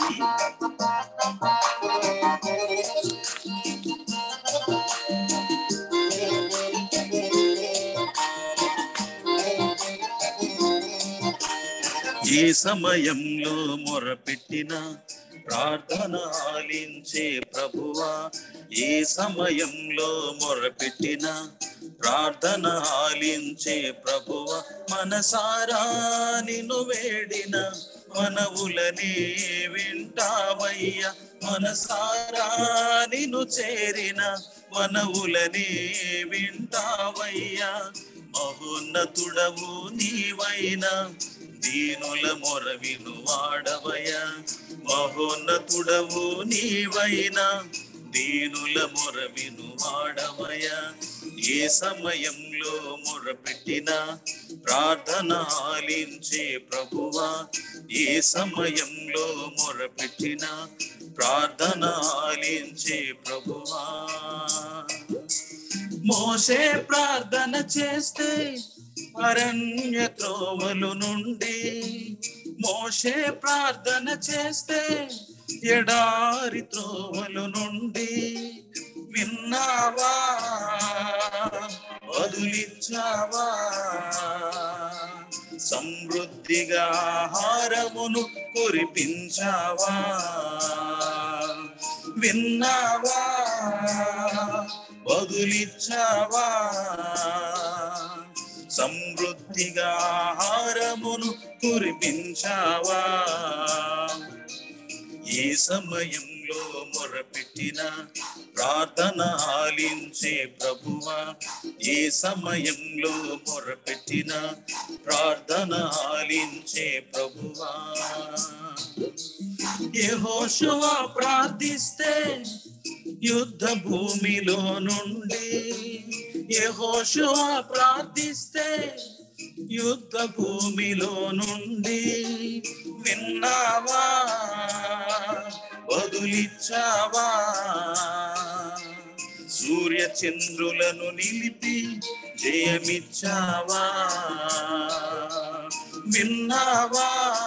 ఏ సమయంలో మొరపెట్టిన ప్రార్థన ఆలించే ప్రభువా ఏ సమయంలో మొరపెట్టిన ప్రార్థన ఆలించే ప్రభువా మనసారా నిన్ను వేడిన మనవులనే వింటావయ్యా మనసారా నిన్ను చేరిన మనవులనే వింటావయ్యా మహోన్నతుడవు నీవైనా దీనుల మొర వినువాడవయ మహోన్నతుడవు నీవైనా దీనుల మొర వినువాడవయ ఏ సమయంలో మొరపెట్టిన ప్రార్థన ఆలించే ప్రభువా ఏ సమయంలో మొరపెట్టిన ప్రార్థన ఆలించే ప్రభువా మోసే ప్రార్థన చేస్తే అరణ్య త్రోవలు నుండి మోసే ప్రార్థన చేస్తే ఎడారి త్రోవలు నుండి విన్నావా వదులిచ్చావా సమృద్ధిగా ఆహారమును కురిపించావా విన్నావా వదులిచ్చావా సమృద్ధిగా ఆహారమును కురిపించావా ఏ సమయంలో మొరపెట్టిన ప్రార్థన ఆలించే ప్రభువా ఏ సమయంలో మొరపెట్టిన ప్రార్థన ఆలించే ప్రభువా యెహోషువ ప్రార్థిస్తే యుద్ధ భూమిలో నుండి యెహోషువ ప్రార్థిస్తే యుద్ధ భూమిలో నుండి విన్నావా వదులిచ్చావా సూర్య చంద్రులను నిలిపి జయమిచ్చావా విన్నావా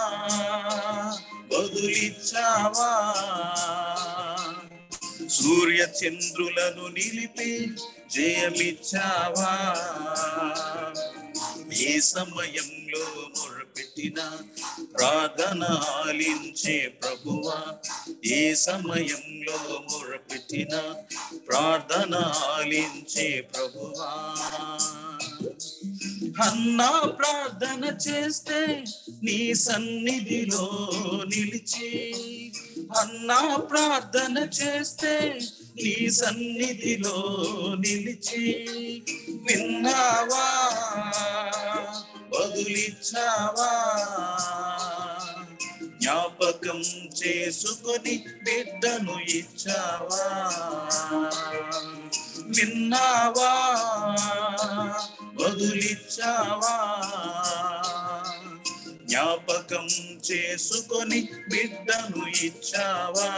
వదులిచ్చావా సూర్య చంద్రులను నిలిపి జయమిచ్చావా ఏ సమయంలో మొరపెట్టిన ప్రార్థన ఆలించే ప్రభువా ఏ సమయంలో మొరపెట్టిన ప్రార్థన ఆలించే ప్రభువా అన్నా ప్రార్థన చేస్తే నీ సన్నిధిలో నిలిచి అన్నా ప్రార్థన చేస్తే నీ సన్నిధిలో నిలిచి విన్నావా వదులిచ్చావా జ్ఞాపకం చేసుకొని బిడ్డను ఇచ్చావా విన్నావా వదులిచ్చావా జ్ఞాపకం చేసుకొని బిడ్డను ఇచ్చావా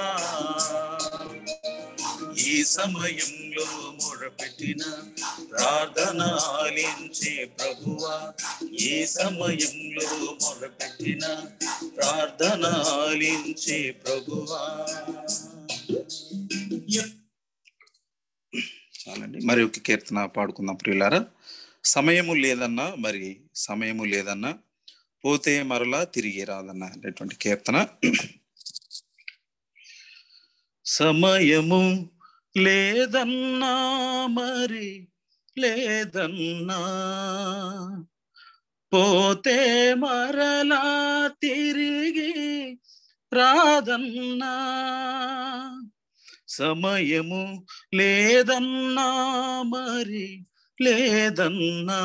ఈ సమయంలో మొరపెట్టిన ప్రార్థన ఆలించే ప్రభువా ఈ సమయంలో మొరపెట్టిన ప్రార్థన ఆలించే ప్రభువా చాలండి మరి ఒక కీర్తన పాడుకుందాం ప్రియులారా సమయము లేదన్నా మరి సమయము లేదన్నా పోతే మరలా తిరిగి రాదన్నా అనేటువంటి కీర్తన సమయము లేదన్నా మరి లేదన్నా పోతే మరలా తిరిగి రాదన్నా సమయము లేదన్నా మరి లేదన్నా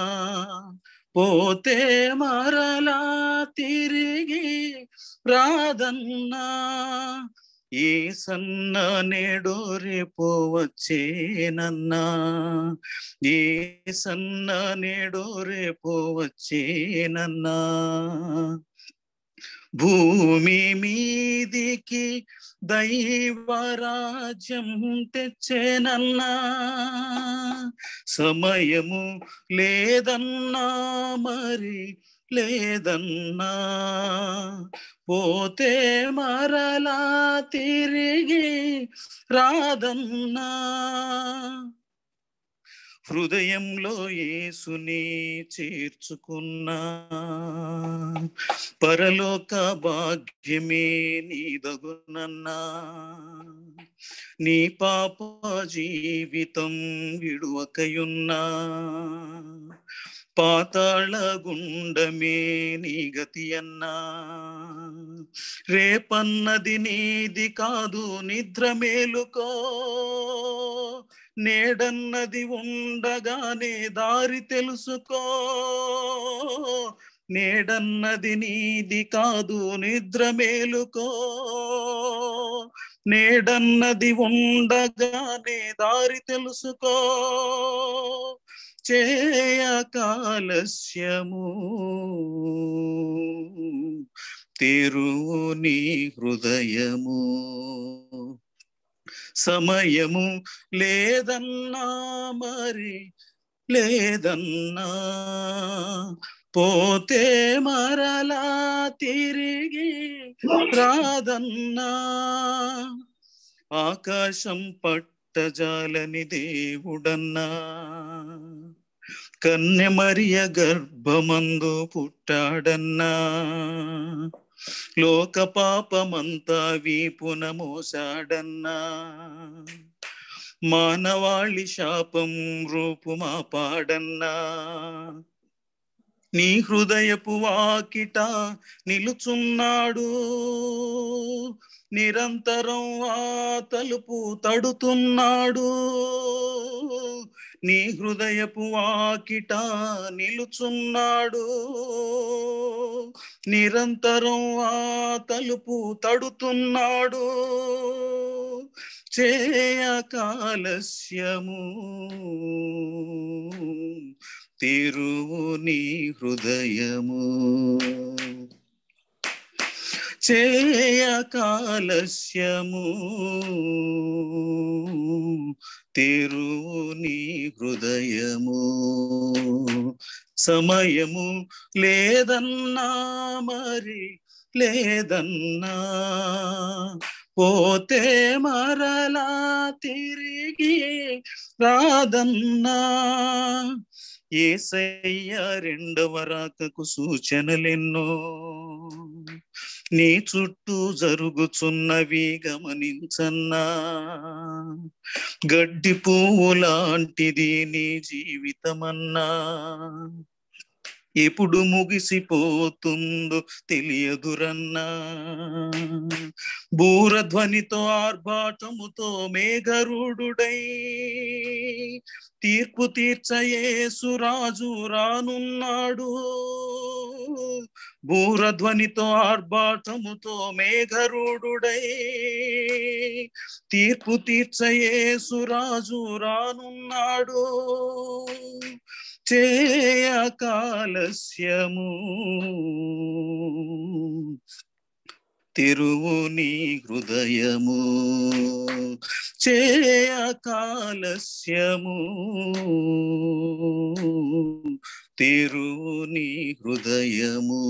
పోతే మరలా తిరిగి రాదన్నా ఏ సన్న నేడు రేపు వచ్చేనన్నా ఏ సన్న నేడు రేపు వచ్చేనన్నా భూమి మీదికి దైవరాజ్యం తెచ్చేనన్నా సమయము లేదన్నా మరి లేదన్నా పోతే మరలా తిరిగి రాదన్నా హృదయంలో యేసుని చేర్చుకున్నా పరలోక భాగ్యమే నీదగునన్నా నీ పాప జీవితం విడువకయున్నా పాతాళ గుండమే నీ గతి అన్నా రేపన్నది నీది కాదు నిద్ర మేలుకో నేడన్నది ఉండగానే దారి తెలుసుకో నేడన్నది నీది కాదు నిద్ర మేలుకో నేడన్నది ఉండగానే దారి తెలుసుకో చేయ కాలస్యము తెరువు నీ హృదయము సమయము లేదన్నా మరి లేదన్నా పోతే మరలా తిరిగి రాదన్నా ఆకాశం పట్టజాలని దేవుడన్నా కన్నెమరియ గర్భమందు పుట్టాడన్నా లోక పాపమంతా వీపున మోసాడన్నా మానవాళి శాపం రూపుమా పాడన్నా నీ హృదయపు వాకిట నిలుచున్నాడు నిరంతరం ఆ తలుపు తడుతున్నాడు నీ హృదయపు వాకిట నిలుచున్నాడు నిరంతరం ఆ తలుపు తడుతున్నాడు చేయ కాలస్యము తెరువు నీ హృదయము చేయ కాలస్యము తెరువు నీ హృదయము సమయము లేదన్నా మరి లేదన్నా పోతే మరలా తిరిగి రాదన్నా ఏసయ్య రెండవ రాకకు సూచనలెన్నో నీ చుట్టూ జరుగుచున్నవి గమనించన్నా గడ్డి పువ్వు లాంటిది నీ జీవితమన్నా ఎప్పుడు ముగిసిపోతుందో తెలియదురన్నా బూరధ్వనితో ఆర్భాటముతో మేఘరుడుడై తీర్పు తీర్చయేసురాజు రానున్నాడు బూరధ్వనితో ఆర్భాటముతో మేఘరుడుడై తీర్పు తీర్చయేసురాజు రానున్నాడు చేయ కాలస్యము తెరువు నీ హృదయము చేయ కాలస్యము తెరువు నీ హృదయము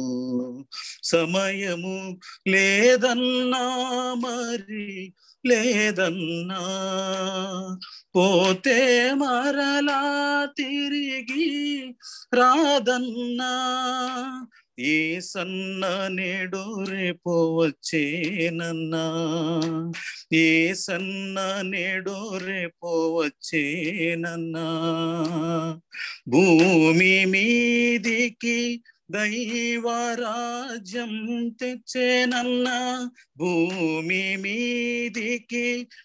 సమయము లేదన్నా మరి లేదన్నా పోతే మరలా తిరిగి రాదన్నా ఏ సన్న నేడు రేపో వచ్చేనన్నా ఏ సన్న నేడు రేపో వచ్చేనన్నా భూమి మీదికి దైవరాజ్యం తెచ్చేనన్నా భూమి మీదికి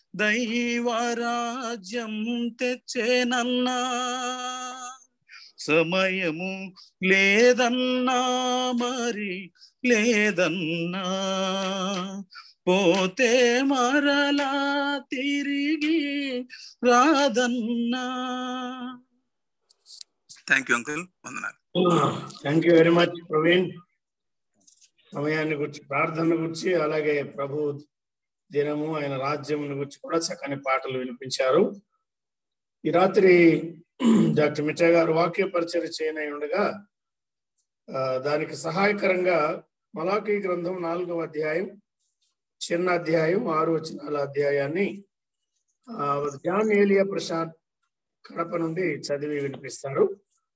దైవరాజ్యం తెచ్చేనన్నా సమయము లేదన్నా మరి లేదన్నా పోతే మరలా తిరిగి రాదన్నా థ్యాంక్ యూ అంకుల్ వందనాలు thank you very much Praveen సమయాన్ని గురించి ప్రార్థన గురించి అలాగే ప్రభు దినము ఆయన రాజ్యం గురించి కూడా చక్కని పాటలు వినిపించారు ఈ రాత్రి డాక్టర్ మిట్రా గారు వాక్య పరిచయం చేయనై ఉండగా ఆ, దానికి సహాయకరంగా మలాఖీ గ్రంథం నాలుగవ అధ్యాయం చిన్న అధ్యాయం ఆరు వచనాల అధ్యాయాన్ని ఆ, జాన్ ఏలియా ప్రసాద్ కడప నుండి చదివి వినిపిస్తారు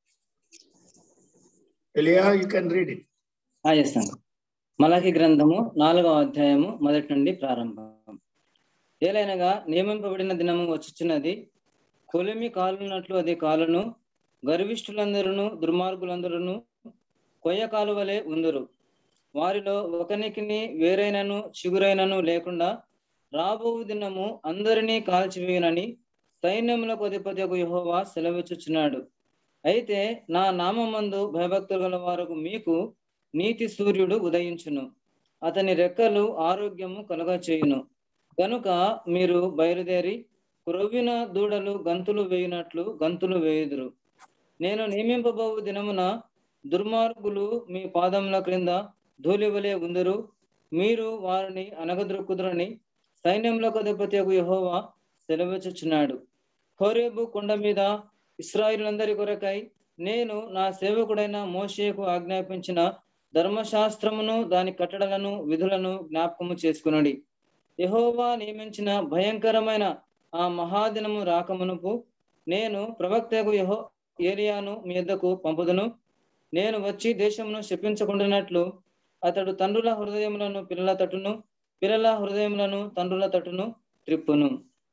Eliya you can read it yes మలకి గ్రంథము నాలుగవ అధ్యాయము మొదటి నుండి ప్రారంభం ఏలైనగా నియమింపబడిన దినము వచ్చుచున్నది కొలిమి కాలునట్లు అది కాలును గర్విష్ఠులందరూ దుర్మార్గులందరూ కొయ్య కాలువలే ఉందురు వారిలో ఒకనికిని వేరైనను చిగురైనను లేకుండా రాబో దినము అందరినీ కాల్చివేయునని సైన్యములకు అధిపతి యెహోవా సెలవిచ్చుచున్నాడు అయితే నా నామందు భయభక్తులు గల వారకు మీకు నీతి సూర్యుడు ఉదయించును అతని రెక్కలు ఆరోగ్యము కలుగచేయును కనుక మీరు బయలుదేరి క్రొవ్విన దూడలు గంతులు వేయునట్లు గంతులు వేయుదురు నేను నియమింపబోవు దినమున దుర్మార్గులు మీ పాదముల క్రింద ధూళివలే ఉందరు మీరు వారిని అనగద్రొక్కుదురని సైన్యములకు అధిపతి యెహోవా సెలవిచ్చుచున్నాడు హోరేబు కొండ మీద ఇస్రాయిలందరి కొరకై నేను నా సేవకుడైన మోషేకు ఆజ్ఞాపించిన ధర్మశాస్త్రమును దాని కట్టడలను విధులను జ్ఞాపకము చేసుకునడి యెహోవా నియమించిన భయంకరమైన ఆ మహాదినము రాకమునుపు నేను ప్రవక్తకు యహో ఏలియాను మీ యొద్దకు పంపుదును నేను వచ్చి దేశమును శపించకుండానట్లు అతడు తండ్రుల హృదయములను పిల్లల తట్టును పిల్లల హృదయములను తండ్రుల తట్టును త్రిప్పును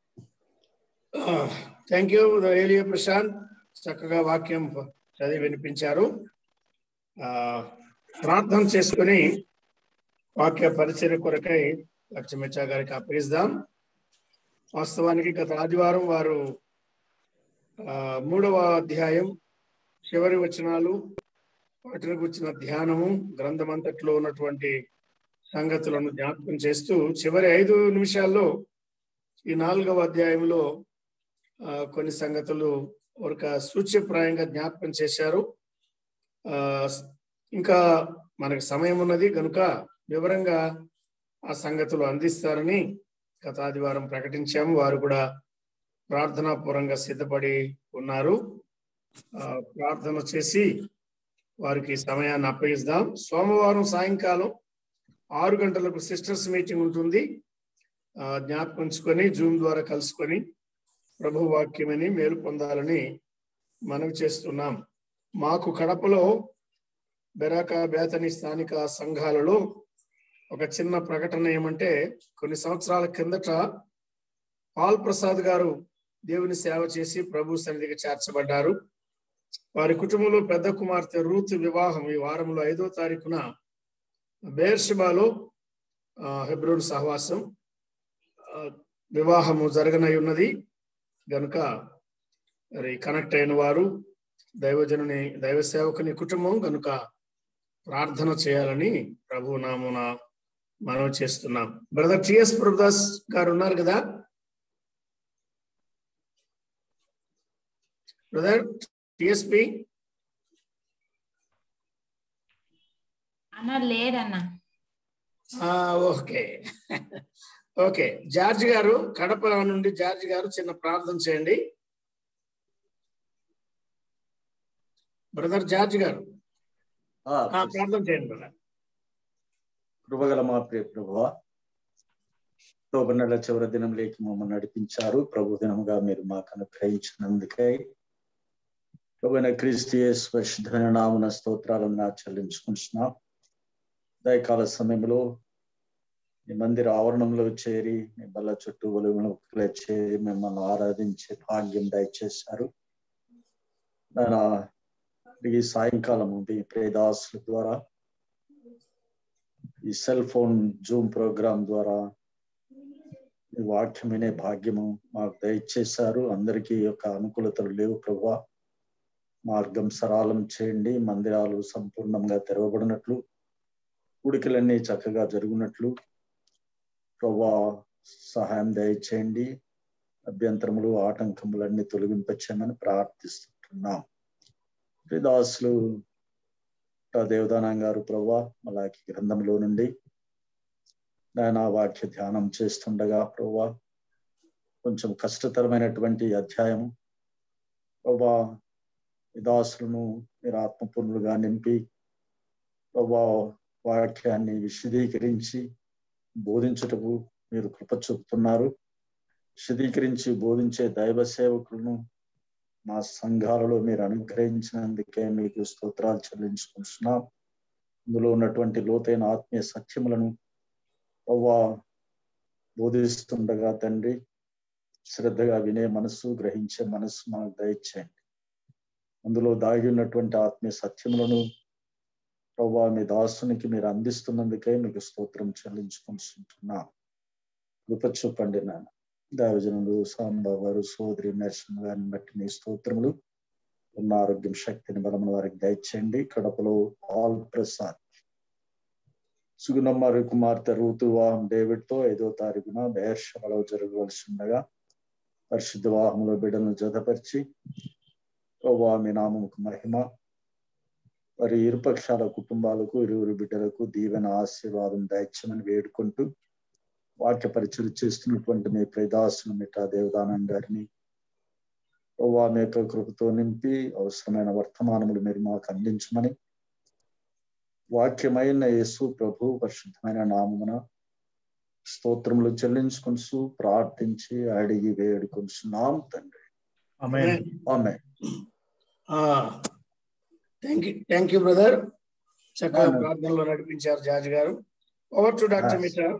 థ్యాంక్ యూ ఏలియా ప్రశాంత్ చక్కగా వాక్యం చదివి వినిపించారు ఆ, ప్రార్థన చేసుకుని వాక్య పరిచయ కొరకై లక్ష్మీచా గారికి అప్పగిస్తాం వాస్తవానికి గత ఆదివారం వారు ఆ, మూడవ అధ్యాయం చివరి వచనాలు వాటిని గుర్చిన ధ్యానము గ్రంథమంతట్లో ఉన్నటువంటి సంగతులను జ్ఞాపకం చేస్తూ చివరి ఐదు నిమిషాల్లో ఈ నాలుగవ అధ్యాయంలో ఆ, కొన్ని సంగతులు ఒక సూచ్యప్రాయంగా జ్ఞాపకం చేశారు ఆ ఇంకా మనకు సమయం ఉన్నది కనుక వివరంగా ఆ సంగతులు అందిస్తారని గత ఆదివారం ప్రకటించాము వారు కూడా ప్రార్థనాపూర్వంగా సిద్ధపడి ఉన్నారు ఆ, ప్రార్థన చేసి వారికి సమయాన్ని అప్పగిస్తాం సోమవారం సాయంకాలం ఆరు గంటలకు సిస్టర్స్ మీటింగ్ ఉంటుంది ఆ, జ్ఞాపకంచుకొని జూమ్ ద్వారా కలుసుకొని ప్రభు వాక్యమని మేలు పొందాలని మనవి చేస్తున్నాం మాకు కడపలో బెరాక బేతని స్థానిక సంఘాలలో ఒక చిన్న ప్రకటన ఏమంటే కొన్ని సంవత్సరాల కిందట పాల్ ప్రసాద్ గారు దేవుని సేవ చేసి ప్రభు సన్నిధికి చేర్చబడ్డారు వారి కుటుంబంలో పెద్ద కుమార్తె రూత్ వివాహం ఈ వారంలో ఐదో తారీఖున బేర్షిబాలో ఆ, హెబ్రోన్ సహవాసం ఆ, వివాహము జరగనై ఉన్నది గనుక మరి కనెక్ట్ అయిన వారు దైవజనుని దైవ సేవకుని కుటుంబం కనుక ప్రార్థన చేయాలని ప్రభు నామున మనం చేస్తున్నాం బ్రదర్ టిఎస్ ప్రభుదాస్ గారు ఉన్నారు కదా బ్రదర్ టిఎస్పి అన్న లేడన్న ఓకే ఓకే జార్జ్ గారు కడప నుండి జార్జ్ గారు చిన్న ప్రార్థన చేయండి బ్రదర్ జార్జ్ గారు ఆ, ఆ, ప్రార్థన చేయండి బ్రదర్ కృపగల మా ప్రియ ప్రభువ నెల చివరి దినంలోకి మమ్మల్ని నడిపించారు ప్రభు దినముగా మీరు మాకు అనుగ్రహించినందుకై ప్రభుత్వ క్రీస్తు యేసు పరిశుద్ధమైన నామున స్తోత్రాలను నా చెల్లించుకుంటున్నాం దయకాల సమయంలో మీ మందిర ఆవరణంలో చేరి మీ బల్ల చుట్టూ ఒలుగులో చేరి మిమ్మల్ని ఆరాధించే భాగ్యం దయచేశారు నాయనా, ఈ సాయంకాలం మీ ప్రేదాసుల ద్వారా ఈ సెల్ ఫోన్ జూమ్ ప్రోగ్రామ్ ద్వారా ఈ వాక్యం వినే భాగ్యము మాకు దయచేశారు అందరికీ ఈ యొక్క అనుకూలతలు లేవు ప్రభా మార్గం సరళం చేయండి మందిరాలు సంపూర్ణంగా తెరవబడినట్లు ఉడికలన్నీ చక్కగా జరుగునట్లు ప్రభా సహాయం దయచేయండి అభ్యంతరములు ఆటంకములన్నీ తొలగింపచేయమని ప్రార్థిస్తుంటున్నాం దాసులు దేవదానం గారు ప్రభా అలాగే గ్రంథంలో నుండి నాయన వాక్య ధ్యానం చేస్తుండగా ప్రభా కొంచెం కష్టతరమైనటువంటి అధ్యాయం ప్రభా ఈ దాసులను మీరు ఆత్మపూర్ణులుగా నింపి ప్రభా వాక్యాన్ని విశదీకరించి బోధించుటకు మీరు కృప చూపుతున్నారు విశదీకరించి బోధించే దైవ సేవకులను మా సంఘాలలో మీరు అనుగ్రహించినందుకే మీకు స్తోత్రాలు చెల్లించుకుంటున్నాం ఇందులో ఉన్నటువంటి లోతైన ఆత్మీయ సత్యములను ప్రవ్వా బోధిస్తుండగా తండ్రి శ్రద్ధగా వినే మనసు గ్రహించే మనసు మనకు దయచేయండి అందులో దాగి ఉన్నటువంటి ఆత్మీయ సత్యములను ప్రభా మీ దాసునికి మీరు అందిస్తున్నందుకే మీకు స్తోత్రం చెల్లించుకుంటున్నా కృప చూపండి నాన్న దేవజనులు సాంబాబు గారు సోదరి నరసింహ గారిని బట్టి మీ స్తోత్రములు ఉన్న ఆరోగ్యం శక్తిని బలమును వారికి దయచేయండి కడపలో ఆల్ ప్రసాద్ సుగుణమ్మ కుమార్తె రూతు వాహం డేవిడ్ తో ఐదో తారీఖున బేర్షమలో జరగవలసి ఉండగా పరిశుద్ధ వాహంలో బిడ్డలను జతపరిచి ప్రభా మీ నామముకు మహిమ వారి ఇరుపక్షాల కుటుంబాలకు ఇరువురు బిడ్డలకు దీవెన ఆశీర్వాదం దయచమని వేడుకుంటూ వాక్య పరిచయం చేస్తున్నటువంటి మీ ప్రదాసులు మిఠా దేవదానం గారిని ప్రభా మీ యొక్క కృపతో నింపి అవసరమైన వర్తమానములు మీరు మాకు అందించమని వాక్యమైన యేసు ప్రభు పరిశుద్ధమైన నామమున స్తోత్రములు చెల్లించుకొనిసు ప్రార్థించి అడిగి వేడుకొనిచున్నాం తండ్రి ఆమె thank you thank you brother చక్కగా Amen. ప్రార్థనలో నడిపించారు జార్జ్ గారు over to doctor Yes. Mishra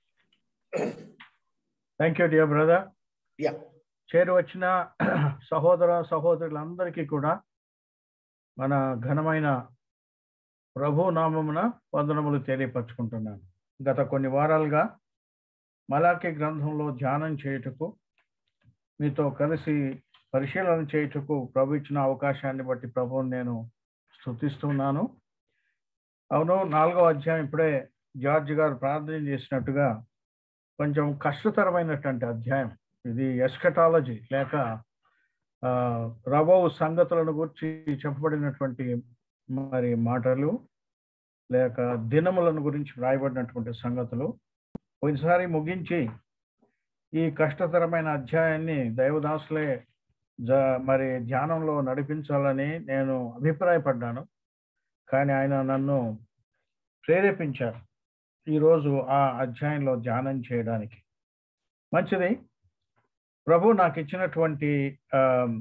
thank you dear brother yeah చేరు వచ్చిన సహోదర సహోదరులందరికీ కూడా మన ఘనమైన ప్రభు నామమున వందనములు తెలియపరచుకుంటున్నాను గత కొన్ని వారాలుగా మలాకి గ్రంథంలో ధ్యానం చేయుటకు మీతో కలిసి పరిశీలన చేయుటకు ప్రభు ఇచ్చిన అవకాశాన్ని బట్టి ప్రభువుని నేను స్తుతిస్తున్నాను అవును నాలుగో అధ్యాయం ఇప్పుడే జార్జ్ గారు ప్రార్థన చేసినట్టుగా కొంచెం కష్టతరమైనటువంటి అధ్యాయం ఇది ఎస్కటాలజీ లేక ఆ, రబో సంగతులను గురించి చెప్పబడినటువంటి మరి మాటలు లేక దినములను గురించి వ్రాయబడినటువంటి సంగతులు పోయినసారి ముగించి ఈ కష్టతరమైన అధ్యాయాన్ని దైవదాసులే జ మరి ధ్యానంలో నడిపించాలని నేను అభిప్రాయపడ్డాను కానీ ఆయన నన్ను ప్రేరేపించారు ఈరోజు ఆ అధ్యాయంలో ధ్యానం చేయడానికి మంచిది ప్రభు నాకు ఇచ్చినటువంటి ఆ,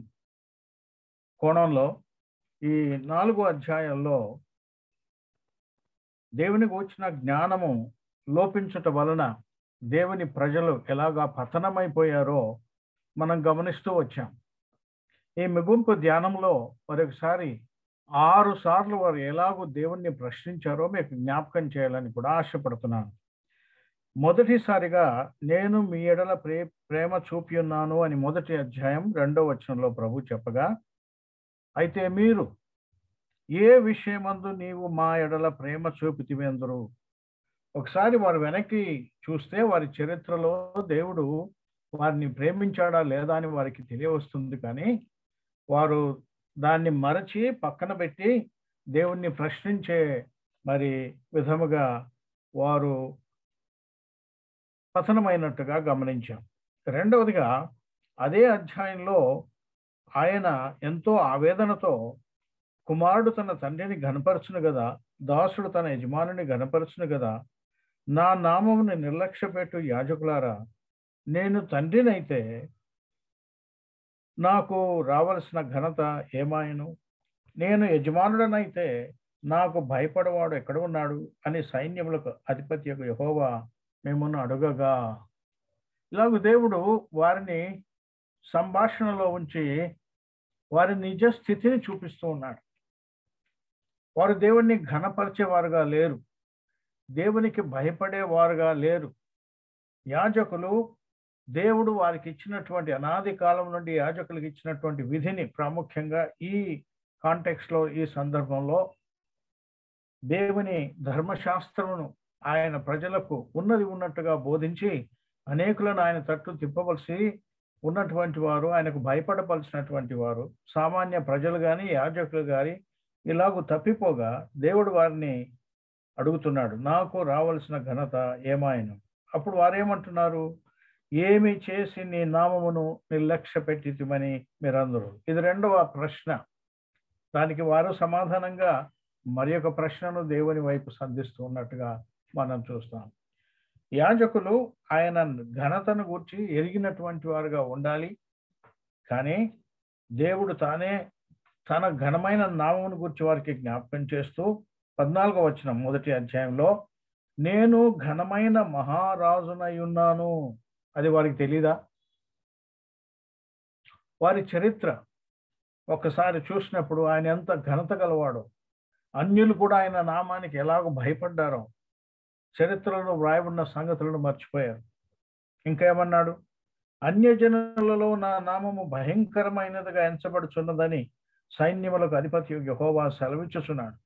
కోణంలో ఈ నాలుగో అధ్యాయంలో దేవునికి వచ్చిన జ్ఞానము లోపించుట వలన దేవుని ప్రజలు ఎలాగా పతనమైపోయారో మనం గమనిస్తూ వచ్చాం ఈ ముగింపు ధ్యానంలో మరొకసారి ఆరు సార్లు వారు ఎలాగో దేవుణ్ణి ప్రశ్నించారో మీకు జ్ఞాపకం చేయాలని కూడా ఆశపడుతున్నాను మొదటిసారిగా నేను మీ ఎడల ప్రే ప్రేమ చూపి ఉన్నాను అని మొదటి అధ్యాయం రెండో వచనంలో ప్రభు చెప్పగా అయితే మీరు ఏ విషయమందు నీవు మా ఎడల ప్రేమ చూపితివెందరు ఒకసారి వారు వెనక్కి చూస్తే వారి చరిత్రలో దేవుడు వారిని ప్రేమించాడా లేదా అని వారికి తెలియవస్తుంది కానీ వారు దాన్ని మరచి పక్కన పెట్టి దేవుణ్ణి ప్రశ్నించే మరి విధముగా వారు పతనమైనట్టుగా గమనించాం రెండవదిగా అదే అధ్యాయంలో ఆయన ఎంతో ఆవేదనతో కుమారుడు తన తండ్రిని గనపరచును కదా దాసుడు తన యజమానుని గనపరచును కదా నా నామముని నిర్లక్ష్యపెట్టు యాజకులారా నేను తండ్రినైతే నాకు రావలసిన ఘనత ఏమాయను నేను యజమానుడనైతే నాకు భయపడవాడు ఎక్కడ ఉన్నాడు అని సైన్యములకు అధిపతి యొక్క యహోవా మిమ్మల్ని అడుగగా ఇలాగ దేవుడు వారిని సంభాషణలో ఉంచి వారి నిజ స్థితిని చూపిస్తూ ఉన్నాడు వారు దేవుణ్ణి ఘనపరిచేవారుగా లేరు దేవునికి భయపడేవారుగా లేరు యాజకులు దేవుడు వారికి ఇచ్చినటువంటి అనాది కాలం నుండి యాజకులకు ఇచ్చినటువంటి విధిని ప్రాముఖ్యంగా ఈ కాంటెక్స్ట్ లో ఈ సందర్భంలో దేవుని ధర్మశాస్త్రమును ఆయన ప్రజలకు ఉన్నది ఉన్నట్టుగా బోధించి అనేకులను ఆయన తట్టు తిప్పవలసి ఉన్నటువంటి వారు ఆయనకు భయపడవలసినటువంటి వారు సామాన్య ప్రజలు కానీ యాజకులు కానీ ఇలాగూ తప్పిపోగా దేవుడు వారిని అడుగుతున్నాడు నాకు రావలసిన ఘనత ఏమాయను అప్పుడు వారేమంటున్నారు ఏమి చేసి నీ నామమును నిర్లక్ష్య పెట్టిమని మీరందరూ ఇది రెండవ ప్రశ్న దానికి వారు సమాధానంగా మరి ఒక ప్రశ్నను దేవుని వైపు సంధిస్తూ ఉన్నట్టుగా మనం చూస్తాం యాజకులు ఆయన ఘనతను గురించి ఎరిగినటువంటి వారుగా ఉండాలి కానీ దేవుడు తానే తన ఘనమైన నామమును గురించి వారికి జ్ఞాపకం చేస్తూ పద్నాలుగో వచ్చిన మొదటి అధ్యాయంలో నేను ఘనమైన మహారాజునై ఉన్నాను అది వారికి తెలీదా వారి చరిత్ర ఒక్కసారి చూసినప్పుడు ఆయన ఎంత ఘనత గలవాడో అన్యులు కూడా ఆయన నామానికి ఎలాగో భయపడ్డారో చరిత్రలో వ్రాయబడిన సంగతులను మర్చిపోయారు ఇంకా ఏమన్నాడు అన్యజనులలో నా నామము భయంకరమైనదిగా ఎంచబడుచున్నదని సైన్యములకు అధిపతి యహోవా సెలవిచ్చుచున్నాడు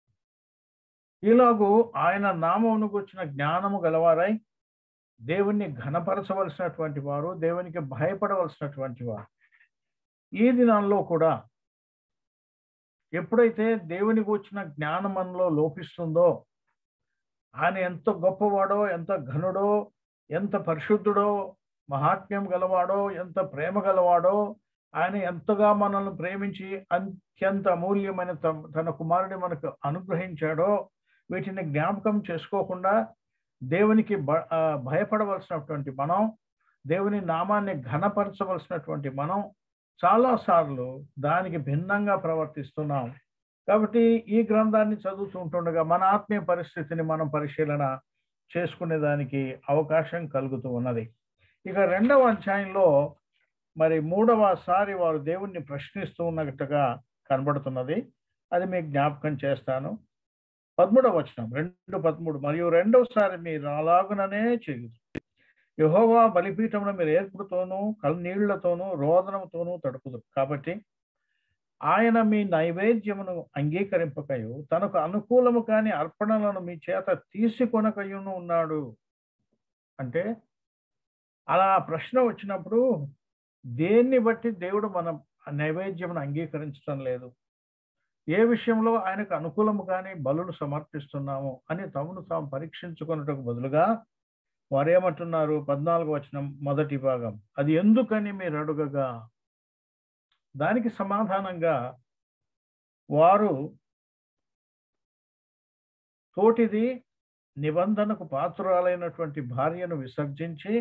ఈలాగు ఆయన నామమును గుర్చిన జ్ఞానము గలవారై దేవుణ్ణి ఘనపరచవలసినటువంటి వారు దేవునికి భయపడవలసినటువంటి వారు ఈ దినాల్లో కూడా ఎప్పుడైతే దేవుని కూర్చిన జ్ఞానం మనలో లోపిస్తుందో ఆయన ఎంత గొప్పవాడో ఎంత ఘనుడో ఎంత పరిశుద్ధుడో మహాత్మ్యం గలవాడో ఎంత ప్రేమ గలవాడో ఆయన ఎంతగా మనల్ని ప్రేమించి అత్యంత అమూల్యమైన త- తన కుమారుని మనకు అనుగ్రహించాడో వీటిని జ్ఞాపకం చేసుకోకుండా దేవునికి బ- ఆ, భయపడవలసినటువంటి మనం దేవుని నామాన్ని ఘనపరచవలసినటువంటి మనం చాలాసార్లు దానికి భిన్నంగా ప్రవర్తిస్తున్నాం కాబట్టి ఈ గ్రంథాన్ని చదువుతూ ఉంటుండగా మన ఆత్మీయ పరిస్థితిని మనం పరిశీలన చేసుకునే దానికి అవకాశం కలుగుతూ ఉన్నది ఇక రెండవ అధ్యాయంలో మరి మూడవసారి వారు దేవుణ్ణి ప్రశ్నిస్తూ ఉన్నట్టుగా కనబడుతున్నది అది మీకు జ్ఞాపకం చేస్తాను పదమూడవ వచనం రెండు పదమూడు మరియు రెండవసారి మీరు అలాగుననే చేయదు యహోవా బలిపీఠమును మీరు ఏర్పుడుతోనూ కళ్ళనీళ్లతోనూ రోదనముతోనూ తడుపుదు కాబట్టి ఆయన మీ నైవేద్యమును అంగీకరింపకయు తనకు అనుకూలము కాని అర్పణలను మీ చేత తీసుకొనకయును ఉన్నాడు అంటే అలా ప్రశ్న వచ్చినప్పుడు దేన్ని బట్టి దేవుడు మన నైవేద్యమును అంగీకరించడం లేదు ఏ విషయంలో ఆయనకు అనుకూలము కానీ బలులు సమర్పిస్తున్నాము అని తమను తాము పరీక్షించుకున్నటకు బదులుగా వారేమంటున్నారు పద్నాలుగు వచనం మొదటి భాగం అది ఎందుకని మీరు అడుగగా దానికి సమాధానంగా వారు తోటిది నిబంధనకు పాత్రురాలైనటువంటి భార్యను విసర్జించి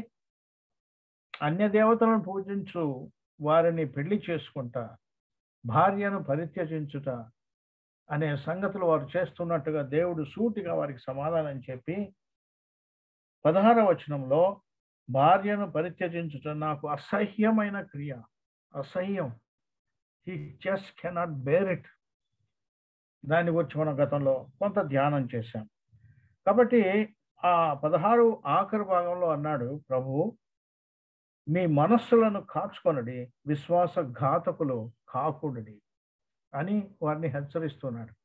అన్య దేవతలను పూజించు వారిని పెళ్లి చేసుకుంటా భార్యను పరిత్యజించుట అనే సంగతులు వారు చేస్తున్నట్టుగా దేవుడు సూటిగా వారికి సమాధానం చెప్పి పదహార వచనంలో భార్యను పరిత్యజించుట నాకు అసహ్యమైన క్రియ అసహ్యం he just cannot bear it దాని గురించి మనం గతంలో కొంత ధ్యానం చేశాం కాబట్టి ఆ పదహారు ఆఖరి భాగంలో అన్నాడు ప్రభు మీ మనస్సులను కాచుకొనడి విశ్వాస ఘాతకులు కాకూడడి అని వారిని హెచ్చరిస్తున్నాడు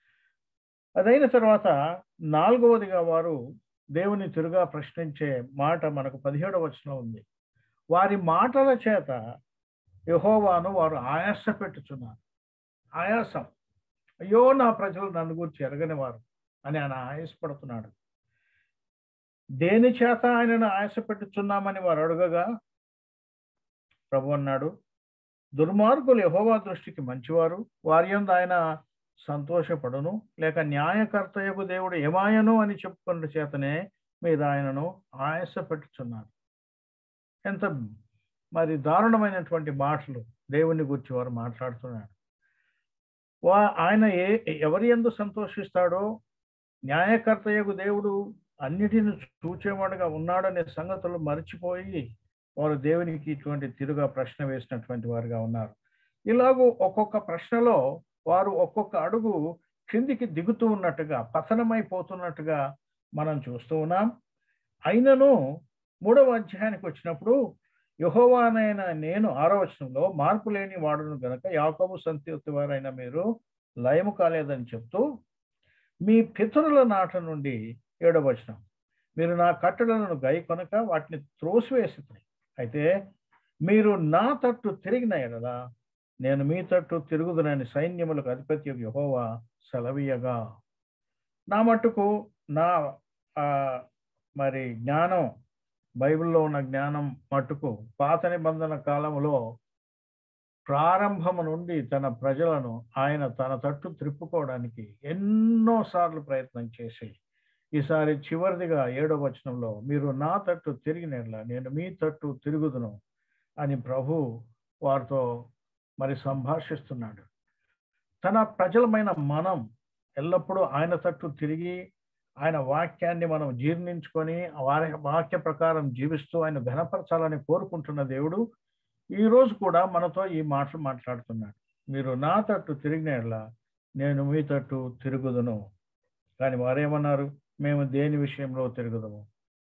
అదైన తర్వాత నాలుగవదిగా వారు దేవుని తిరుగా ప్రశ్నించే మాట మనకు పదిహేడవ వచనం ఉంది వారి మాటల చేత యహోవాను వారు ఆయాస పెట్టుచున్నారు ఆయాసం అయ్యో నా ప్రజలు నన్ను గురించి ఎరగని వారు అని ఆయన ఆయాసపడుతున్నాడు దేని చేత ఆయనను ఆయాస పెట్టుచున్నామని వారు అడగగా ప్రభు అన్నాడు దుర్మార్గులు యహోవా దృష్టికి మంచివారు వారి యందు ఆయన సంతోషపడును లేక న్యాయకర్తయకు దేవుడు ఏమాయను అని చెప్పుకున్న చేతనే మీరు ఆయనను ఆయాస పెట్టుచున్నారు ఎంత మరి దారుణమైనటువంటి మాటలు దేవుని గురించి వారు మాట్లాడుతున్నాడు వా ఆయన ఏ ఎవరి ఎందు సంతోషిస్తాడో న్యాయకర్తయకు దేవుడు అన్నిటిని చూచేవాడుగా ఉన్నాడనే సంగతులు మర్చిపోయి వారు దేవునికి ఇటువంటి తిరుగా ప్రశ్న వేసినటువంటి వారుగా ఉన్నారు ఇలాగూ ఒక్కొక్క ప్రశ్నలో వారు ఒక్కొక్క అడుగు కిందికి దిగుతూ ఉన్నట్టుగా పతనమైపోతున్నట్టుగా మనం చూస్తూ ఉన్నాం అయినను మూడవ అధ్యాయానికి వచ్చినప్పుడు యహోవానైన నేను ఆరో వచనంలో మార్పు లేని వాడును గనక యాకోబు సంతతి వారైన మీరు లయము కాలేదని చెప్తూ మీ పితరుల నాట నుండి ఏడవ వచనం మీరు నా కట్టడలను గై కొనక వాటిని త్రోసివేసి అయితే మీరు నా తట్టు తిరిగిన ఎడలా నేను మీ తట్టు తిరుగుదునని సైన్యములకు అధిపతి యహోవా సెలవీయగా నా మట్టుకు నా ఆ, మరి జ్ఞానం బైబిల్లో ఉన్న జ్ఞానం మట్టుకు పాత నిబంధన కాలంలో ప్రారంభము నుండి తన ప్రజలను ఆయన తన తట్టు త్రిప్పుకోవడానికి ఎన్నోసార్లు ప్రయత్నం చేసి ఈసారి చివరిదిగా ఏడో వచనంలో మీరు నా తట్టు తిరిగినట్లా నేను మీ తట్టు తిరుగుదును అని ప్రభు వారితో మరి సంభాషిస్తున్నాడు తన ప్రజలమైన మనం ఎల్లప్పుడూ ఆయన తట్టు తిరిగి ఆయన వాక్యాన్ని మనం జీర్ణించుకొని వారి వాక్య ప్రకారం జీవిస్తూ ఆయన ఘనపరచాలని కోరుకుంటున్న దేవుడు ఈ రోజు కూడా మనతో ఈ మాటలు మాట్లాడుతున్నాడు మీరు నా తట్టు తిరిగినట్లా నేను మీ తట్టు తిరుగుదును కానీ వారేమన్నారు మేము దేని విషయంలో తిరుగుదము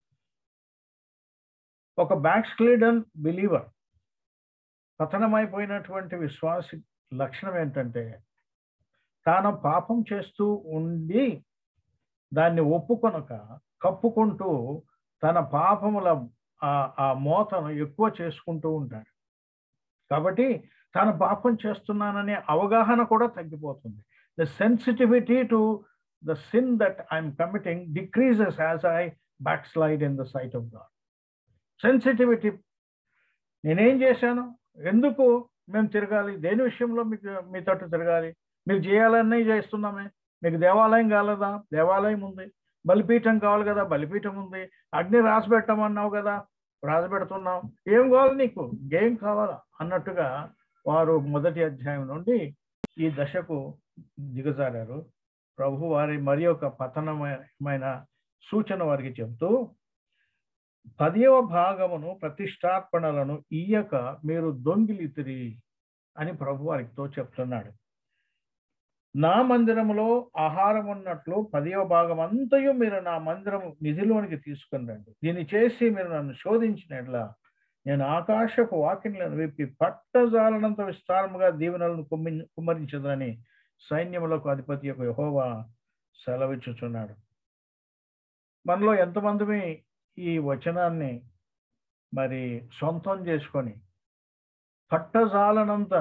ఒక బ్యాక్ స్క్లీడన్ బిలీవర్ పతనమైపోయినటువంటి విశ్వాసి లక్షణం ఏంటంటే తాను పాపం చేస్తూ ఉండి దాన్ని ఒప్పుకొనక కప్పుకుంటూ తన పాపముల ఆ మోతను ఎక్కువ చేసుకుంటూ ఉంటాడు కాబట్టి తాను పాపం చేస్తున్నాననే అవగాహన కూడా తగ్గిపోతుంది the sensitivity to the sin that I'm committing decreases as I backslide in the sight of God sensitivity నేనేం చేశాను ఎందుకు మేము తిరగాలి దేని విషయంలో మీకు మీ తట్టు తిరగాలి మీరు చేయాలన్నీ చేస్తున్నామే మీకు దేవాలయం కాలేదా దేవాలయం ఉంది బలిపీఠం కావాలి కదా బలిపీఠం ఉంది అగ్ని రాసి పెట్టమన్నావు కదా రాసి పెడుతున్నాం ఏం కావాలి నీకు ఏం కావాలా అన్నట్టుగా వారు మొదటి అధ్యాయం నుండి ఈ దశకు దిగజారారు ప్రభు వారి మరి ఒక పతనమైన సూచన వారికి చెబుతూ పదవ భాగమును ప్రతిష్టార్పణలను ఇయ్యక మీరు దొంగిలితిరి అని ప్రభు వారితో చెప్తున్నాడు నా మందిరములో ఆహారం ఉన్నట్లు పదవ భాగం అంతయు మీరు నా మందిరము నిధిలోనికి తీసుకుని రండి దీన్ని చేసి మీరు నన్ను శోధించినట్లా నేను ఆకాశపు వాకిన్లను విప్పి పట్టజాలనంత విస్తారముగా దీవెనలను కుమ్మి కుమ్మరించదని సైన్యములకు అధిపతి యొక్క యహోవా సెలవిచ్చుచున్నాడు మనలో ఎంతమంది ఈ వచనాన్ని మరి సొంతం చేసుకొని పట్టజాలనంత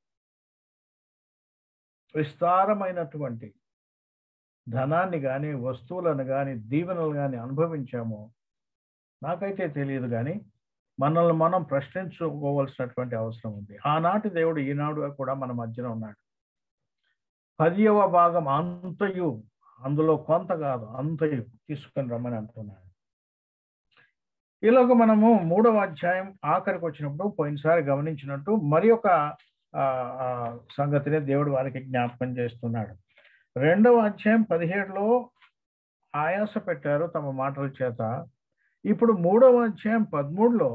విస్తారమైనటువంటి ధనాన్ని కానీ వస్తువులను కానీ దీవెనలు కానీ అనుభవించామో నాకైతే తెలియదు కానీ మనల్ని మనం ప్రశ్నించుకోవాల్సినటువంటి అవసరం ఉంది ఆనాటి దేవుడు ఈనాడు కూడా మన మధ్యన ఉన్నాడు పదియవ భాగం అంతయు అందులో కొంత కాదు అంతయు తీసుకొని రమ్మని అంటున్నాడు ఇలాగ మనము మూడవ అధ్యాయం ఆఖరికి వచ్చినప్పుడు పోయినసారి గమనించినట్టు మరి ఒక సంగతిని దేవుడు వారికి జ్ఞాపకం చేస్తున్నాడు రెండవ అధ్యాయం పదిహేడులో ఆయాస పెట్టారు తమ మాటల చేత ఇప్పుడు మూడవ అధ్యాయం పదమూడులో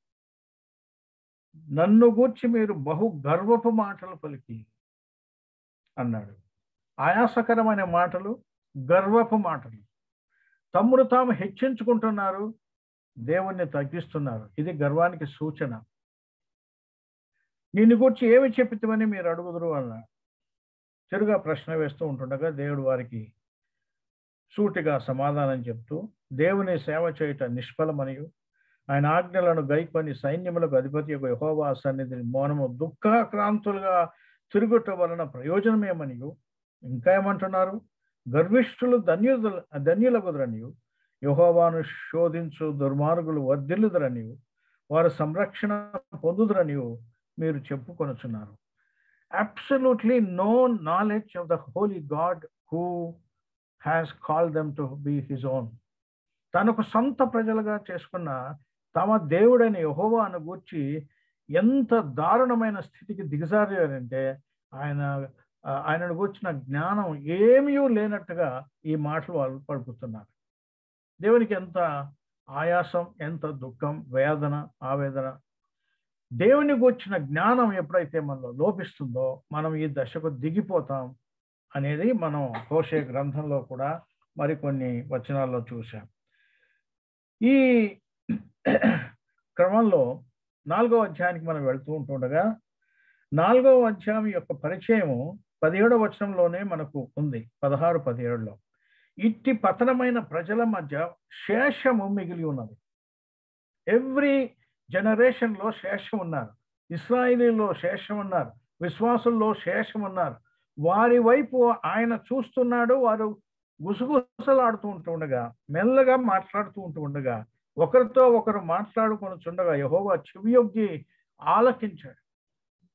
నన్ను గూర్చి మీరు బహు గర్వపు మాటలు పలికి అన్నాడు ఆయాసకరమైన మాటలు గర్వపు మాటలు తమ్ముడు తాము హెచ్చించుకుంటున్నారు దేవుణ్ణి తగ్గిస్తున్నారు ఇది గర్వానికి సూచన నిన్ను గురించి ఏమి చెప్పితమని మీరు అడుగుదురు అన్న తిరుగా ప్రశ్న వేస్తూ ఉంటుండగా దేవుడు వారికి సూటిగా సమాధానం చెప్తూ దేవుని సేవ చేయుట నిష్ఫలమనియు ఆయన ఆజ్ఞలను గైకొని సైన్యములకు అధిపతి యొక్క యహోవా సన్నిధిని మౌనము దుఃఖాక్రాంతులుగా తిరుగుట వలన ప్రయోజనమేమనియు ఇంకా ఏమంటున్నారు గర్విష్ఠులు ధన్యుల ధన్యులగుదరనియు యహోవాను శోధించు దుర్మార్గులు వర్ధిల్లుదరనియు వారు సంరక్షణ పొందుదరనియు మీరు చెప్పుకొనుచున్నారు absolutely no knowledge of the holy God who has call them to be his own తనకు సొంత ప్రజలుగా చేసుకున్న తమ దేవుడైన యహోవాను గూర్చి ఎంత దారుణమైన స్థితికి దిగజారారంటే ఆయన ఆయనను కూర్చిన జ్ఞానం ఏమీ లేనట్టుగా ఈ మాటలు వాళ్ళు పలుకుతున్నారు దేవునికి ఎంత ఆయాసం ఎంత దుఃఖం వేదన ఆవేదన దేవుని కూర్చిన జ్ఞానం ఎప్పుడైతే మనలో లోపిస్తుందో మనం ఈ దశకు దిగిపోతాం అనేది మనం కోశే గ్రంథంలో కూడా మరికొన్ని వచనాల్లో చూసాం ఈ క్రమంలో నాలుగో అధ్యాయానికి మనం వెళ్తూ ఉంటుండగా నాలుగో అధ్యాయం యొక్క పరిచయము పదిహేడవ వచనంలోనే మనకు ఉంది పదహారు పదిహేడులో ఇట్టి పతనమైన ప్రజల మధ్య శేషము మిగిలి ఉన్నది ఎవ్రీ జనరేషన్లో శేషం ఉన్నారు ఇస్రాయిలీలో శేషం ఉన్నారు విశ్వాసుల్లో శేషం ఉన్నారు వారి వైపు ఆయన చూస్తున్నాడు వారు గుసగుసలాడుతూ ఉంటుండగా మెల్లగా మాట్లాడుతూ ఉంటూ ఉండగా ఒకరితో ఒకరు మాట్లాడుకొని చుండగా యహోవా చెవియొగ్గి ఆలకించాడు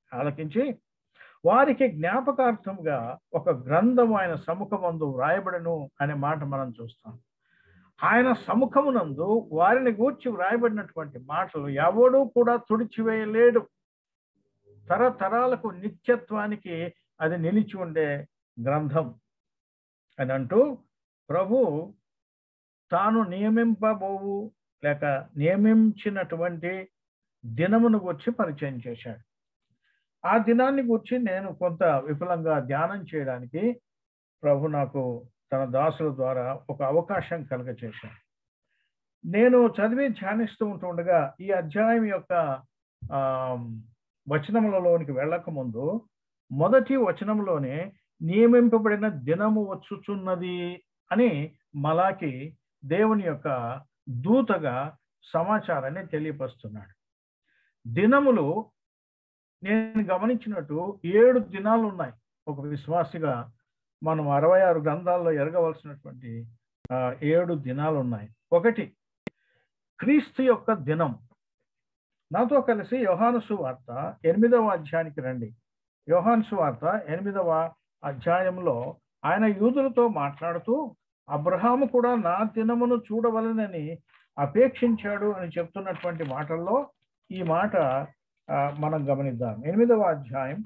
ఆలకించి వారికి జ్ఞాపకార్థంగా ఒక గ్రంథం ఆయన సముఖమందు వ్రాయబడను అనే మాట మనం చూస్తాం ఆయన సముఖమునందు వారిని గూర్చి వ్రాయబడినటువంటి మాటలు ఎవడూ కూడా తుడిచివేయలేడు తరతరాలకు నిత్యత్వానికి అది నిలిచి ఉండే గ్రంథం అని అంటూ ప్రభు తాను నియమింపబోవు లేక నియమించినటువంటి దినమును గురించి పరిచయం చేశాడు ఆ దినాన్ని గురించి నేను కొంత విపులంగా ధ్యానం చేయడానికి ప్రభు నాకు తన దాసుల ద్వారా ఒక అవకాశం కలగచేశాడు నేను చదివి ధ్యానిస్తూ ఉంటుండగా ఈ అధ్యాయం యొక్క ఆ వచనములలోనికి వెళ్ళక ముందు మొదటి వచనంలోనే నియమింపబడిన దినము వచ్చుచున్నది అని మలాకి దేవుని యొక్క దూతగా సమాచారాన్ని తెలియపరుస్తున్నాడు దినములు నేను గమనించినట్టు ఏడు దినాలు ఉన్నాయి ఒక విశ్వాసిగా మనం అరవై ఆరు గ్రంథాల్లో ఎరగవలసినటువంటి ఏడు దినాలు ఉన్నాయి ఒకటి క్రీస్తు యొక్క దినం నాతో కలిసి యోహాను సువార్త ఎనిమిదవ అధ్యాయానికి రండి యోహాను సువార్త ఎనిమిదవ అధ్యాయంలో ఆయన యూదులతో మాట్లాడుతూ అబ్రహాము కూడా నా దినమును చూడవలనని అపేక్షించాడు అని చెప్తున్నటువంటి మాటల్లో ఈ మాట మనం గమనిద్దాం ఎనిమిదవ అధ్యాయం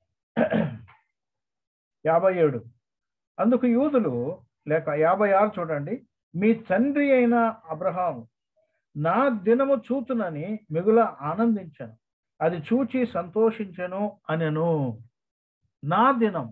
యాభై ఏడు అందుకు యూదులు లేక యాభై ఆరు చూడండి మీ తండ్రి అయిన అబ్రహాము నా దినము చూతునని మిగుల ఆనందించను అది చూచి సంతోషించను అనెను నా దినం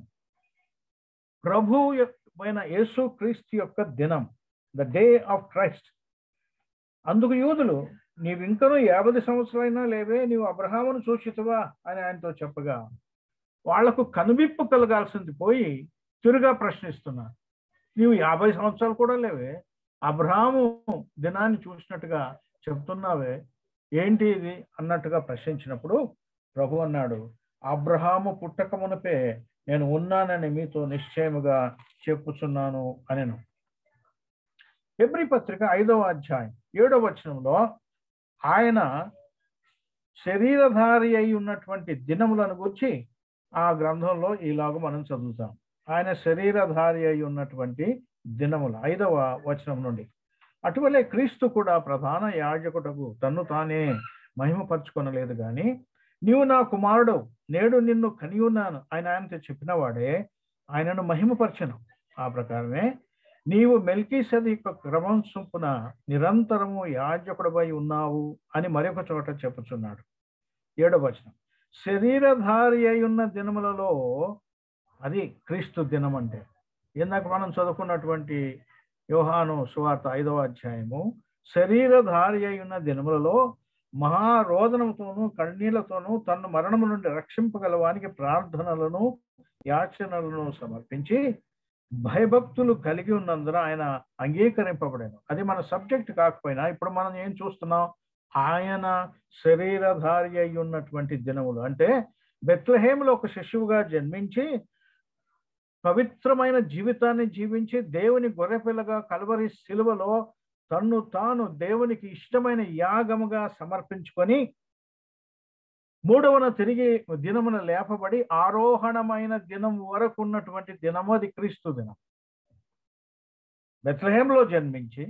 ప్రభు అయిన యేసు క్రీస్తు యొక్క దినం ద డే ఆఫ్ క్రైస్ట్ అందుకు యూదులు నీవు ఇంకనూ యాభై సంవత్సరాలైనా లేవే నీవు అబ్రహామును చూచితువా అని ఆయనతో చెప్పగా వాళ్లకు కనువిప్పు కలగాల్సింది పోయి తిరుగా ప్రశ్నిస్తున్నారు నీవు యాభై సంవత్సరాలు కూడా లేవే అబ్రహాము దినాన్ని చూసినట్టుగా చెప్తున్నావే ఏంటి ఇది అన్నట్టుగా ప్రశ్నించినప్పుడు ప్రభు అన్నాడు అబ్రహాము పుట్టక మునపే నేను ఉన్నానని మీతో నిశ్చయముగా చెప్పుచున్నాను అనెను ఎబ్రి పత్రిక ఐదవ అధ్యాయం ఏడవ వచనంలో ఆయన శరీరధారి అయి ఉన్నటువంటి దినములను గురించి ఆ గ్రంథంలో ఈలాగ మనం చదువుతాం ఆయన శరీరధారి అయి ఉన్నటువంటి దినములు ఐదవ వచనం నుండి అటువలే క్రీస్తు కూడా ప్రధాన యాజకుటకు తన్ను తానే మహిమపరచుకొనలేదు కానీ నీవు నా కుమారుడు నేడు నిన్ను కనియున్నాను ఆయన ఆయనతో చెప్పిన వాడే ఆయనను మహిమపరచను ఆ ప్రకారమే నీవు మెల్కీ సదీక క్రమం చొప్పున నిరంతరము యాజకుడపై ఉన్నావు అని మరొక చోట చెప్పుచున్నాడు ఏడవ వచనం శరీరధారి అయి ఉన్న దినములలో అది క్రీస్తు దినం అంటే ఇందాక మనం చదువుకున్నటువంటి యోహాను సువార్త ఐదవ అధ్యాయము శరీరధారి అయి ఉన్న దినములలో మహారోదనముతోనూ కన్నీళ్లతోనూ తన్ను మరణము నుండి రక్షింపగలవానికి ప్రార్థనలను యాచనలను సమర్పించి భయభక్తులు కలిగి ఉన్నందున ఆయన అంగీకరింపబడాను అది మన సబ్జెక్ట్ కాకపోయినా ఇప్పుడు మనం ఏం చూస్తున్నాం ఆయన శరీరధారి అయి ఉన్నటువంటి దినములు అంటే బెత్లహేములో ఒక శిశువుగా జన్మించి పవిత్రమైన జీవితాన్ని జీవించి దేవుని గొర్రెపిల్లగా కలవరి శిలువలో తన్ను తాను దేవునికి ఇష్టమైన యాగముగా సమర్పించుకొని మూడవన తిరిగి దినమున లేపబడి ఆరోహణమైన దినం వరకు ఉన్నటువంటి దినము అది క్రీస్తు దినం బెత్లహేంలో జన్మించి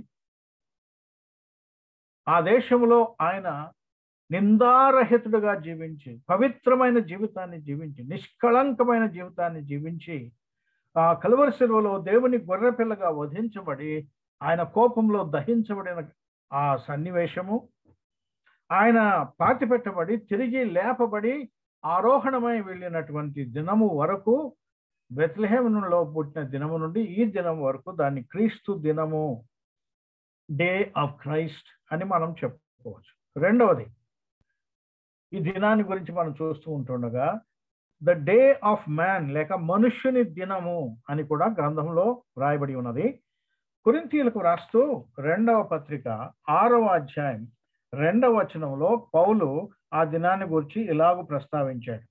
ఆ దేశంలో ఆయన నిందారహితుడుగా జీవించి పవిత్రమైన జీవితాన్ని జీవించి నిష్కళంకమైన జీవితాన్ని జీవించి ఆ కలువరి శిలువలో దేవుని గొర్రెపిల్లగా వధించబడి ఆయన కోపంలో దహించబడిన ఆ సన్నివేశము ఆయన పాతిపెట్టబడి తిరిగి లేపబడి ఆరోహణమై వెళ్ళినటువంటి దినము వరకు బెత్లహేములో పుట్టిన దినము నుండి ఈ దినం వరకు దాన్ని క్రీస్తు దినము డే ఆఫ్ క్రైస్ట్ అని మనం చెప్పుకోవచ్చు రెండవది ఈ దినాన్ని గురించి మనం చూస్తూ ఉంటుండగా ద డే ఆఫ్ మ్యాన్ లేక మనుష్యుని దినము అని కూడా గ్రంథంలో వ్రాయబడి ఉన్నది కురింతీలకు రాస్తూ రెండవ పత్రిక ఆరవ అధ్యాయం రెండవ వచనంలో పౌలు ఆ దినాన్ని గురించి ఇలాగూ ప్రస్తావించాడు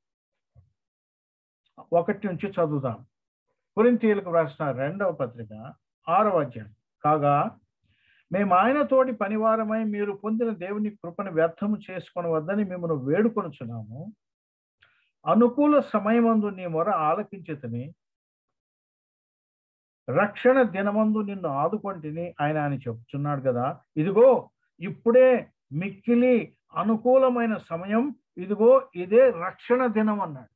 ఒకటి నుంచి చదువుదాం కురింతీలకు రాసిన రెండవ పత్రిక ఆరవ అధ్యాయం కాగా మేము ఆయన తోటి పనివారమై మీరు పొందిన దేవుని కృపను వ్యర్థము చేసుకొని వద్దని మిమ్మల్ని వేడుకొనుచున్నాము అనుకూల సమయమందు నీ మొర ఆలకించితని రక్షణ దినమందు నిన్ను ఆదుకొంటిని ఆయన అని చెప్తున్నాడు కదా ఇదిగో ఇప్పుడే మిక్కిలి అనుకూలమైన సమయం ఇదిగో ఇదే రక్షణ దినం అన్నాడు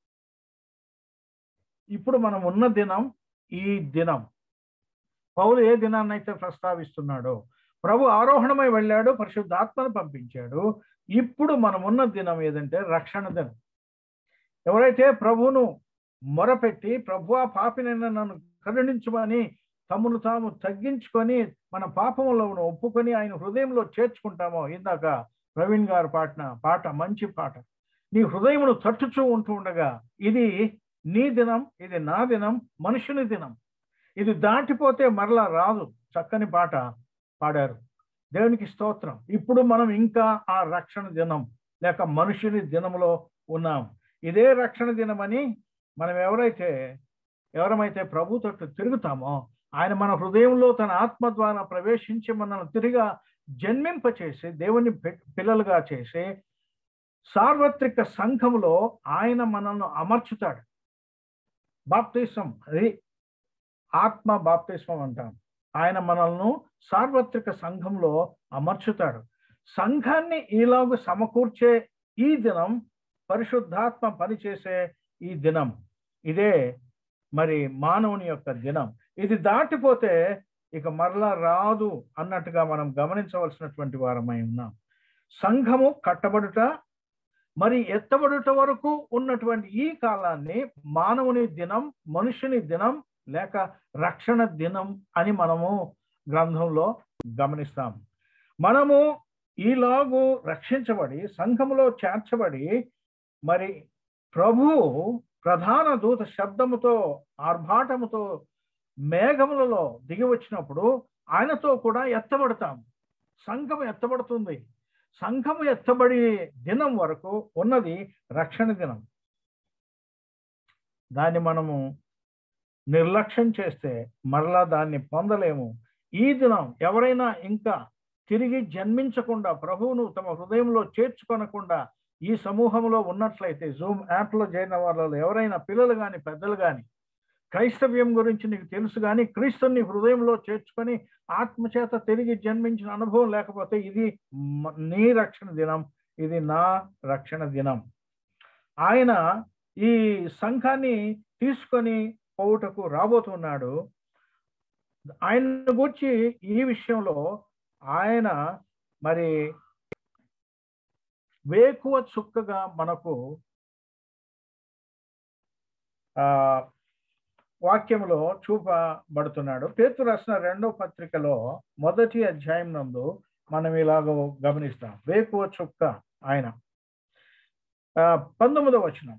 ఇప్పుడు మనం ఉన్న దినం ఈ దినం పౌలు ఏ దినాన్ని అయితే ప్రస్తావిస్తున్నాడో ప్రభు ఆరోహణమై వెళ్ళాడు పరిశుద్ధాత్మను పంపించాడు ఇప్పుడు మనం ఉన్న దినం ఏదంటే రక్షణ దినం ఎవరైతే ప్రభువును మొరపెట్టి ప్రభు ఆ పాపినైనా నన్ను కరుణించమని తమను తాము తగ్గించుకొని మన పాపంలో ఒప్పుకొని ఆయన హృదయంలో చేర్చుకుంటామో ఇందాక ప్రవీణ్ గారు పాడిన పాట మంచి పాట నీ హృదయమును తట్టుచూ ఉంటూ ఉండగా ఇది నీ దినం ఇది నా దినం మనుషుని దినం ఇది దాటిపోతే మరలా రాదు చక్కని పాట పాడారు దేవునికి స్తోత్రం ఇప్పుడు మనం ఇంకా ఆ రక్షణ దినం లేక మనుషుని దినంలో ఉన్నాం ఇదే రక్షణ దినమని మనం ఎవరైతే ఎవరమైతే ప్రభు తట్టు తిరుగుతామో ఆయన మన హృదయంలో తన ఆత్మ ద్వారా ప్రవేశించి మనల్ని తిరిగా జన్మింపచేసి దేవుని పిల్లలుగా చేసి సార్వత్రిక సంఘములో ఆయన మనల్ని అమర్చుతాడు బాప్తిసం అది ఆత్మ బాప్తిస్మం అంటాం ఆయన మనల్ని సార్వత్రిక సంఘంలో అమర్చుతాడు సంఘాన్ని ఈలాగు సమకూర్చే ఈ దినం పరిశుద్ధాత్మ పనిచేసే ఈ దినం ఇదే మరి మానవుని యొక్క దినం ఇది దాటిపోతే ఇక మరలా రాదు అన్నట్టుగా మనం గమనించవలసినటువంటి వారమై ఉన్నాం సంఘము కట్టబడుట మరి ఎత్తబడుట వరకు ఉన్నటువంటి ఈ కాలాన్ని మానవుని దినం మనుషుని దినం లేక రక్షణ దినం అని మనము గ్రంథంలో గమనిస్తాం మనము ఈలాగు రక్షించబడి సంఘములో చేర్చబడి మరి ప్రభువు ప్రధాన దూత శబ్దముతో ఆర్భాటముతో మేఘములలో దిగి వచ్చినప్పుడు ఆయనతో కూడా ఎత్తబడతాం సంఘం ఎత్తబడుతుంది సంఘము ఎత్తబడి దినం వరకు ఉన్నది రక్షణ దినం దాన్ని మనము నిర్లక్ష్యం చేస్తే మరలా దాన్ని పొందలేము ఈ దినం ఎవరైనా ఇంకా తిరిగి జన్మించకుండా ప్రభువును తమ హృదయంలో చేర్చుకొనకుండా ఈ సమూహంలో ఉన్నట్లయితే జూమ్ యాప్లో చేరిన వాళ్ళలో ఎవరైనా పిల్లలు కానీ పెద్దలు కానీ క్రైస్తవ్యం గురించి నీకు తెలుసు కానీ క్రీస్తుని హృదయంలో చేర్చుకొని ఆత్మచేత తిరిగి జన్మించిన అనుభవం లేకపోతే ఇది నీ రక్షణ దినం ఇది నా రక్షణ దినం ఆయన ఈ సంఘాన్ని తీసుకొని పోవుటకు రాబోతున్నాడు ఆయన గురించి ఈ విషయంలో ఆయన మరి వేకువ చుక్కగా మనకు ఆ వాక్యంలో చూపబడుతున్నాడు పేతు రాసిన రెండో పత్రికలో మొదటి అధ్యాయం నందు మనం ఇలాగ గమనిస్తాం వేకువ చుక్క ఆయన పంతొమ్మిదవ వచనం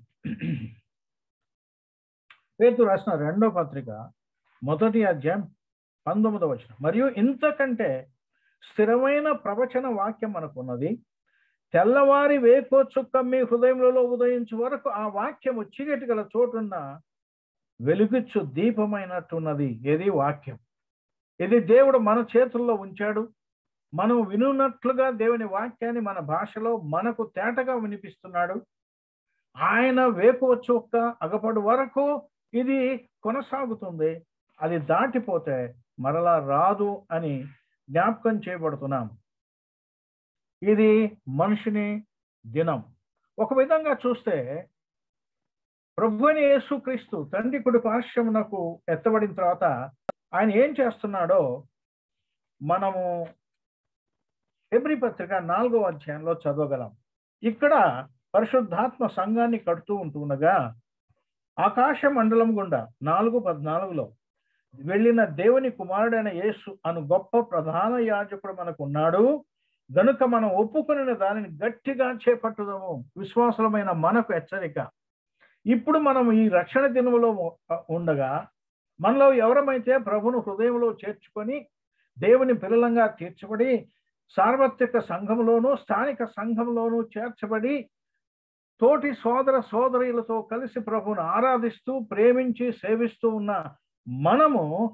పేతు రాసిన రెండో పత్రిక మొదటి అధ్యాయం పంతొమ్మిదవ వచనం మరియు ఇంతకంటే స్థిరమైన ప్రవచన వాక్యం మనకున్నది తెల్లవారి వేకో చుక్క మీ హృదయంలో ఉదయించే వరకు ఆ వాక్యము చీకటి గల చోటున్న వెలుగుచ్చు దీపమైనట్టున్నది ఇది వాక్యం ఇది దేవుడు మన చేతుల్లో ఉంచాడు మనం వినున్నట్లుగా దేవుని వాక్యాన్ని మన భాషలో మనకు తేటగా వినిపిస్తున్నాడు ఆయన వేకువ చుక్క అగపడు వరకు ఇది కొనసాగుతుంది అది దాటిపోతే మరలా రాదు అని జ్ఞాపకం చేయబడుతున్నాం ఇది మనిషిని దినం ఒక విధంగా చూస్తే ప్రభుని యేసుక్రీస్తు తండ్రి కుడి పార్శ్వమునకు ఎత్తబడిన తర్వాత ఆయన ఏం చేస్తున్నాడో మనము ఎబ్రి పత్రిక నాలుగో అధ్యాయంలో చదవగలం ఇక్కడ పరిశుద్ధాత్మ సంఘాన్ని కడుతూ ఉంటుండగా ఆకాశ మండలం గుండా నాలుగు పద్నాలుగులో వెళ్ళిన దేవుని కుమారుడైన యేసు అను గొప్ప ప్రధాన యాజకుడు మనకు ఉన్నాడు గనుక మనం ఒప్పుకున్న దానిని గట్టిగా చేపట్టుదాము విశ్వాసమైన మనకు హెచ్చరిక ఇప్పుడు మనం ఈ రక్షణ దినములో ఉండగా మనలో ఎవరమైతే ప్రభును హృదయంలో చేర్చుకొని దేవుని పిల్లలంగా తీర్చబడి సార్వత్రిక సంఘంలోనూ స్థానిక సంఘంలోనూ చేర్చబడి తోటి సోదర సోదరులతో కలిసి ప్రభును ఆరాధిస్తూ ప్రేమించి సేవిస్తూ ఉన్న మనము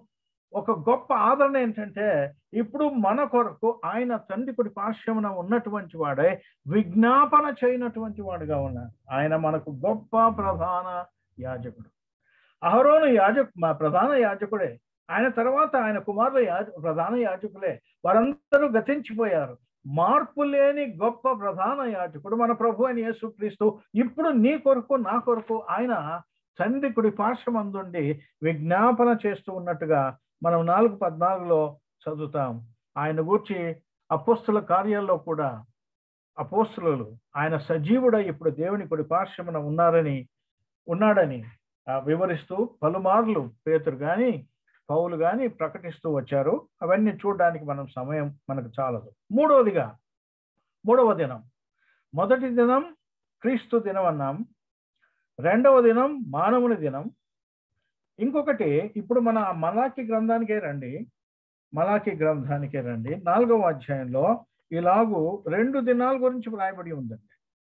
ఒక గొప్ప ఆదరణ ఏంటంటే ఇప్పుడు మన కొరకు ఆయన తండ్రి కుడి పార్శ్వమున ఉన్నటువంటి వాడే విజ్ఞాపన చేయనటువంటి వాడుగా ఉన్నాడు ఆయన మనకు గొప్ప ప్రధాన యాజకుడు అహరోను యాజకు మా ప్రధాన యాజకుడే ఆయన తర్వాత ఆయన కుమారుల యాజ ప్రధాన యాజకులే వారందరూ గతించిపోయారు మార్పు లేని గొప్ప ప్రధాన యాజకుడు మన ప్రభు అని యేసుక్రీస్తు ఇప్పుడు నీ కొరకు నా కొరకు ఆయన తండ్రి కుడి పార్శ్వమందుండి విజ్ఞాపన చేస్తూ ఉన్నట్టుగా మనం నాలుగు పద్నాలుగులో చదువుతాం ఆయన గూర్చి అపోస్తుల కార్యాల్లో కూడా అపోస్తులు ఆయన సజీవుడై ఇప్పుడు దేవుని కుడి పార్శ్వమున ఉన్నారని ఉన్నాడని ఆ, వివరిస్తూ పలుమార్లు పేతురు గాని పౌలు గాని ప్రకటిస్తూ వచ్చారు అవన్నీ చూడడానికి మనం సమయం మనకు చాలదు మూడవదిగా మూడవ దినం మొదటి దినం క్రీస్తు దినం అన్నాం రెండవ దినం మానవుని దినం ఇంకొకటి ఇప్పుడు మన మలాకి గ్రంథానికే రండి మలాకి గ్రంథానికే రండి నాలుగవ అధ్యాయంలో ఇలాగూ రెండు దినాల గురించి వ్రాయబడి ఉందండి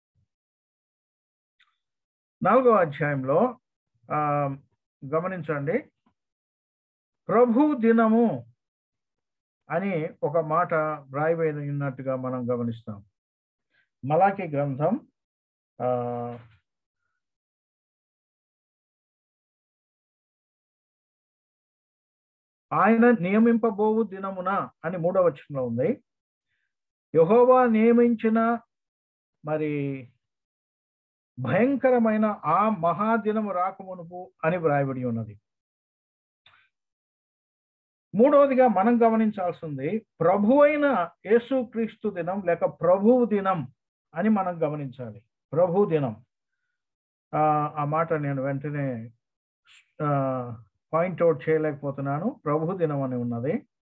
నాలుగవ అధ్యాయంలో ఆ గమనించండి ప్రభు దినము అని ఒక మాట వ్రాయబడి ఉన్నట్టుగా మనం గమనిస్తాం మలాకి గ్రంథం ఆ ఆయన నియమింపబోవు దినమున అని మూడవ వచనంలో ఉంది యహోవా నియమించిన మరి భయంకరమైన ఆ మహాదినము రాకమునుపు అని వ్రాయబడి ఉన్నది మూడవదిగా మనం గమనించాల్సింది ప్రభు అయిన యేసుక్రీస్తు దినం లేక ప్రభువు దినం అని మనం గమనించాలి ప్రభు దినం ఆ ఆ మాట నేను వెంటనే పాయింట్ అవుట్ చేయలేకపోతున్నాను ప్రభు దినం అని ఉన్నది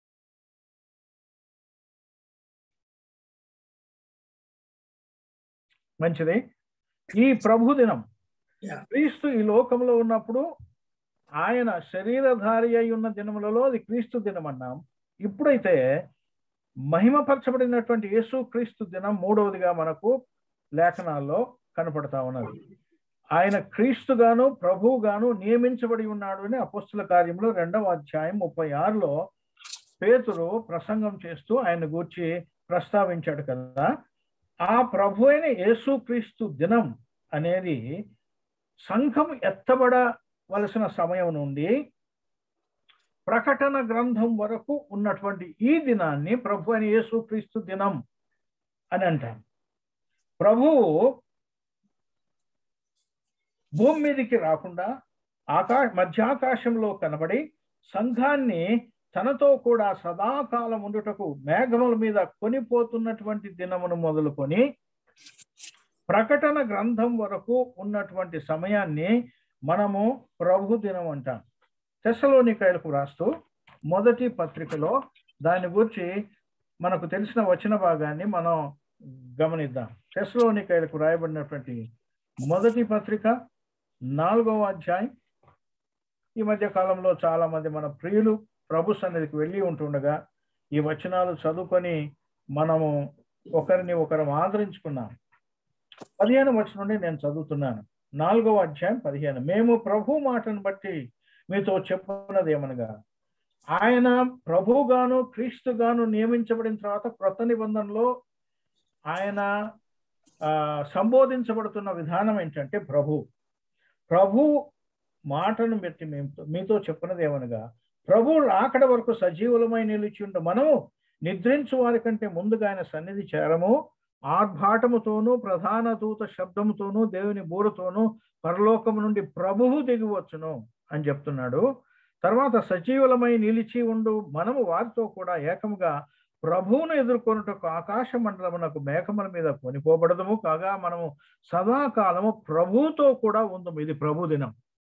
మంచిది ఈ ప్రభు దినం Yeah. క్రీస్తు ఈ లోకంలో ఉన్నప్పుడు ఆయన శరీరధారి అయి ఉన్న దినములలో అది క్రీస్తు దినం అన్నాం ఇప్పుడైతే మహిమపరచబడినటువంటి యేసు క్రీస్తు దినం మూడవదిగా మనకు లేఖనాల్లో కనపడతా ఉన్నది ఆయన క్రీస్తుగాను ప్రభువుగాను నియమించబడి ఉన్నాడు అని అపస్తుల కార్యంలో రెండవ అధ్యాయం ముప్పై ఆరులో పేతురు ప్రసంగం చేస్తూ ఆయన గూర్చి ప్రస్తావించాడు కదా ఆ ప్రభు అయిన యేసుక్రీస్తు దినం అనేది సంఘం ఎత్తబడవలసిన సమయం నుండి ప్రకటన గ్రంథం వరకు ఉన్నటువంటి ఈ దినాన్ని ప్రభు అని యేసుక్రీస్తు దినం అని అంటాం ప్రభువు భూమి మీదకి రాకుండా ఆకా మధ్యాకాశంలో కనబడి సంఘాన్ని తనతో కూడా సదాకాలం ఉండుటకు మేఘముల మీద కొనిపోతున్నటువంటి దినమును మొదలుకొని ప్రకటన గ్రంథం వరకు ఉన్నటువంటి సమయాన్ని మనము ప్రభు దినం అంటాం తెసలోనికాయలకు రాస్తూ మొదటి పత్రికలో దాని గురించి మనకు తెలిసిన వచన భాగాన్ని మనం గమనిద్దాం తెసలోనికాయలకు రాయబడినటువంటి మొదటి పత్రిక నాలుగవ అధ్యాయం ఈ మధ్య కాలంలో చాలా మంది మన ప్రియులు ప్రభు సన్నిధికి వెళ్ళి ఉంటుండగా ఈ వచనాలు చదువుకొని మనము ఒకరిని ఒకరు ఆదరించుకున్నాం పదిహేను వచనం నుండి నేను చదువుతున్నాను నాలుగవ అధ్యాయం పదిహేను మేము ప్రభు మాటను బట్టి మీతో చెప్పున్నది ఏమనగా ఆయన ప్రభుగాను క్రీస్తుగాను నియమించబడిన తర్వాత క్రొత్త నిబంధనలో ఆయన ఆ, సంబోధించబడుతున్న విధానం ఏంటంటే ప్రభు ప్రభు మాటను బట్టి మేము మీతో చెప్పినది ఏమనగా ప్రభు రాకడ వరకు సజీవులమై నిలిచిండు మనము నిద్రించు వారి కంటే ముందుగా ఆయన సన్నిధి చేరము ఆర్భాటముతోనూ ప్రధాన దూత శబ్దముతోనూ దేవుని బూరతోనూ పరలోకము నుండి ప్రభువు దిగివచ్చును అని చెప్తున్నాడు తర్వాత సజీవులమై నిలిచి ఉండు మనము వారితో కూడా ఏకముగా ప్రభువును ఎదుర్కొనుటకు ఆకాశ మండలమునకు మేఘముల మీద కొనిపోబడదము కాగా మనము సదాకాలము ప్రభువుతో కూడా ఉందము ఇది ప్రభు దినం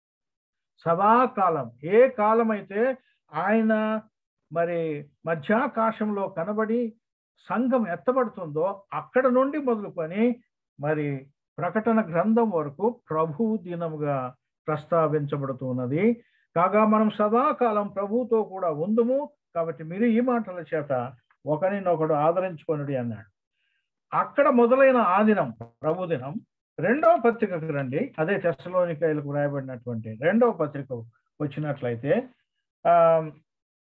సదాకాలం ఏ కాలం అయితే ఆయన మరి మధ్యాకాశంలో కనబడి సంఘం ఎత్తబడుతుందో అక్కడ నుండి మొదలుకొని మరి ప్రకటన గ్రంథం వరకు ప్రభు దినముగా ప్రస్తావించబడుతున్నది కాగా మనం సదాకాలం ప్రభువుతో కూడా ఉందుము కాబట్టి మీరు ఈ మాటల చేత ఒకరినొకడు ఆదరించుకొనుడి అన్నాడు అక్కడ మొదలైన ఆ దినం ప్రభు దినం రెండవ పత్రికకు రండి అదే తెస్సలోనికాయలకు రాయబడినటువంటి రెండవ పత్రిక వచ్చినట్లయితే ఆ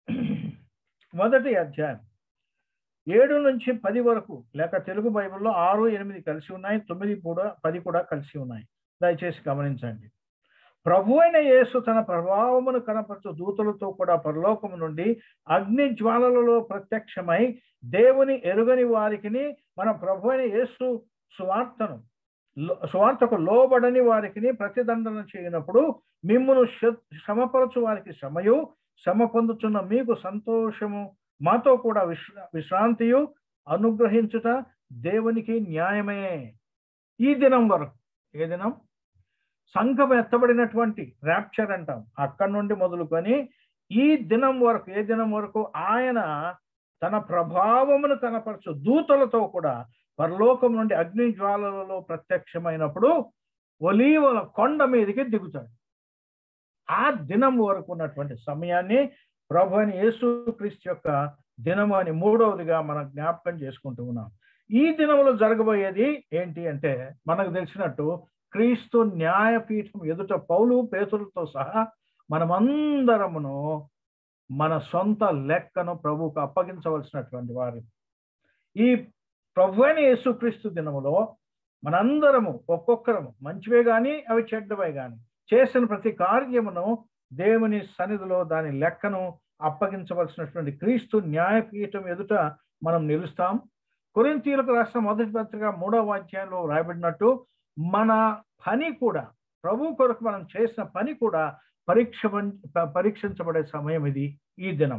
మొదటి అధ్యాయం ఏడు నుంచి పది వరకు లేక తెలుగు బైబిల్లో ఆరు ఎనిమిది కలిసి ఉన్నాయి తొమ్మిది కూడా పది కూడా కలిసి ఉన్నాయి దయచేసి గమనించండి ప్రభు అయిన యేసు తన ప్రభావమును కనపరచు దూతలతో కూడా పరలోకము నుండి అగ్ని జ్వాలలలో ప్రత్యక్షమై దేవుని ఎరుగని వారికిని మన ప్రభు అయిన యేసు సువార్తను లో- సువార్తకు లోబడని వారికి ప్రతిదండన చేయనప్పుడు మిమ్మును శ- శ్రమపరచు వారికి శ్రమయు శ్రమ పొందుతున్న మీకు సంతోషము మాతో కూడా విశ్రా విశ్రాంతియు అనుగ్రహించుట దేవునికి న్యాయమే ఈ దినం వరకు ఏ దినం సంఘం ఎత్తబడినటువంటి ర్యాప్చర్ అంటాం అక్కడి నుండి మొదలుకొని ఈ దినం వరకు ఏ దినం వరకు ఆయన తన ప్రభావమును కనపరచు దూతలతో కూడా పరలోకం నుండి అగ్ని జ్వాలలలో ప్రత్యక్షమైనప్పుడు ఒలీవల కొండ మీదకి దిగుతాడు ఆ దినం వరకు ఉన్నటువంటి సమయాన్ని ప్రభు అని యేసుక్రీస్తు యొక్క దినము అని మూడవదిగా మనం జ్ఞాపకం చేసుకుంటూ ఉన్నాం ఈ దినంలో జరగబోయేది ఏంటి అంటే మనకు తెలిసినట్టు క్రీస్తు న్యాయపీఠం ఎదుట పౌలు పేతులతో సహా మనమందరమును మన సొంత లెక్కను ప్రభువుకు అప్పగించవలసినటువంటి వారు ఈ ప్రభు అయిన యేసుక్రీస్తు దినములో మనందరము ఒక్కొక్కరము మంచివే కానీ అవి చెడ్డవే కానీ చేసిన ప్రతి కార్యమును దేవుని సన్నిధిలో దాని లెక్కను అప్పగించవలసినటువంటి క్రీస్తు న్యాయపీఠం ఎదుట మనం నిలుస్తాం కొరింతీలకు రాసిన మొదటి పత్రిక మూడవ అధ్యాయంలో రాయబడినట్టు మన పని కూడా ప్రభు కొరకు మనం చేసిన పని కూడా పరీక్ష పరీక్షించబడే సమయం ఇది ఈ దినం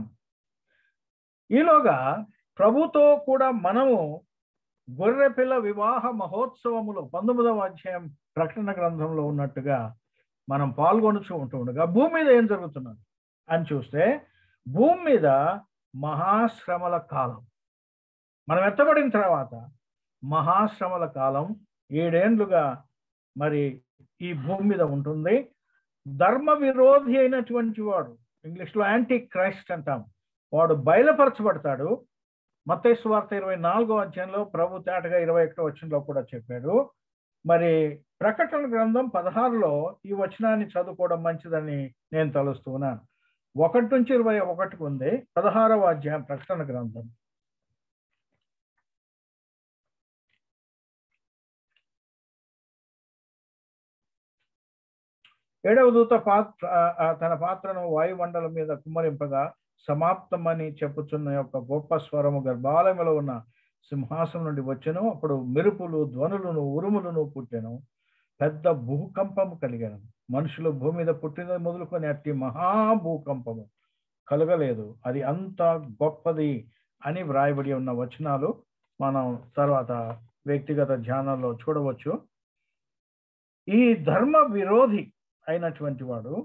ఈలోగా ప్రభుతో కూడా మనము గొర్రెపిల్ల వివాహ మహోత్సవములో పంతొమ్మిదవ అధ్యాయం ప్రకటన గ్రంథంలో ఉన్నట్టుగా మనం పాల్గొనుచూ ఉంటుండగా భూమి మీద ఏం జరుగుతున్నది అని చూస్తే భూమి మీద మహాశ్రమల కాలం మనం ఎత్తబడిన తర్వాత మహాశ్రమల కాలం ఏడేండ్లుగా మరి ఈ భూమి మీద ఉంటుంది ధర్మ విరోధి అయినటువంటి వాడు ఇంగ్లీష్లో యాంటీ క్రైస్ట్ అంటాం వాడు బయలుపరచబడతాడు మత్తైసు వార్త ఇరవై నాలుగో అధ్యాయంలో ప్రభు తేటగా ఇరవై ఒకటో వచనంలో కూడా చెప్పాడు మరి ప్రకటన గ్రంథం పదహారులో ఈ వచనాన్ని చదువుకోవడం మంచిదని నేను తలుస్తున్నాను ఒకటి నుంచి ఇరవై ఒకటికి ఉంది పదహారవ అధ్యాయం ప్రకటన గ్రంథం ఏడవ దూత పాత్ర తన పాత్రను వాయుమండలం మీద కుమ్మరింపగా సమాప్తమని చెప్పుచున్న యొక్క గొప్ప స్వరము గర్భాలయంలో ఉన్న సింహాసనం నుండి వచ్చెను అప్పుడు మెరుపులు ధ్వనులను ఉరుములను పుట్టెను పెద్ద భూకంపము కలిగాను మనుషులు భూమి మీద పుట్టినది మొదలుకొని అట్టి మహాభూకంపము కలగలేదు అది అంత గొప్పది అని వ్రాయబడి ఉన్న వచనాలు మనం తర్వాత వ్యక్తిగత ధ్యానంలో చూడవచ్చు ఈ ధర్మ విరోధి అయినటువంటి వాడు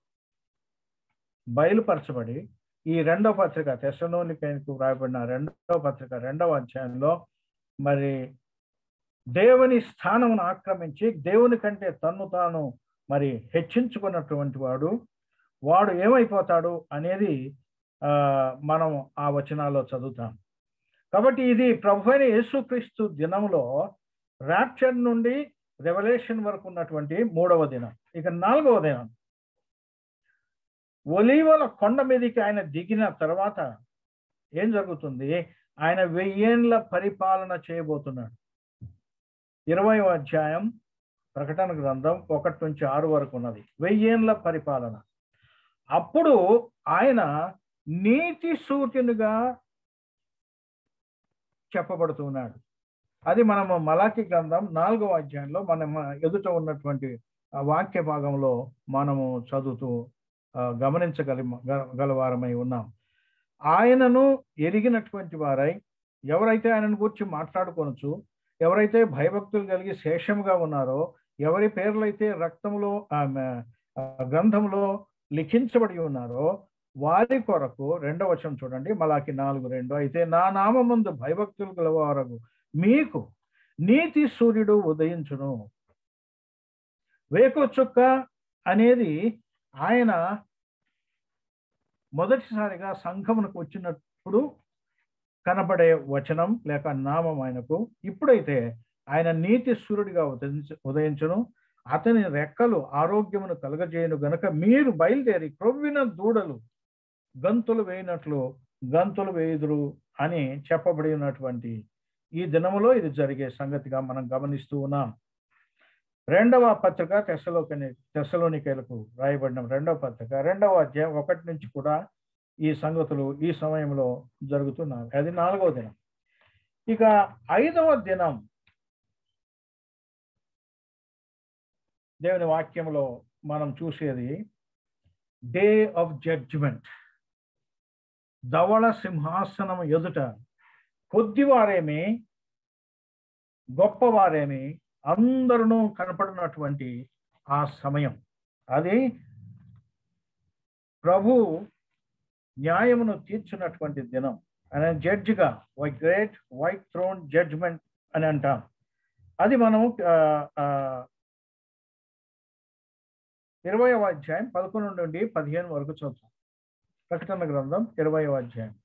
బయలుపరచబడి ఈ రెండవ పత్రిక తెసలోనికైనకు వ్రాయబడిన రెండవ పత్రిక రెండవ అధ్యాయంలో మరి దేవుని స్థానమును ఆక్రమించి దేవుని కంటే తన్ను తాను మరి హెచ్చించుకున్నటువంటి వాడు వాడు ఏమైపోతాడు అనేది ఆ మనం ఆ వచనాల్లో చదువుతాం కాబట్టి ఇది ప్రభు అయిన యేసుక్రీస్తు దినంలో ర్యాప్చర్ నుండి రెవల్యూషన్ వరకు ఉన్నటువంటి మూడవ దినం ఇక నాలుగవ దినం ఒలీవల కొండ మీదకి ఆయన దిగిన తర్వాత ఏం జరుగుతుంది ఆయన వెయ్యేండ్ల పరిపాలన చేయబోతున్నాడు ఇరవై అధ్యాయం ప్రకటన గ్రంథం ఒకటి నుంచి ఆరు వరకు ఉన్నది వెయ్యేండ్ల పరిపాలన అప్పుడు ఆయన నీతి సూర్యునిగా చెప్పబడుతున్నాడు అది మనము మలాకి గ్రంథం నాలుగవ అధ్యాయంలో మనం ఎదుట ఉన్నటువంటి వాక్య భాగంలో మనము చదువుతూ గమనించగలి గలవారమై ఉన్నాం ఆయనను ఎరిగినటువంటి వారై ఎవరైతే ఆయనను గురించి మాట్లాడుకొనొచ్చు ఎవరైతే భయభక్తులు కలిగి శేషముగా ఉన్నారో ఎవరి పేర్లైతే రక్తంలో గ్రంథంలో లిఖించబడి ఉన్నారో వారి కొరకు రెండవ వచనం చూడండి మలాకి నాలుగు రెండు అయితే నా నామందు భయభక్తులు గలవారకు మీకు నీతి సూర్యుడు ఉదయించును వేకు చుక్క అనేది ఆయన మొదటిసారిగా సంఘమునకు వచ్చినప్పుడు కనబడే వచనం లేక నామం ఆయనకు ఇప్పుడైతే ఆయన నీతి సూర్యుడిగా ఉదయించ ఉదయించును అతని రెక్కలు ఆరోగ్యమును కలగజేయను గనక మీరు బయలుదేరి క్రొవ్విన దూడలు గంతులు వేయినట్లు గంతులు వేయుదురు అని చెప్పబడి ఉన్నటువంటి ఈ దినములో ఇది జరిగే సంగతిగా మనం గమనిస్తూ ఉన్నాం రెండవ పత్రిక తెసలోకని తెసలోనికలకు రాయబడిన రెండవ పత్రిక రెండవ అధ్యాయం ఒకటి నుంచి కూడా ఈ సంగతులు ఈ సమయంలో జరుగుతున్నాయి అది నాలుగవ దినం ఇక ఐదవ దినం దేవుని వాక్యంలో మనం చూసేది డే ఆఫ్ జడ్జిమెంట్ ధవళ సింహాసనం ఎదుట కొద్దివారేమి గొప్పవారేమి అందరూ కనపడినటువంటి ఆ సమయం అది ప్రభు న్యాయమును తీర్చినటువంటి దినం అనే జడ్జిగా why great white throne judgment అని అంటాం అది మనం ఇరవై అధ్యాయం పదకొండు నుండి పదిహేను వరకు చూద్దాం ప్రకటన గ్రంథం ఇరవై అధ్యాయం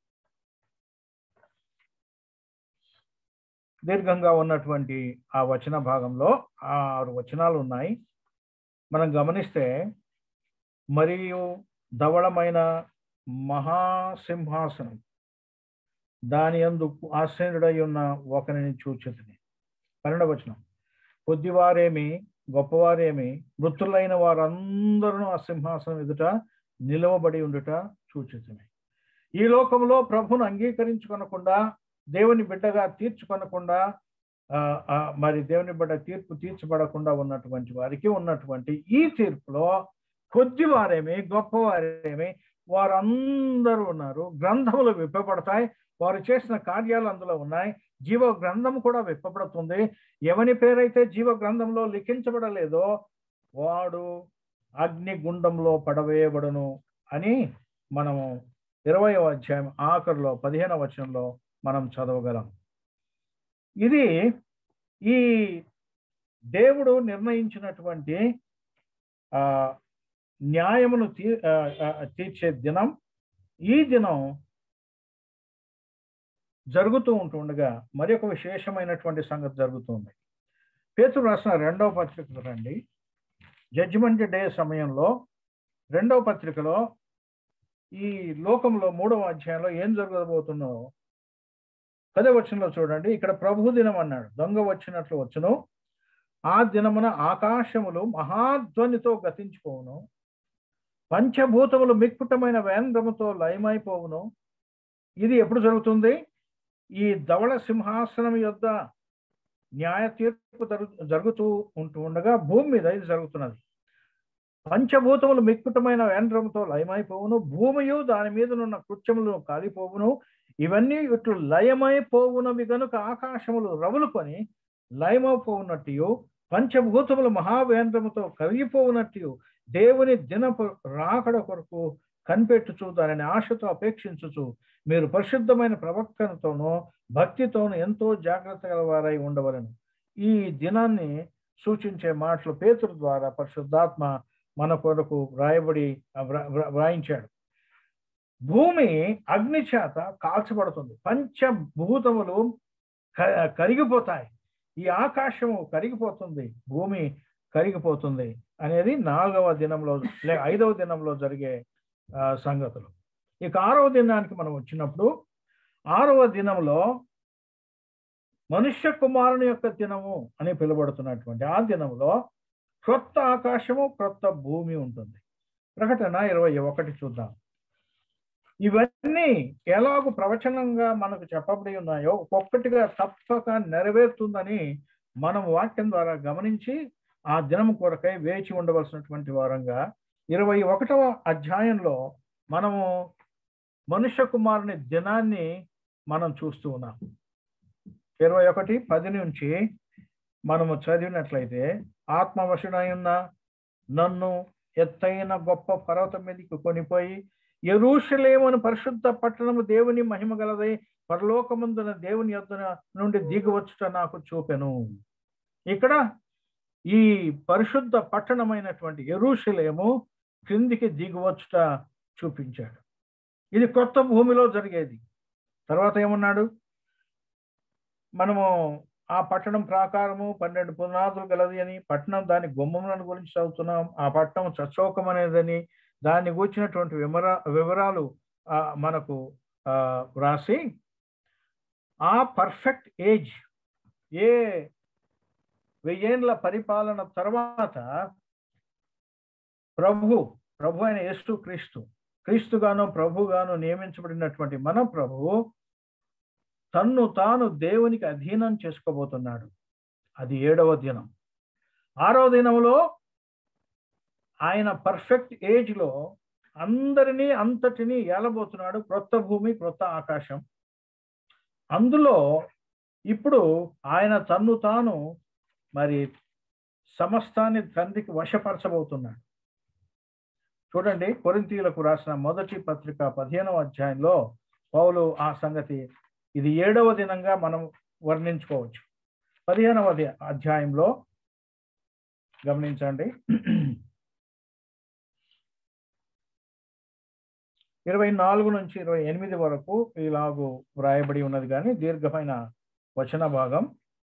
దీర్ఘంగా ఉన్నటువంటి ఆ వచన భాగంలో ఆరు వచనాలు ఉన్నాయి మనం గమనిస్తే మరియు ధవళమైన మహాసింహాసనం దాని అందు ఆశ్రయుడై ఉన్న ఒకరిని చూచితిని పన్నెండవ వచనం కొద్దివారేమి గొప్పవారేమి మృతులైన వారందరూ ఆ సింహాసనం ఎదుట నిలవబడి ఉండుట చూచితిని ఈ లోకంలో ప్రభును అంగీకరించుకొనకుండా దేవుని బిడ్డగా తీర్చుకొనకుండా మరి దేవుని బిడ్డ తీర్పు తీర్చబడకుండా ఉన్నటువంటి వారికి ఉన్నటువంటి ఈ తీర్పులో కొద్దివారేమి గొప్పవారేమి వారందరూ ఉన్నారు గ్రంథములు విప్పబడతాయి వారు చేసిన కార్యాలు అందులో ఉన్నాయి జీవ గ్రంథం కూడా విప్పబడుతుంది ఎవని పేరైతే జీవ గ్రంథంలో లిఖించబడలేదో వాడు అగ్ని గుండంలో పడవేయబడును అని మనము ఇరవై అధ్యాయం ఆఖరిలో పదిహేనవ వచనంలో మనం చదవగలం ఇది ఈ దేవుడు నిర్ణయించినటువంటి ఆ న్యాయమును తీ తీర్చే దినం ఈ దినం జరుగుతూ ఉంటుండగా మరి ఒక విశేషమైనటువంటి సంగతి జరుగుతుంది పేతురు రాసిన రెండవ పత్రిక రండి జడ్జిమెంట్ డే సమయంలో రెండవ పత్రికలో ఈ లోకంలో మూడవ అధ్యాయంలో ఏం జరగబోతుందో పదే వచనంలో చూడండి ఇక్కడ ప్రభు దినం అన్నాడు దొంగ వచ్చినట్లు వచ్చును ఆ దినమున ఆకాశములు మహాధ్వనితో గతించిపోవును పంచభూతములు మిక్కుటమైన వేంద్రముతో లయమైపోవును ఇది ఎప్పుడు జరుగుతుంది ఈ ధవళ సింహాసనం యొద్ద న్యాయ తీర్పు జరుగుతూ ఉంటూ ఉండగా భూమి మీద ఇది జరుగుతున్నది పంచభూతములు మిక్కుటమైన వేంద్రముతో లయమైపోవును భూమియు దాని మీదనున్న కృత్యములు కాలిపోవును ఇవన్నీ ఇట్లు లయమైపోవునవి గనుక ఆకాశములు రవులుకొని లయమైపోవునట్టు పంచభూతములు మహావేంద్రముతో కరిగిపోవునట్టు దేవుని దినపు రాకడ కొరకు కనిపెట్టుచు దానిని ఆశతో అపేక్షించుచు మీరు పరిశుద్ధమైన ప్రవక్తనతోనూ భక్తితోనూ ఎంతో జాగ్రత్త గలవారై ఉండవలను ఈ దినాన్ని సూచించే మాటలు పేతురు ద్వారా పరిశుద్ధాత్మ మన కొరకు వ్రాయబడి వ్రాయించాడు భూమి అగ్ని చేత కాల్చబడుతుంది పంచభూతములు కరిగిపోతాయి ఈ ఆకాశము కరిగిపోతుంది భూమి కరిగిపోతుంది అనేది నాలుగవ దినంలో లేక ఐదవ దినంలో జరిగే సంగతులు ఇక ఆరవ దినానికి మనం వచ్చినప్పుడు ఆరవ దినంలో మనుష్య కుమారుని యొక్క దినము అని పిలువబడుతున్నటువంటి ఆ దినంలో క్రొత్త ఆకాశము క్రొత్త భూమి ఉంటుంది ప్రకటన ఇరవై ఒకటి చూద్దాం ఇవన్నీ ఎలాగో ప్రవచనంగా మనకు చెప్పబడి ఉన్నాయో ఒక్కొక్కటిగా తప్పక నెరవేరుతుందని మనం వాక్యం ద్వారా గమనించి ఆ దినం కొరకై వేచి ఉండవలసినటువంటి వారంగా ఇరవై ఒకటవ అధ్యాయంలో మనము మనుష్య కుమారుని దినాన్ని మనం చూస్తూ ఉన్నాం ఇరవై ఒకటి పది నుంచి మనము చదివినట్లయితే ఆత్మవశుడై ఉన్న నన్ను ఎత్తైన గొప్ప పర్వతం మీదకి కొనిపోయి ఎరుషలేమును పరిశుద్ధ పట్టణము దేవుని మహిమ గలదై పరలోకమందున దేవుని యొద్ద నుండి దిగువచ్చుట నాకు చూపెను ఇక్కడ ఈ పరిశుద్ధ పట్టణమైనటువంటి ఎరుషలేము క్రిందికి దిగువచ్చుట చూపించాడు ఇది కొత్త భూమిలో జరిగేది తర్వాత ఏమన్నాడు మనము ఆ పట్టణం ప్రాకారము పన్నెండు పునాదులు గలది అని పట్టణం దాని గుమ్మములను గురించి చదువుతున్నాం ఆ పట్టణం చచ్చోకం అనేదని దాన్ని కూర్చున్నటువంటి వివరా వివరాలు ఆ, మనకు ఆ, వ్రాసి ఆ పర్ఫెక్ట్ ఏజ్ ఏ వెయ్యేండ్ల పరిపాలన తర్వాత ప్రభు ప్రభు అయిన యేసు క్రీస్తు క్రీస్తుగాను ప్రభుగాను నియమించబడినటువంటి మన ప్రభు తన్ను తాను దేవునికి అధీనం చేసుకోబోతున్నాడు అది ఏడవ దినం ఆరవ దినంలో ఆయన పర్ఫెక్ట్ ఏజ్ లో అందరినీ అంతటినీ ఏలబోతున్నాడు క్రొత్త భూమి క్రొత్త ఆకాశం అందులో ఇప్పుడు ఆయన తన్ను తాను మరి సమస్తాన్ని తండ్రికి వశపరచబోతున్నాడు చూడండి కొరింతీయులకు రాసిన మొదటి పత్రిక పదిహేనవ అధ్యాయంలో పౌలు ఆ సంగతి ఇది ఏడవ దినంగా మనం వర్ణించుకోవచ్చు పదిహేనవ అధ్యా- అధ్యాయంలో గమనించండి ఇరవై నాలుగు నుంచి ఇరవై ఎనిమిది వరకు ఇలాగూ వ్రాయబడి ఉన్నది కానీ దీర్ఘమైన వచన భాగం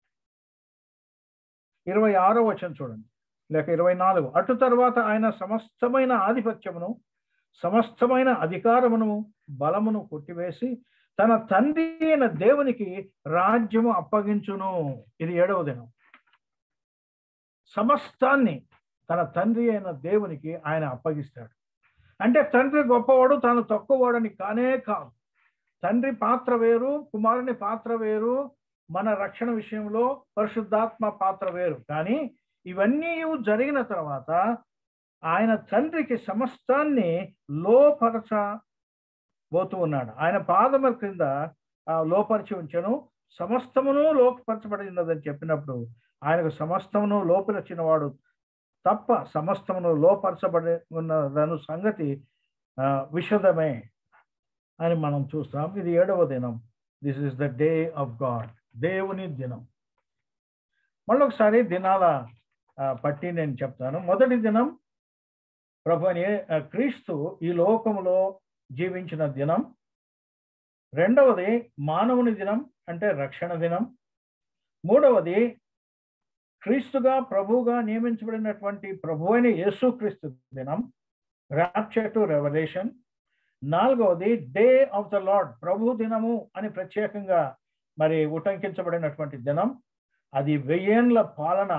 ఇరవై ఆరో వచనం చూడండి లేక ఇరవై నాలుగు అటు తర్వాత ఆయన సమస్తమైన ఆధిపత్యమును సమస్తమైన అధికారమును బలమును కొట్టివేసి తన తండ్రి అయిన దేవునికి రాజ్యము అప్పగించును ఇది ఏడవ దినం సమస్తాన్ని తన తండ్రి అయిన దేవునికి ఆయన అప్పగిస్తాడు అంటే తండ్రి గొప్పవాడు తాను తక్కువవాడని కానే కాదు తండ్రి పాత్ర వేరు కుమారుని పాత్ర వేరు మన రక్షణ విషయంలో పరిశుద్ధాత్మ పాత్ర వేరు కానీ ఇవన్నీ జరిగిన తర్వాత ఆయన తండ్రికి సమస్తాన్ని లోపరచబోతూ ఉన్నాడు ఆయన పాదముల క్రింద ఆ, లోపరిచి ఉంచను సమస్తమును లోపరచబడి ఉన్నదని చెప్పినప్పుడు ఆయనకు సమస్తమును లోపరిచిన వాడు తప్ప సమస్తమును లోపరచబడి ఉన్నదను సంగతి ఆ, విషదమే అని మనం చూస్తాం ఇది ఏడవ దినం this is the day of God దేవుని దినం మళ్ళీ ఒకసారి దినాల ఆ, పట్టి నేను చెప్తాను మొదటి దినం ప్రభు అని ఆ, క్రీస్తు ఈ లోకంలో జీవించిన దినం రెండవది మానవుని దినం అంటే రక్షణ దినం మూడవది క్రీస్తుగా ప్రభువుగా నియమించబడినటువంటి ప్రభు అయిన యేసుక్రీస్తు దినం రాప్చర్ టు రెవల్యూషన్ నాలుగవది డే ఆఫ్ ద లార్డ్ ప్రభు దినము అని ప్రత్యేకంగా మరి ఉటంకించబడినటువంటి దినం అది వెయ్యేండ్ల పాలన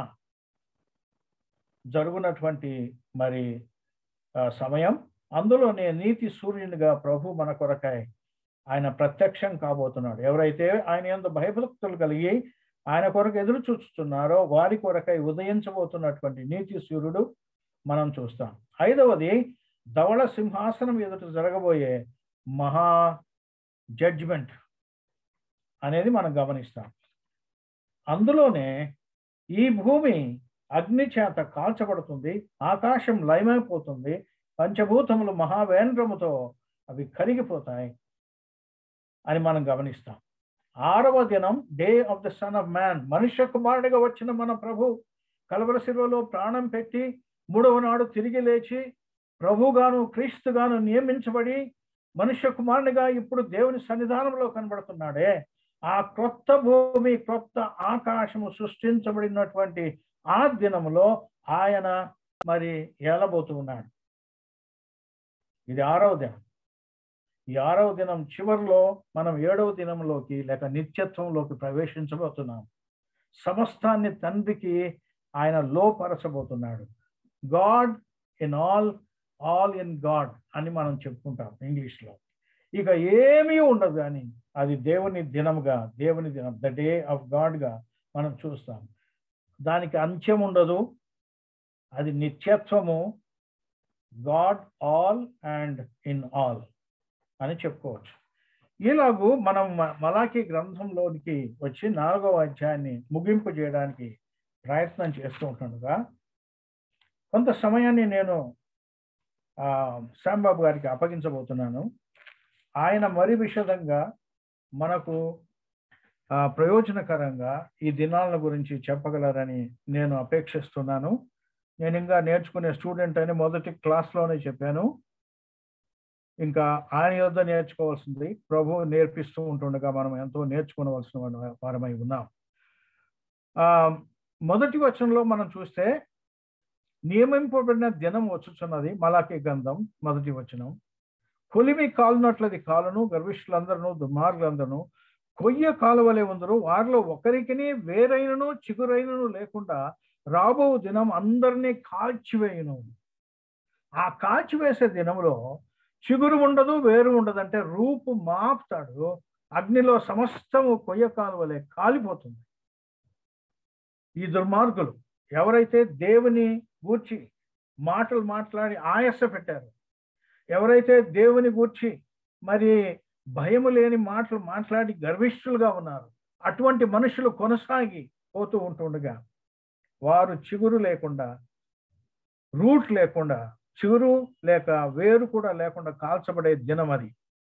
జరుగునటువంటి మరి ఆ, సమయం అందులోనే నీతి సూర్యునిగా ప్రభు మన కొరకై ఆయన ప్రత్యక్షం కాబోతున్నాడు ఎవరైతే ఆయన ఎందు భయభక్తులు కలిగి ఆయన కొరకు ఎదురు చూస్తున్నారో వారి కొరకై ఉదయించబోతున్నటువంటి నీతి సూర్యుడు మనం చూస్తాం ఐదవది ధవళ సింహాసనం ఎదుట జరగబోయే మహా జడ్జిమెంట్ అనేది మనం గమనిస్తాం అందులోనే ఈ భూమి అగ్ని చేత కాల్చబడుతుంది ఆకాశం లయమైపోతుంది పంచభూతములు మహావేంద్రముతో అవి కరిగిపోతాయి అని మనం గమనిస్తాం ఆరవ దినం day of the son of man మనుష్య కుమారుడిగా వచ్చిన మన ప్రభు కలవర శిలువలో ప్రాణం పెట్టి మూడవ నాడు తిరిగి లేచి ప్రభుగాను క్రీస్తుగాను నియమించబడి మనుష్య కుమారునిగా ఇప్పుడు దేవుని సన్నిధానంలో కనబడుతున్నాడే ఆ క్రొత్త భూమి క్రొత్త ఆకాశము సృష్టించబడినటువంటి ఆ దినములో ఆయన మరి ఏలబోతూ ఉన్నాడు ఇది ఆరవ దినం ఈ ఆరవ దినం చివరిలో మనం ఏడవ దినంలోకి లేక నిత్యత్వంలోకి ప్రవేశించబోతున్నాం సమస్తాన్ని తండ్రికి ఆయన లోపరచబోతున్నాడు God in all all in God అని మనం చెప్పుకుంటాం ఇంగ్లీష్లో ఇక ఏమీ ఉండదు కానీ అది దేవుని దినముగా దేవుని దినం ద డే ఆఫ్ గాడ్గా మనం చూస్తాం దానికి అంత్యం ఉండదు అది నిత్యత్వము God all and in all అని చెప్పుకోవచ్చు ఇలాగూ మనం మ- మలాఖీ గ్రంథంలోనికి వచ్చి నాలుగవ అధ్యాయాన్ని ముగింపు చేయడానికి ప్రయత్నం చేస్తూ ఉంటుండగా కొంత సమయాన్ని నేను ఆ, శ్యాంబాబు గారికి అప్పగించబోతున్నాను ఆయన మరి విషదంగా మనకు ఆ, ప్రయోజనకరంగా ఈ దినాల గురించి చెప్పగలరని నేను అపేక్షిస్తున్నాను నేను ఇంకా నేర్చుకునే స్టూడెంట్ అని మొదటి క్లాస్లోనే చెప్పాను ఇంకా ఆయన యొద్ద నేర్చుకోవాల్సింది ప్రభు నేర్పిస్తూ ఉంటుండగా మనం ఎంతో నేర్చుకోవలసిన వార- వారమై ఉన్నాం ఆ మొదటి వచనంలో మనం చూస్తే నియమింపబడిన దినం వచ్చుచున్నది మలాకి గంధం మొదటి వచనం కొలిమి కాలునట్లది కాలును గర్విష్ఠులందరూ దుర్మార్గులందరూ కొయ్య కాలువలే ఉందరు వారిలో ఒకరికిని వేరైనను చిగురైనను లేకుండా రాబో దినం అందరినీ కాల్చివేయును ఆ కాల్చివేసే దినంలో చిగురు ఉండదు వేరు ఉండదు అంటే రూపు మాపుతాడు అగ్నిలో సమస్తము కొయ్య కాలువలే కాలిపోతుంది ఈ దుర్మార్గులు ఎవరైతే దేవుని గూర్చి మాటలు మాట్లాడి ఆయాస పెట్టారు ఎవరైతే దేవుని గూర్చి మరి భయము లేని మాటలు మాట్లాడి గర్విష్ఠులుగా ఉన్నారు అటువంటి మనుషులు కొనసాగి పోతూ ఉంటుండగా వారు చిగురు లేకుండా రూట్ లేకుండా చిగురు లేక వేరు కూడా లేకుండా కాల్చబడే దినం అది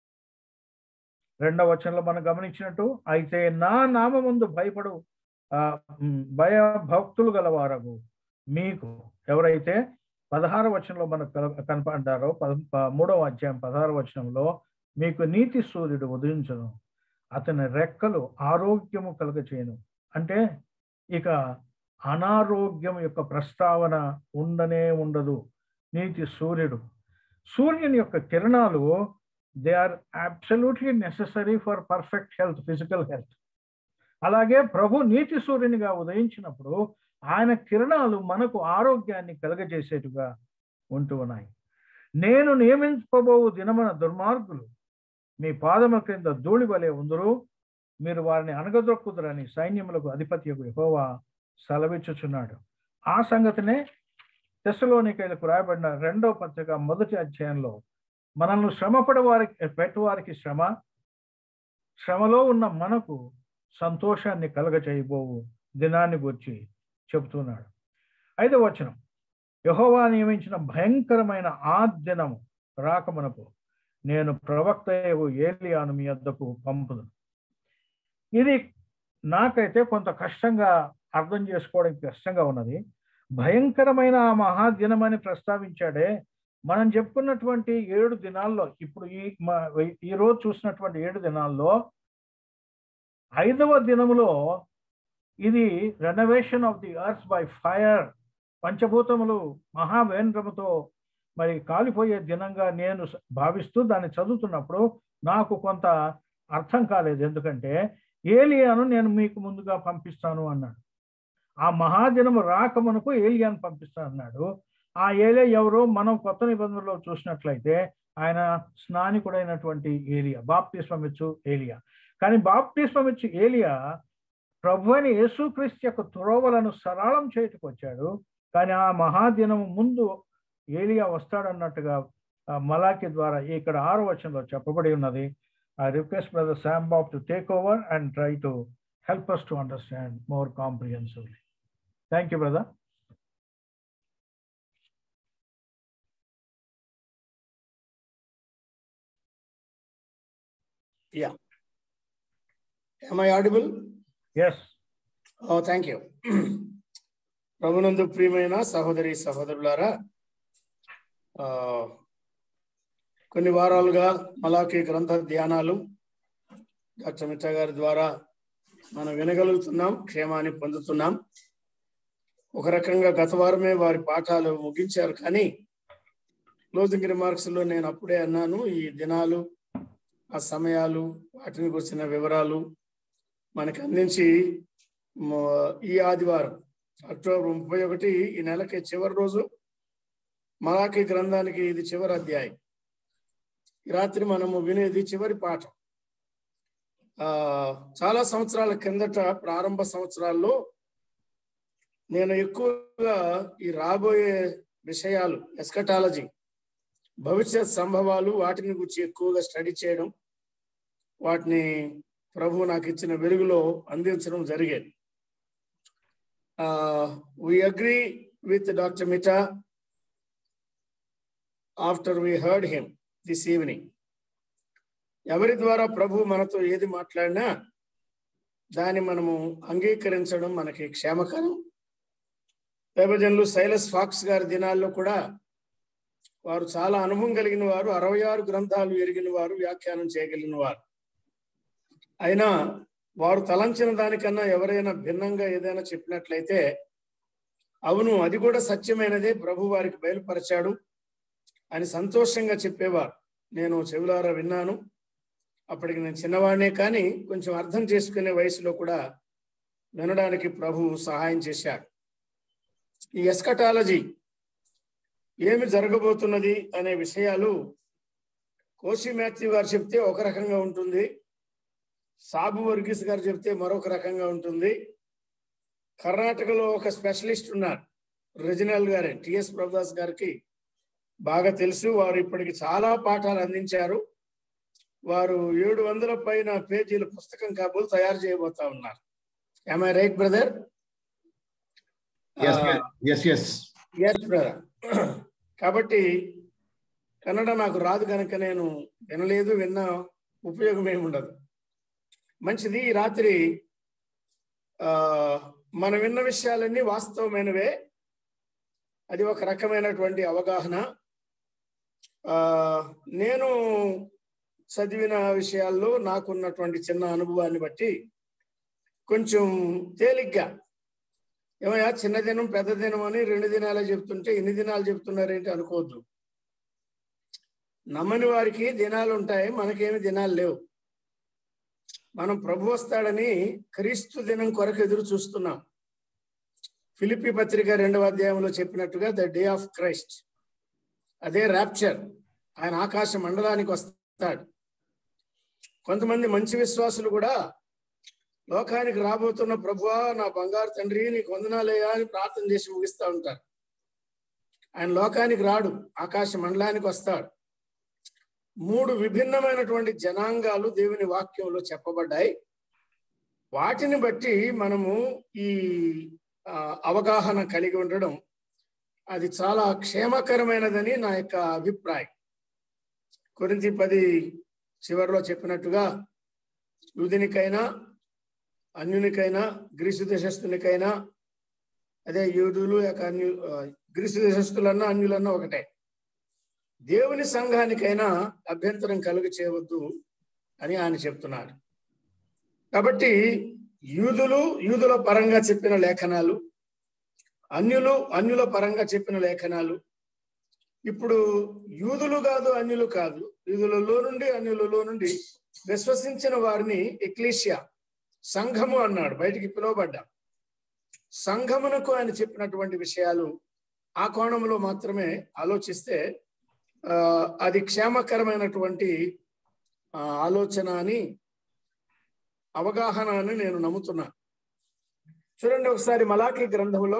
రెండవ వచనంలో మనం గమనించినట్టు అయితే నా నామముందు భయపడు ఆ ఉమ్, భయ భక్తులు గలవారగు మీకు ఎవరైతే పదహారు వచనంలో మనకు కన- కనపడ్డారో పద ప- మూడవ అధ్యాయం పదహారు వచనంలో మీకు నీతి సూర్యుడు ఉదయించను అతని రెక్కలు ఆరోగ్యము కలుగచేయను అంటే ఇక అనారోగ్యం యొక్క ప్రస్తావన ఉండనే ఉండదు నీతి సూర్యుడు సూర్యుని యొక్క కిరణాలు they are absolutely necessary for perfect health physical health అలాగే ప్రభు నీతి సూర్యునిగా ఉదయించినప్పుడు ఆయన కిరణాలు మనకు ఆరోగ్యాన్ని కలగజేసేట్టుగా ఉంటూ ఉన్నాయి నేను నియమింపబోవు దినమన దుర్మార్గులు మీ పాదముల క్రింద ధూళి వలె ఉందరు మీరు వారిని అనగదొక్కుదురని సైన్యములకు అధిపతి యెహోవా సెలవిచ్చుచున్నాడు ఆ సంగతినే తెసలోనికైలకు రాయబడిన రెండవ పత్రిక మొదటి అధ్యాయంలో మనల్ని శ్రమపడే వారికి పెట్టువారికి శ్రమ శ్రమలో ఉన్న మనకు సంతోషాన్ని కలగచేయబోవు దినాన్ని గురించి చెబుతున్నాడు ఐదవ వచనం యహోవా నియమించిన భయంకరమైన ఆ దినము రాకమునకు నేను ప్రవక్త ఏలియాను మీ వద్దకు పంపుదు ఇది నాకైతే కొంత కష్టంగా అర్థం చేసుకోవడానికి కష్టంగా ఉన్నది భయంకరమైన ఆ మహాదినమని ప్రస్తావించాడే మనం చెప్పుకున్నటువంటి ఏడు దినాల్లో ఇప్పుడు ఈ మ- ఈ రోజు చూసినటువంటి ఏడు దినాల్లో ఐదవ దినములో ఇది renovation of the earth by fire పంచభూతములు మహావేంద్రముతో మరి కాలిపోయే దినంగా నేను స- భావిస్తూ దాన్ని చదువుతున్నప్పుడు నాకు కొంత అర్థం కాలేదు ఎందుకంటే ఏలియాను నేను మీకు ముందుగా పంపిస్తాను అన్నాడు ఆ మహాదినము రాకమునకు ఏలియాను పంపిస్తాను అన్నాడు ఆ ఏలియా ఎవరో మనం కొత్త నిబంధనలో చూసినట్లయితే ఆయన స్నానికుడైనటువంటి ఏలియా బాప్తిస్వమిచ్చు ఏలియా కానీ బాప్తిస్వమిచ్చు ఏలియా ప్రభు అని యేసుక్రీస్తు యొక్క త్రోవలను సరళం చేయటకు వచ్చాడు కానీ ఆ మహాదినము ముందు ఏలియా వస్తాడన్నట్టుగా ఆ మలాకి ద్వారా ఇక్కడ ఆరు వచనంలో చెప్పబడి ఉన్నది I request brother Shyam Babu to take over and try to help us to understand more comprehensively thank you brother Am I audible? Yes Oh, thank you. ప్రభునందు ప్రియమైన సహోదరి సహోదరులారా ఆ, కొన్ని వారాలుగా మలాఖీ గ్రంథ ధ్యానాలు డాక్టర్ మిత్ర గారి ద్వారా మనం వినగలుగుతున్నాం క్షేమాన్ని పొందుతున్నాం ఒక రకంగా గత వారమే వారి పాఠాలు ముగించారు కానీ క్లోజింగ్ రిమార్క్స్ లో నేను అప్పుడే అన్నాను ఈ దినాలు ఆ సమయాలు వాటిని గురించిన వివరాలు మనకి అందించి మ- ఈ ఆదివారం అక్టోబర్ ముప్పై ఒకటి ఈ నెలకి చివరి రోజు మలాఖీ గ్రంథానికి ఇది చివరి అధ్యాయం ఈ రాత్రి మనము వినేది చివరి పాఠం ఆ చాలా సంవత్సరాల కిందట ప్రారంభ సంవత్సరాల్లో నేను ఎక్కువగా ఈ రాబోయే విషయాలు ఎస్కటాలజీ భవిష్యత్ సంభవాలు వాటిని గురించి ఎక్కువగా స్టడీ చేయడం వాటిని ప్రభు నాకు ఇచ్చిన వెలుగులో అందించడం జరిగేది we agree with doctor Mita after we heard him this evening ఎవరి ద్వారా ప్రభు మనతో ఏది మాట్లాడినా దాన్ని మనము అంగీకరించడం మనకి క్షేమకరం దైవజనులు సైలస్ ఫాక్స్ గారి దినాల్లో కూడా వారు చాలా అనుభవం కలిగిన వారు అరవై ఆరు గ్రంథాలు ఎరిగిన వారు వ్యాఖ్యానం చేయగలిగిన వారు అయినా వారు తలంచిన దానికన్నా ఎవరైనా భిన్నంగా ఏదైనా చెప్పినట్లయితే అవును అది కూడా సత్యమైనదే ప్రభు వారికి బయలుపరిచాడు అని సంతోషంగా చెప్పేవారు నేను చెవులారా విన్నాను అప్పటికి నేను చిన్నవాడినే కానీ కొంచెం అర్థం చేసుకునే వయసులో కూడా వినడానికి ప్రభు సహాయం చేశాడు ఈ ఎస్కటాలజీ ఏమి జరగబోతున్నది అనే విషయాలు కోసి మాథ్యూ గారు చెప్తే ఒక రకంగా ఉంటుంది సాబు వర్గీస్ గారు చెప్తే మరొక రకంగా ఉంటుంది కర్ణాటకలో ఒక స్పెషలిస్ట్ ఉన్నారు రిజినల్ గారే టిఎస్ ప్రభుదాస్ గారికి బాగా తెలుసు వారు ఇప్పటికి చాలా పాఠాలు అందించారు వారు ఏడు వందల పైన పేజీల పుస్తకం కాబోలు తయారు చేయబోతా ఉన్నారు all right brother yes yes yes yes brother కాబట్టి కన్నడ నాకు రాదు కనుక నేను వినలేదు విన్న ఉపయోగం ఏమి ఉండదు మంచిది ఈ రాత్రి ఆ మనం విన్న విషయాలన్నీ వాస్తవమైనవే అది ఒక రకమైనటువంటి అవగాహన ఆ నేను చదివిన విషయాల్లో నాకున్నటువంటి చిన్న అనుభవాన్ని బట్టి కొంచెం తేలిగ్గా ఏమయ్యా చిన్న దినం పెద్ద దినం అని రెండు దినాలే చెప్తుంటే ఎన్ని దినాలు చెప్తున్నారేంటి అనుకోవద్దు నమ్మని వారికి దినాలు ఉంటాయి మనకేమి దినాలు లేవు మనం ప్రభు వస్తాడని క్రీస్తు దినం కొరకు ఎదురు చూస్తున్నాం ఫిలిపి పత్రిక రెండవ అధ్యాయంలో చెప్పినట్టుగా ద డే ఆఫ్ క్రైస్ట్ అదే ర్యాప్చర్ ఆయన ఆకాశ మండలానికి వస్తాడు కొంతమంది మంచి విశ్వాసులు కూడా లోకానికి రాబోతున్న ప్రభువా నా బంగారు తండ్రి నీకు వందనాలయ్యా అని ప్రార్థన చేసి ముగిస్తూ ఉంటారు ఆయన లోకానికి రాడు ఆకాశ మండలానికి వస్తాడు మూడు విభిన్నమైనటువంటి జనాంగాలు దేవుని వాక్యంలో చెప్పబడ్డాయి వాటిని బట్టి మనము ఈ అవగాహన కలిగి ఉండడం అది చాలా క్షేమకరమైనదని నా యొక్క అభిప్రాయం కొరింతి పది చివరిలో చెప్పినట్టుగా యూదునికైనా అన్యునికైనా గ్రీసు దేశస్తునికైనా అదే యూదులు యొక్క అన్యు గ్రీసు దేశస్తులన్నా అన్యులన్నా ఒకటే దేవుని సంఘానికైనా అభ్యంతరం కలుగ చేయవద్దు అని ఆయన చెప్తున్నాడు కాబట్టి యూదులు యూదుల పరంగా చెప్పిన లేఖనాలు అన్యులు అన్యుల పరంగా చెప్పిన లేఖనాలు ఇప్పుడు యూదులు కాదు అన్యులు కాదు యూదులలో నుండి అన్యులలో నుండి విశ్వసించిన వారిని ఎక్లీషియా సంఘము అన్నాడు బయటికి పిలువబడ్డా సంఘమునకు ఆయన చెప్పినటువంటి విషయాలు ఆ కోణంలో మాత్రమే ఆలోచిస్తే అది క్షేమకరమైనటువంటి ఆలోచన అని అవగాహన అని నేను నమ్ముతున్నా చూడండి ఒకసారి మలాఖీ గ్రంథంలో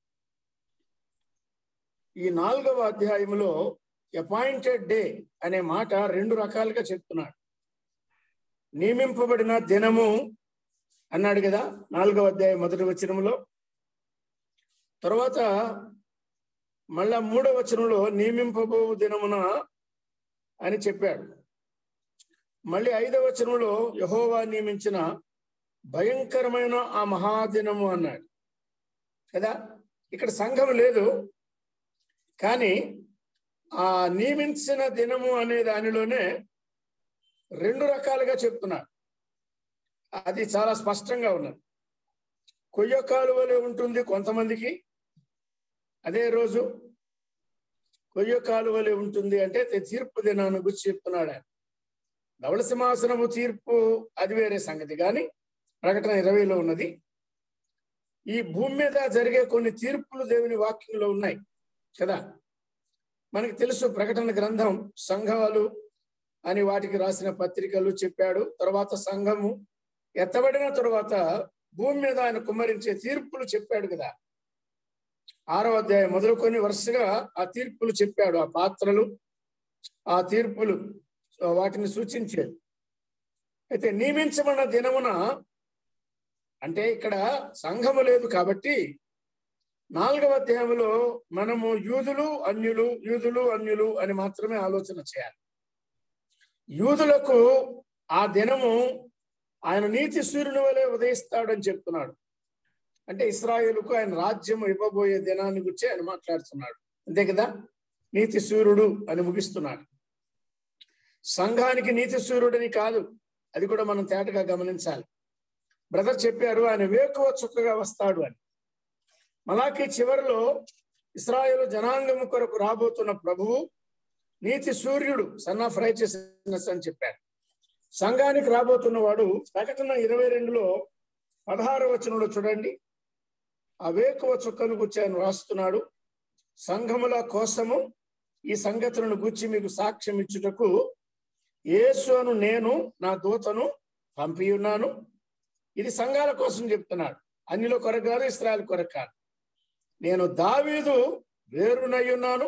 ఈ నాలుగవ అధ్యాయంలో అపాయింటెడ్ డే అనే మాట రెండు రకాలుగా చెప్తున్నాడు నియమింపబడిన దినము అన్నాడు కదా నాలుగవ అధ్యాయం మొదటి వచనంలో తర్వాత మళ్ళా మూడవ వచనంలో నియమింపబో దినమున అని చెప్పాడు మళ్ళీ ఐదవ వచనంలో యహోవా నియమించిన భయంకరమైన ఆ మహాదినము అన్నాడు కదా ఇక్కడ సంఘం లేదు కానీ ఆ నియమించిన దినము అనే దానిలోనే రెండు రకాలుగా చెప్తున్నారు అది చాలా స్పష్టంగా ఉన్నది కొయ్య కాలువలే ఉంటుంది కొంతమందికి అదే రోజు కొయ్య కాలువలే ఉంటుంది అంటే తీర్పు దినాన్ని గురించి చెప్తున్నాడు ఆయన ధవళ సింహాసనము తీర్పు అది వేరే సంగతి కానీ ప్రకటన ఇరవైలో ఉన్నది ఈ భూమి మీద జరిగే కొన్ని తీర్పులు దేవుని వాక్యంలో ఉన్నాయి కదా మనకి తెలుసు ప్రకటన గ్రంథం సంఘాలు అని వాటికి రాసిన పత్రికలు చెప్పాడు తర్వాత సంఘము ఎత్తబడిన తరువాత భూమి మీద ఆయన కుమ్మరించే తీర్పులు చెప్పాడు కదా ఆరో అధ్యాయం మొదలుకొని వరుసగా ఆ తీర్పులు చెప్పాడు ఆ పాత్రలు ఆ తీర్పులు వాటిని సూచించాడు అయితే నియమించబడిన దినమున అంటే ఇక్కడ సంఘము లేదు కాబట్టి నాలుగవ అధ్యాయంలో మనము యూదులు అన్యులు యూదులు అన్యులు అని మాత్రమే ఆలోచన చేయాలి యూదులకు ఆ దినము ఆయన నీతి సూర్యుని వలె ఉదయిస్తాడని చెప్తున్నాడు అంటే ఇస్రాయేలుకు ఆయన రాజ్యం ఇవ్వబోయే దినాన్ని గురించి ఆయన మాట్లాడుతున్నాడు అంతే కదా నీతి సూర్యుడు అని ముగిస్తున్నాడు సంఘానికి నీతి సూర్యుడని కాదు అది కూడా మనం తేటగా గమనించాలి బ్రదర్ చెప్పారు ఆయన వేకువ చుక్కగా వస్తాడు అని మలాకి చివరిలో ఇస్రాయేల్ జనాంగము కొరకు రాబోతున్న ప్రభువు నీతి సూర్యుడు సన్ ఆఫ్ రైచియస్నెస్ అని చెప్పారు సంఘానికి రాబోతున్న వాడు ప్రకటన ఇరవై రెండులో పదహారు వచనంలో చూడండి ఆ వేకువ చుక్కను గుర్చి ఆయన రాస్తున్నాడు సంఘముల కోసము ఈ సంగతులను గుర్చి మీకు సాక్ష్యం ఇచ్చుటకు యేసు అను నేను నా దూతను పంపి ఉన్నాను ఇది సంఘాల కోసం చెప్తున్నాడు అన్నిలో కొరకు కాదు ఇస్రాయల్ కొరకు కాదు నేను దావీదు వేరునై ఉన్నాను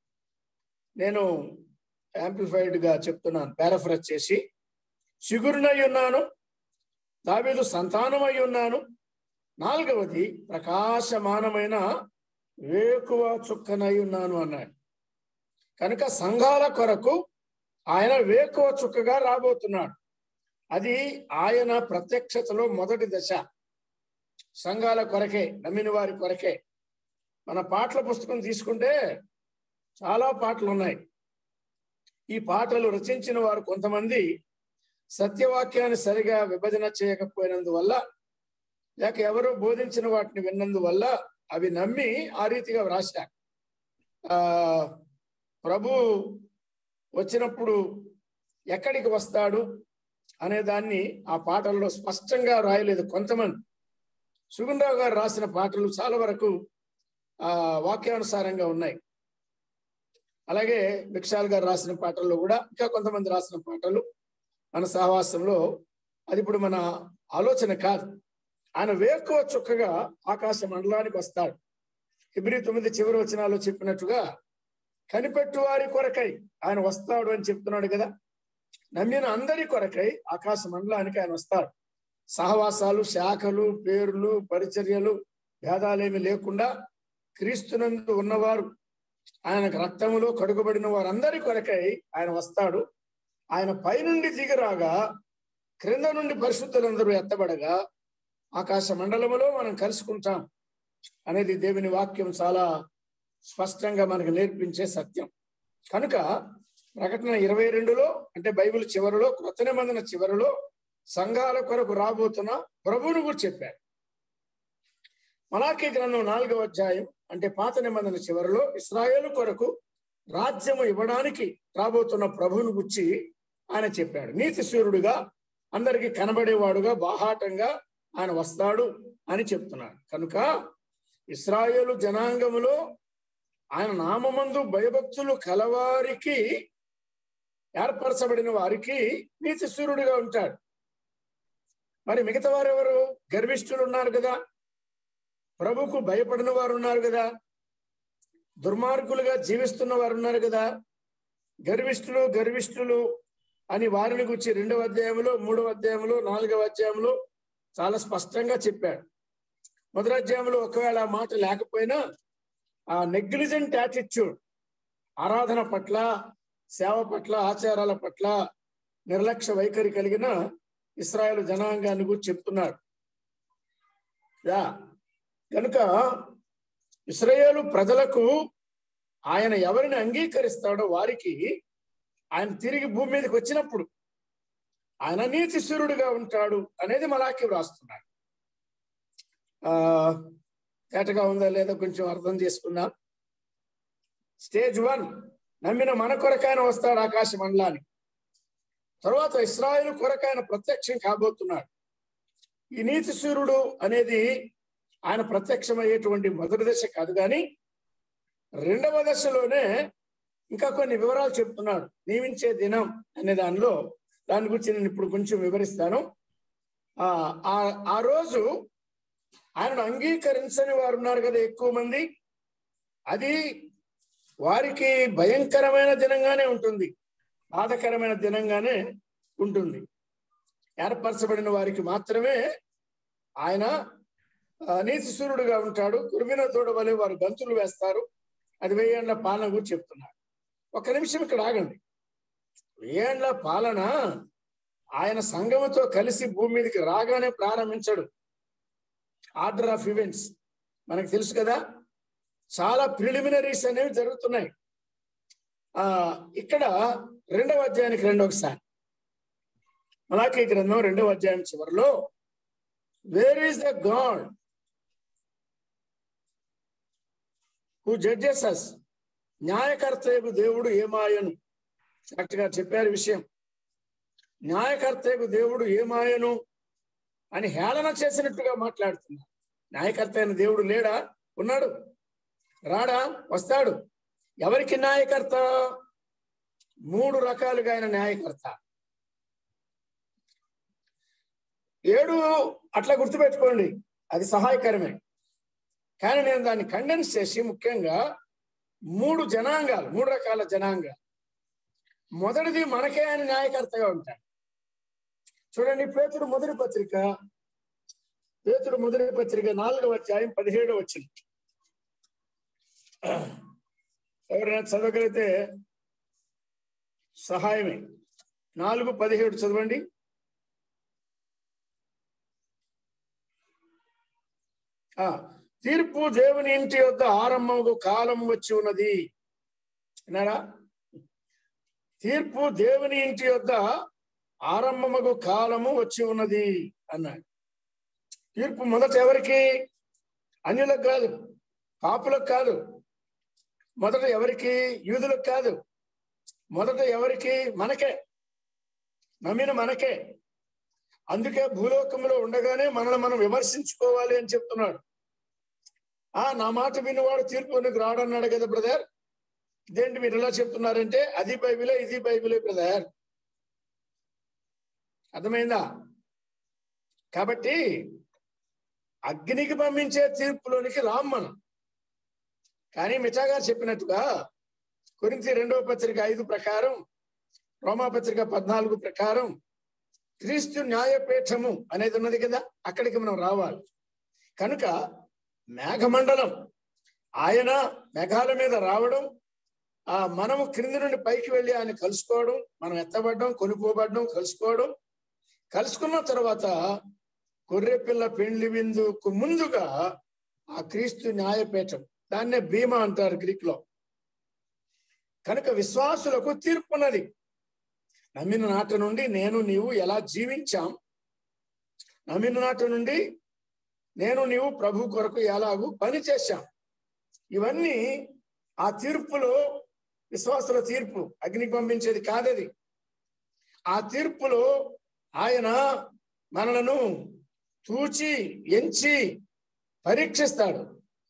నేను యాంప్లిఫైడ్ గా చెప్తున్నాను పారాఫ్రజ్ చేసి చిగురునై ఉన్నాను దావీదు సంతానమై ఉన్నాను నాలుగవది ప్రకాశమానమైన వేకువ చుక్కనై ఉన్నాను అన్నాడు కనుక సంఘాల కొరకు ఆయన వేకువ చుక్కగా రాబోతున్నాడు అది ఆయన ప్రత్యక్షతలో మొదటి దశ సంఘాల కొరకే నమ్మిన వారి కొరకే మన పాటల పుస్తకం తీసుకుంటే చాలా పాటలు ఉన్నాయి ఈ పాటలు రచించిన వారు కొంతమంది సత్యవాక్యాన్ని సరిగా విభజన చేయకపోయినందువల్ల లేక ఎవరు బోధించిన వాటిని విన్నందువల్ల అవి నమ్మి ఆ రీతిగా వ్రాశారు ఆ ప్రభు వచ్చినప్పుడు ఎక్కడికి వస్తాడు అనే దాన్ని ఆ పాటల్లో స్పష్టంగా రాయలేదు కొంతమంది సుగుణరావు గారు రాసిన పాటలు చాలా వరకు ఆ వాక్యానుసారంగా ఉన్నాయి అలాగే విక్షాల్ గారు రాసిన పాటల్లో కూడా ఇంకా కొంతమంది రాసిన పాటలు మన సహవాసంలో అది ఇప్పుడు మన ఆలోచన కాదు ఆయన వేకువ చుక్కగా ఆకాశ మండలానికి వస్తాడు ఫిబ్రి తొమ్మిది చివరి వచనాల్లో చెప్పినట్టుగా కనిపెట్టు వారి కొరకై ఆయన వస్తాడు అని చెప్తున్నాడు కదా నమ్మిన అందరి కొరకై ఆకాశ మండలానికి ఆయన వస్తాడు సహవాసాలు శాఖలు పేర్లు పరిచర్యలు భేదాలేమి లేకుండా క్రీస్తునందు ఉన్నవారు ఆయన రక్తములో కడుగుబడిన వారందరి కొరకై ఆయన వస్తాడు ఆయన పైనుండి దిగిరాగా క్రింద నుండి పరిశుద్ధులందరూ ఎత్తబడగా ఆకాశ మండలములో మనం కలుసుకుంటాం అనేది దేవుని వాక్యం చాలా స్పష్టంగా మనకు నేర్పించే సత్యం కనుక ప్రకటన ఇరవై రెండులో అంటే బైబిల్ చివరిలో కృత నిబంధన చివరిలో సంఘాల కొరకు రాబోతున్న ప్రభువును గురించి చెప్పారు మలాఖీ గ్రంథం నాలుగవ అధ్యాయం అంటే పాత నిబంధన చివరిలో ఇస్రాయేల్ కొరకు రాజ్యము ఇవ్వడానికి రాబోతున్న ప్రభువును గుర్చి ఆయన చెప్పాడు నీతి సూర్యుడుగా అందరికి కనబడేవాడుగా బాహాటంగా ఆయన వస్తాడు అని చెప్తున్నాడు కనుక ఇస్రాయేలు జనాంగములో ఆయన నామమందు భయభక్తులు కలవారికి ఏర్పరచబడిన వారికి నీతి సూర్యుడిగా ఉంటాడు మరి మిగతా వారు ఎవరు గర్విష్ఠులు ఉన్నారు కదా ప్రభుకు భయపడిన వారు ఉన్నారు కదా దుర్మార్గులుగా జీవిస్తున్న వారు ఉన్నారు కదా గర్విష్ఠులు గర్విష్ఠులు అని వారిని గురించి రెండవ అధ్యాయంలో మూడవ అధ్యాయంలో నాలుగవ అధ్యాయంలో చాలా స్పష్టంగా చెప్పాడు మొదటి అధ్యాయంలో ఒకవేళ ఆ మాట లేకపోయినా ఆ నెగ్లిజెంట్ యాటిట్యూడ్ ఆరాధన పట్ల సేవ పట్ల ఆచారాల పట్ల నిర్లక్ష్య వైఖరి కలిగిన ఇస్రాయేల్ జనాంగాన్ని గురించి చెప్తున్నాడు యా కనుక ఇస్రాయేలు ప్రజలకు ఆయన ఎవరిని అంగీకరిస్తాడో వారికి ఆయన తిరిగి భూమి మీదకి వచ్చినప్పుడు ఆయన నీతి సూర్యుడుగా ఉంటాడు అనేది మలాకి వ్రాస్తున్నాడు ఆ తేటగా ఉందా లేదా కొంచెం అర్థం చేసుకుందాం స్టేజ్ వన్ నమ్మిన మన కొరకాయన వస్తాడు ఆకాశ మండలానికి తర్వాత ఇస్రాయేల్ కొరకాయన ప్రత్యక్షం కాబోతున్నాడు ఈ నీతి సూర్యుడు అనేది ఆయన ప్రత్యక్షమయ్యేటువంటి మొదటి దశ కాదు కానీ రెండవ దశలోనే ఇంకా కొన్ని వివరాలు చెప్తున్నాడు నియమించే దినం అనే దానిలో దాని గురించి నేను ఇప్పుడు కొంచెం వివరిస్తాను ఆ ఆ రోజు ఆయనను అంగీకరించని వారు ఉన్నారు కదా ఎక్కువ మంది అది వారికి భయంకరమైన దినంగానే ఉంటుంది బాధకరమైన దినంగానే ఉంటుంది ఏర్పరచబడిన వారికి మాత్రమే ఆయన నీతి సూర్యుడుగా ఉంటాడు కురిమిన తోడ వలె వారు గంతులు వేస్తారు అది వెయ్యేండ్ల పాలన గురించి చెప్తున్నారు ఒక నిమిషం ఇక్కడ ఆగండి వెయ్యేండ్ల పాలన ఆయన సంఘముతో కలిసి భూమి మీదకి రాగానే ప్రారంభించడు ఆర్డర్ ఆఫ్ ఈవెంట్స్ మనకు తెలుసు కదా చాలా ప్రిలిమినరీస్ అనేవి జరుగుతున్నాయి ఆ ఇక్కడ రెండవ అధ్యాయానికి రెండో ఒకసారి మలాఖీ గ్రంథం రెండవ అధ్యాయం చివరిలో where is the God who judges us న్యాయకర్తకు దేవుడు ఏమాయను డాక్టర్ గారు చెప్పారు విషయం న్యాయకర్తకు దేవుడు ఏమాయను అని హేళన చేసినట్టుగా మాట్లాడుతున్నారు న్యాయకర్త అయిన దేవుడు లేడా ఉన్నాడు రాడా వస్తాడు ఎవరికి న్యాయకర్త మూడు రకాలుగా ఆయన న్యాయకర్త ఏడు అట్లా గుర్తుపెట్టుకోండి అది సహాయకరమే కానీ నేను దాన్ని కండెన్స్ చేసి ముఖ్యంగా మూడు జనాంగాలు మూడు రకాల జనాంగాలు మొదటిది మనకే ఆయన న్యాయకర్తగా ఉంటాడు చూడండి పేతుడు మొదటి పత్రిక పేతుడు మొదటి పత్రిక నాలుగవ అధ్యాయం పదిహేడు వచ్చింది ఎవరైనా చదవగలిగితే సహాయమే నాలుగు పదిహేడు చదవండి ఆ తీర్పు దేవుని ఇంటి యొద్ద ఆరంభము కాలం వచ్చి ఉన్నది విన్నారా తీర్పు దేవుని ఇంటి యొద్ద ఆరంభముకు కాలము వచ్చి ఉన్నది అన్నాడు తీర్పు మొదట ఎవరికి అన్యులకు కాదు పాపులకు కాదు మొదట ఎవరికి యూదులకు కాదు మొదట ఎవరికి మనకే నమ్మిన మనకే అందుకే భూలోకంలో ఉండగానే మనల్ని మనం విమర్శించుకోవాలి అని చెప్తున్నాడు ఆ నా మాట విన్నవాడు తీర్పునికి రాడన్నాడు కదా బ్రదర్ ఇదేంటి మీరు ఇలా చెప్తున్నారంటే అది బైబిలే ఇది బైబిలే బ్రదర్ అర్థమైందా కాబట్టి అగ్నికి పంపించే తీర్పులోనికి రాం మనం కానీ మిఠా గారు చెప్పినట్టుగా కొరింతి రెండవ పత్రిక ఐదు ప్రకారం రోమాపత్రిక పద్నాలుగు ప్రకారం క్రీస్తు న్యాయపీఠము అనేది ఉన్నది కదా అక్కడికి మనం రావాలి కనుక మేఘమండలం ఆయన మేఘాల మీద రావడం ఆ మనము క్రింది నుండి పైకి వెళ్ళి ఆయన కలుసుకోవడం మనం ఎత్తబడడం కొనుక్కోబడడం కలుసుకోవడం కలుసుకున్న తర్వాత గొర్రెపిల్ల పెండ్లి విందుకు ముందుగా ఆ క్రీస్తు న్యాయపీఠం దాన్నే భీమా అంటారు గ్రీక్ లో కనుక విశ్వాసులకు తీర్పున్నది నమ్మిన నాట నుండి నేను నీవు ఎలా జీవించాం నమ్మిన నాట నుండి నేను నీవు ప్రభు కొరకు ఎలాగూ పని చేశాం ఇవన్నీ ఆ తీర్పులో విశ్వాసుల తీర్పు అగ్నికి పంపించేది కాదది ఆ తీర్పులో ఆయన మనలను తూచి ఎంచి పరీక్షిస్తాడు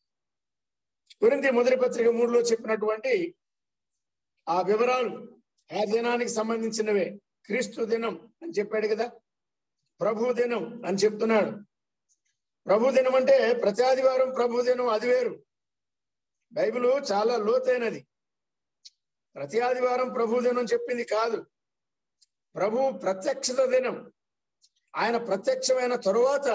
గురించి మొదటి పత్రిక మూడులో చెప్పినటువంటి ఆ వివరాలు ఆ దినానికి సంబంధించినవే క్రీస్తు దినం అని చెప్పాడు కదా ప్రభు దినం అని చెప్తున్నాడు ప్రభు దినం అంటే ప్రతి ఆదివారం ప్రభు దినం అది వేరు బైబిల్ చాలా లోతైనది ప్రతి ఆదివారం ప్రభు దినం చెప్పింది కాదు ప్రభు ప్రత్యక్షత దినం ఆయన ప్రత్యక్షమైన తరువాత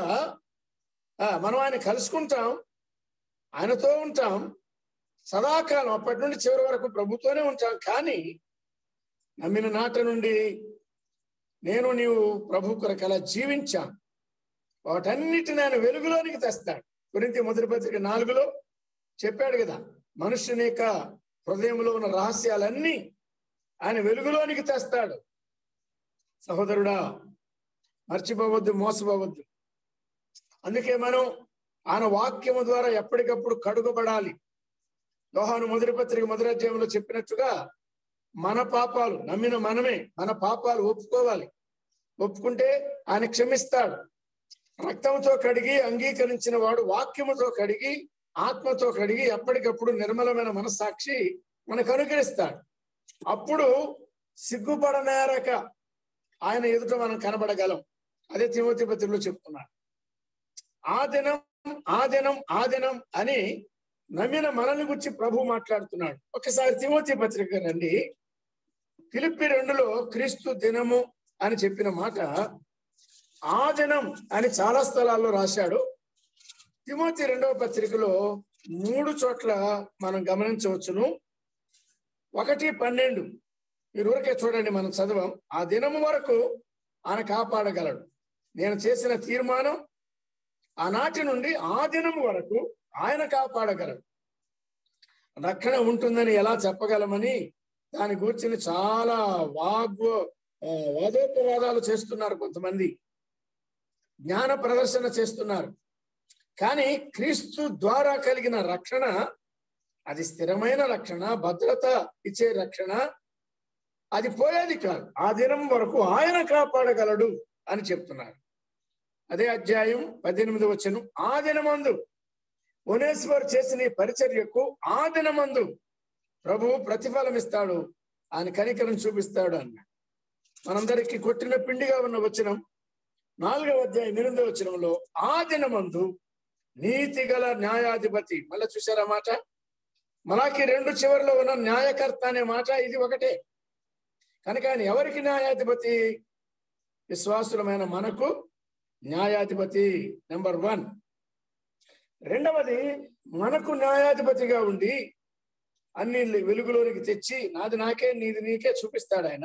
మనం ఆయన కలుసుకుంటాం ఆయనతో ఉంటాం సదాకాలం అప్పటి నుండి చివరి వరకు ప్రభుతోనే ఉంటాం కానీ నమ్మిన నాట నుండి నేను నీవు ప్రభు కొరకు అలా జీవించాం వాటన్నిటిని ఆయన వెలుగులోనికి తెస్తాడు గురించి మొదటి పత్రిక నాలుగులో చెప్పాడు కదా మనుష్యుని యొక్క హృదయంలో ఉన్న రహస్యాలన్నీ ఆయన వెలుగులోనికి తెస్తాడు సహోదరుడా మర్చిపోవద్దు మోసపోవద్దు అందుకే మనం ఆయన వాక్యము ద్వారా ఎప్పటికప్పుడు కడుగబడాలి యోహాను మొదటి పత్రిక మొదటి అధ్యాయంలో చెప్పినట్టుగా మన పాపాలు నమ్మిన మనమే మన పాపాలు ఒప్పుకోవాలి ఒప్పుకుంటే ఆయన క్షమిస్తాడు రక్తంతో కడిగి అంగీకరించిన వాడు వాక్యముతో కడిగి ఆత్మతో కడిగి ఎప్పటికప్పుడు నిర్మలమైన మనస్సాక్షి మనకు అనుకరిస్తాడు అప్పుడు సిగ్గుపడనేరక ఆయన ఎదుట మనం కనబడగలం అదే తిమోతి పత్రికలో చెప్తున్నాడు ఆ దినం ఆ దినం ఆ దినం అని నమ్మిన మనల్ని గురించి ప్రభు మాట్లాడుతున్నాడు ఒకసారి తిమోతి పత్రిక రండి ఫిలిప్పి రెండులో క్రీస్తు దినము అని చెప్పిన మాట ఆ దినం అని చాలా స్థలాల్లో రాశాడు తిమోతి రెండవ పత్రికలో మూడు చోట్ల మనం గమనించవచ్చును ఒకటి పన్నెండు మీరు ఊరికే చూడండి మనం చదవం ఆ దినము వరకు ఆయన కాపాడగలడు నేను చేసిన తీర్మానం ఆనాటి నుండి ఆ దినం వరకు ఆయన కాపాడగలడు రక్షణ ఉంటుందని ఎలా చెప్పగలమని దాని గురించి చాలా వాగ్వ వాదోపవాదాలు చేస్తున్నారు కొంతమంది జ్ఞాన ప్రదర్శన చేస్తున్నారు కానీ క్రీస్తు ద్వారా కలిగిన రక్షణ అది స్థిరమైన రక్షణ భద్రత ఇచ్చే రక్షణ అది పోయేది కాదు ఆ దినం వరకు ఆయన కాపాడగలడు అని చెప్తున్నారు అదే అధ్యాయం పద్దెనిమిది వచ్చను ఆ దినమందు ఒనేశ్వర్ చేసిన ఈ పరిచర్యకు ఆ దినమందు ప్రభు ప్రతిఫలం ఇస్తాడు ఆయన కనికరం చూపిస్తాడు అన్న మనందరికీ కొట్టిన పిండిగా ఉన్న వచనం నాలుగవ అధ్యాయం ఎనిమిదవ వచనంలో ఆ దినమందు నీతి గల న్యాయాధిపతి మళ్ళీ చూసారా మాట మనకి రెండు చివరిలో ఉన్న న్యాయకర్త అనే మాట ఇది ఒకటే కనుక ఆయన ఎవరికి న్యాయాధిపతి విశ్వాసులమైన మనకు న్యాయాధిపతి నెంబర్ వన్ రెండవది మనకు న్యాయాధిపతిగా ఉండి అన్ని వెలుగులోనికి తెచ్చి నాది నాకే నీది నీకే చూపిస్తాడు ఆయన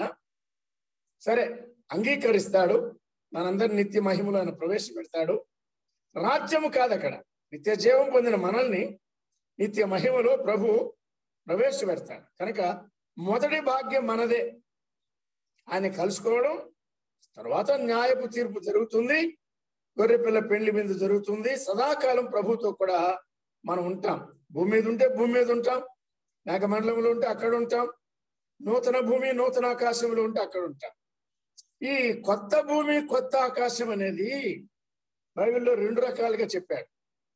సరే అంగీకరిస్తాడు మనందరి నిత్య మహిమలో ఆయన ప్రవేశపెడతాడు రాజ్యము కాదు అక్కడ నిత్య జీవం పొందిన మనల్ని నిత్య మహిమలో ప్రభు ప్రవేశపెడతాడు కనుక మొదటి భాగ్యం మనదే ఆయన కలుసుకోవడం తర్వాత న్యాయపు తీర్పు జరుగుతుంది గొర్రెపిల్ల పెళ్లి మీద జరుగుతుంది సదాకాలం ప్రభుతో కూడా మనం ఉంటాం భూమి మీద ఉంటే భూమి మీద ఉంటాం మేఘమండలంలో ఉంటే అక్కడ ఉంటాం నూతన భూమి నూతన ఆకాశంలో ఉంటే అక్కడ ఉంటాం ఈ కొత్త భూమి కొత్త ఆకాశం అనేది బైబిల్లో రెండు రకాలుగా చెప్పాడు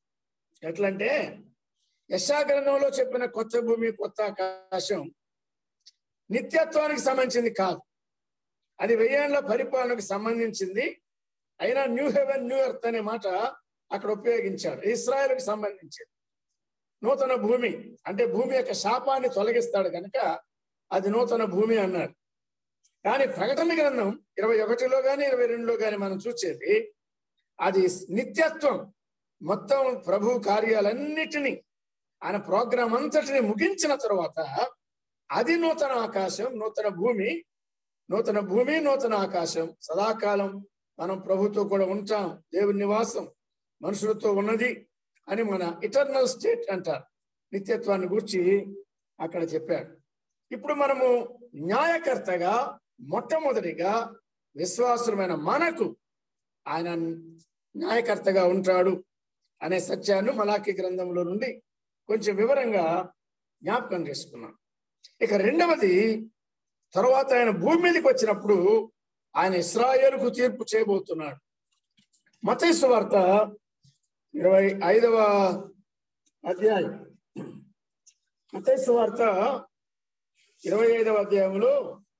ఎట్లంటే యశాగ్రంథంలో చెప్పిన కొత్త భూమి కొత్త ఆకాశం నిత్యత్వానికి సంబంధించింది కాదు అది వెయ్యేళ్ల పరిపాలనకు సంబంధించింది అయినా న్యూ హెవెన్ న్యూ ఎర్త్ అనే మాట అక్కడ ఉపయోగించాడు ఇస్రాయల్కి సంబంధించింది నూతన భూమి అంటే భూమి యొక్క శాపాన్ని తొలగిస్తాడు కనుక అది నూతన భూమి అన్నాడు కానీ ప్రకటన గ్రంథం ఇరవై ఒకటిలో కానీ ఇరవై రెండులో కానీ మనం చూసేది అది నిత్యత్వం మొత్తం ప్రభు కార్యాలన్నిటినీ ఆయన ప్రోగ్రాం అంతటిని ముగించిన తర్వాత అది నూతన ఆకాశం నూతన భూమి నూతన భూమి నూతన ఆకాశం సదాకాలం మనం ప్రభుతో కూడా ఉంటాం దేవుని నివాసం మనుషులతో ఉన్నది అని మన ఇటర్నల్ స్టేట్ అంటారు నిత్యత్వాన్ని గురించి అక్కడ చెప్పాడు ఇప్పుడు మనము న్యాయకర్తగా మొట్టమొదటిగా విశ్వాసులమైన మనకు ఆయన న్యాయకర్తగా ఉంటాడు అనే సత్యాన్ని మలాఖీ గ్రంథంలో నుండి కొంచెం వివరంగా జ్ఞాపకం చేసుకున్నాం ఇక రెండవది తర్వాత ఆయన భూమి మీదకి వచ్చినప్పుడు ఆయన ఇస్రాయేలుకు తీర్పు చేయబోతున్నాడు మతైసు వార్త ఇరవై ఐదవ అధ్యాయం మతైసు వార్త ఇరవై ఐదవ అధ్యాయంలో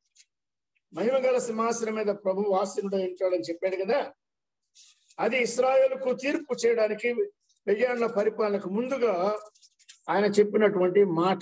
మహిమగల సింహాసనం మీద ప్రభు వాసనుడు ఉంటాడని చెప్పాడు కదా అది ఇస్రాయేలుకు తీర్పు చేయడానికి వెయ్యాళ్ళ పరిపాలనకు ముందుగా ఆయన చెప్పినటువంటి మాట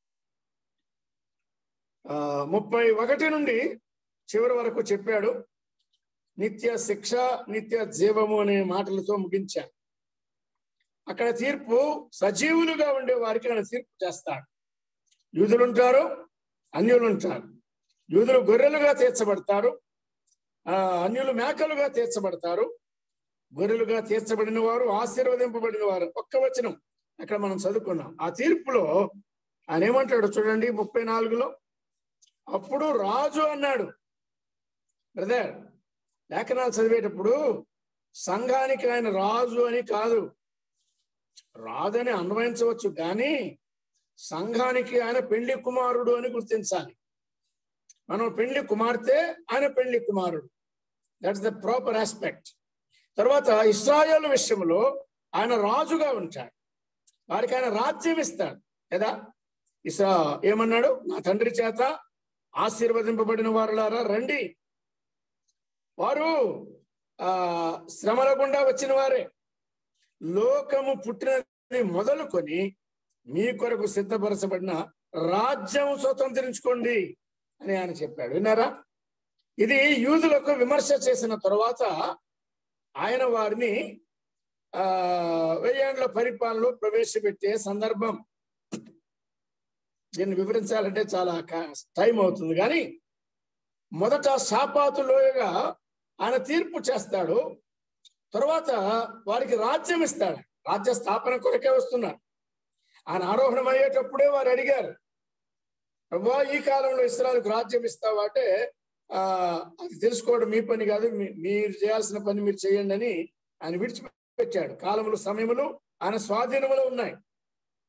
ఆ ముప్పై ఒకటి నుండి చివరి వరకు చెప్పాడు నిత్య శిక్ష నిత్య జీవము అనే మాటలతో ముగించాడు అక్కడ తీర్పు సజీవులుగా ఉండే వారికి ఆయన తీర్పు చేస్తాడు యూదులు ఉంటారు అన్యులు ఉంటారు యూదులు గొర్రెలుగా తీర్చబడతారు ఆ అన్యులు మేకలుగా తీర్చబడతారు గొర్రెలుగా తీర్చబడిన వారు ఆశీర్వదింపబడిన వారు ఒక్క వచనం అక్కడ మనం చదువుకున్నాం ఆ తీర్పులో ఆయన ఏమంటాడు చూడండి ముప్పై నాలుగులో అప్పుడు రాజు అన్నాడు బ్రదర్ లేఖనాలు చదివేటప్పుడు సంఘానికి ఆయన రాజు అని కాదు రాజు అని అన్వయించవచ్చు కానీ సంఘానికి ఆయన పెళ్లి కుమారుడు అని గుర్తించాలి మనం పెళ్లి కుమార్తె ఆయన పెళ్లి కుమారుడు దట్స్ ద ప్రాపర్ ఆస్పెక్ట్ తర్వాత ఇస్రాయేల్ విషయంలో ఆయన రాజుగా ఉంటాడు వారికి ఆయన రాజ్యం ఇస్తాడు కదా ఇసా ఏమన్నాడు నా తండ్రి చేత ఆశీర్వదింపబడిన వారులారా రండి వారు ఆ శ్రమల గుండా వచ్చిన వారే లోకము పుట్టినది మొదలుకొని మీ కొరకు సిద్ధపరచబడిన రాజ్యం స్వతంత్రించుకోండి అని ఆయన చెప్పాడు విన్నారా ఇది యూదులకు విమర్శ చేసిన తర్వాత ఆయన వారిని ఆ వెయ్యేండ్ల పరిపాలనలో ప్రవేశపెట్టే సందర్భం దీన్ని వివరించాలంటే చాలా టైం అవుతుంది కానీ మొదట శాపాతు లోయగా ఆయన తీర్పు చేస్తాడు తర్వాత వారికి రాజ్యం ఇస్తాడు రాజ్య స్థాపన కొరకే వస్తున్నాడు ఆయన ఆరోహణం అయ్యేటప్పుడే వారు అడిగారు ప్రభా ఈ కాలంలో ఇస్రాయల్కి రాజ్యం ఇస్తావా అంటే ఆ అది తెలుసుకోవడం మీ పని కాదు మీరు చేయాల్సిన పని మీరు చేయండి అని ఆయన విడిచిపెట్టాడు కాలములు సమయములు ఆయన స్వాధీనములో ఉన్నాయి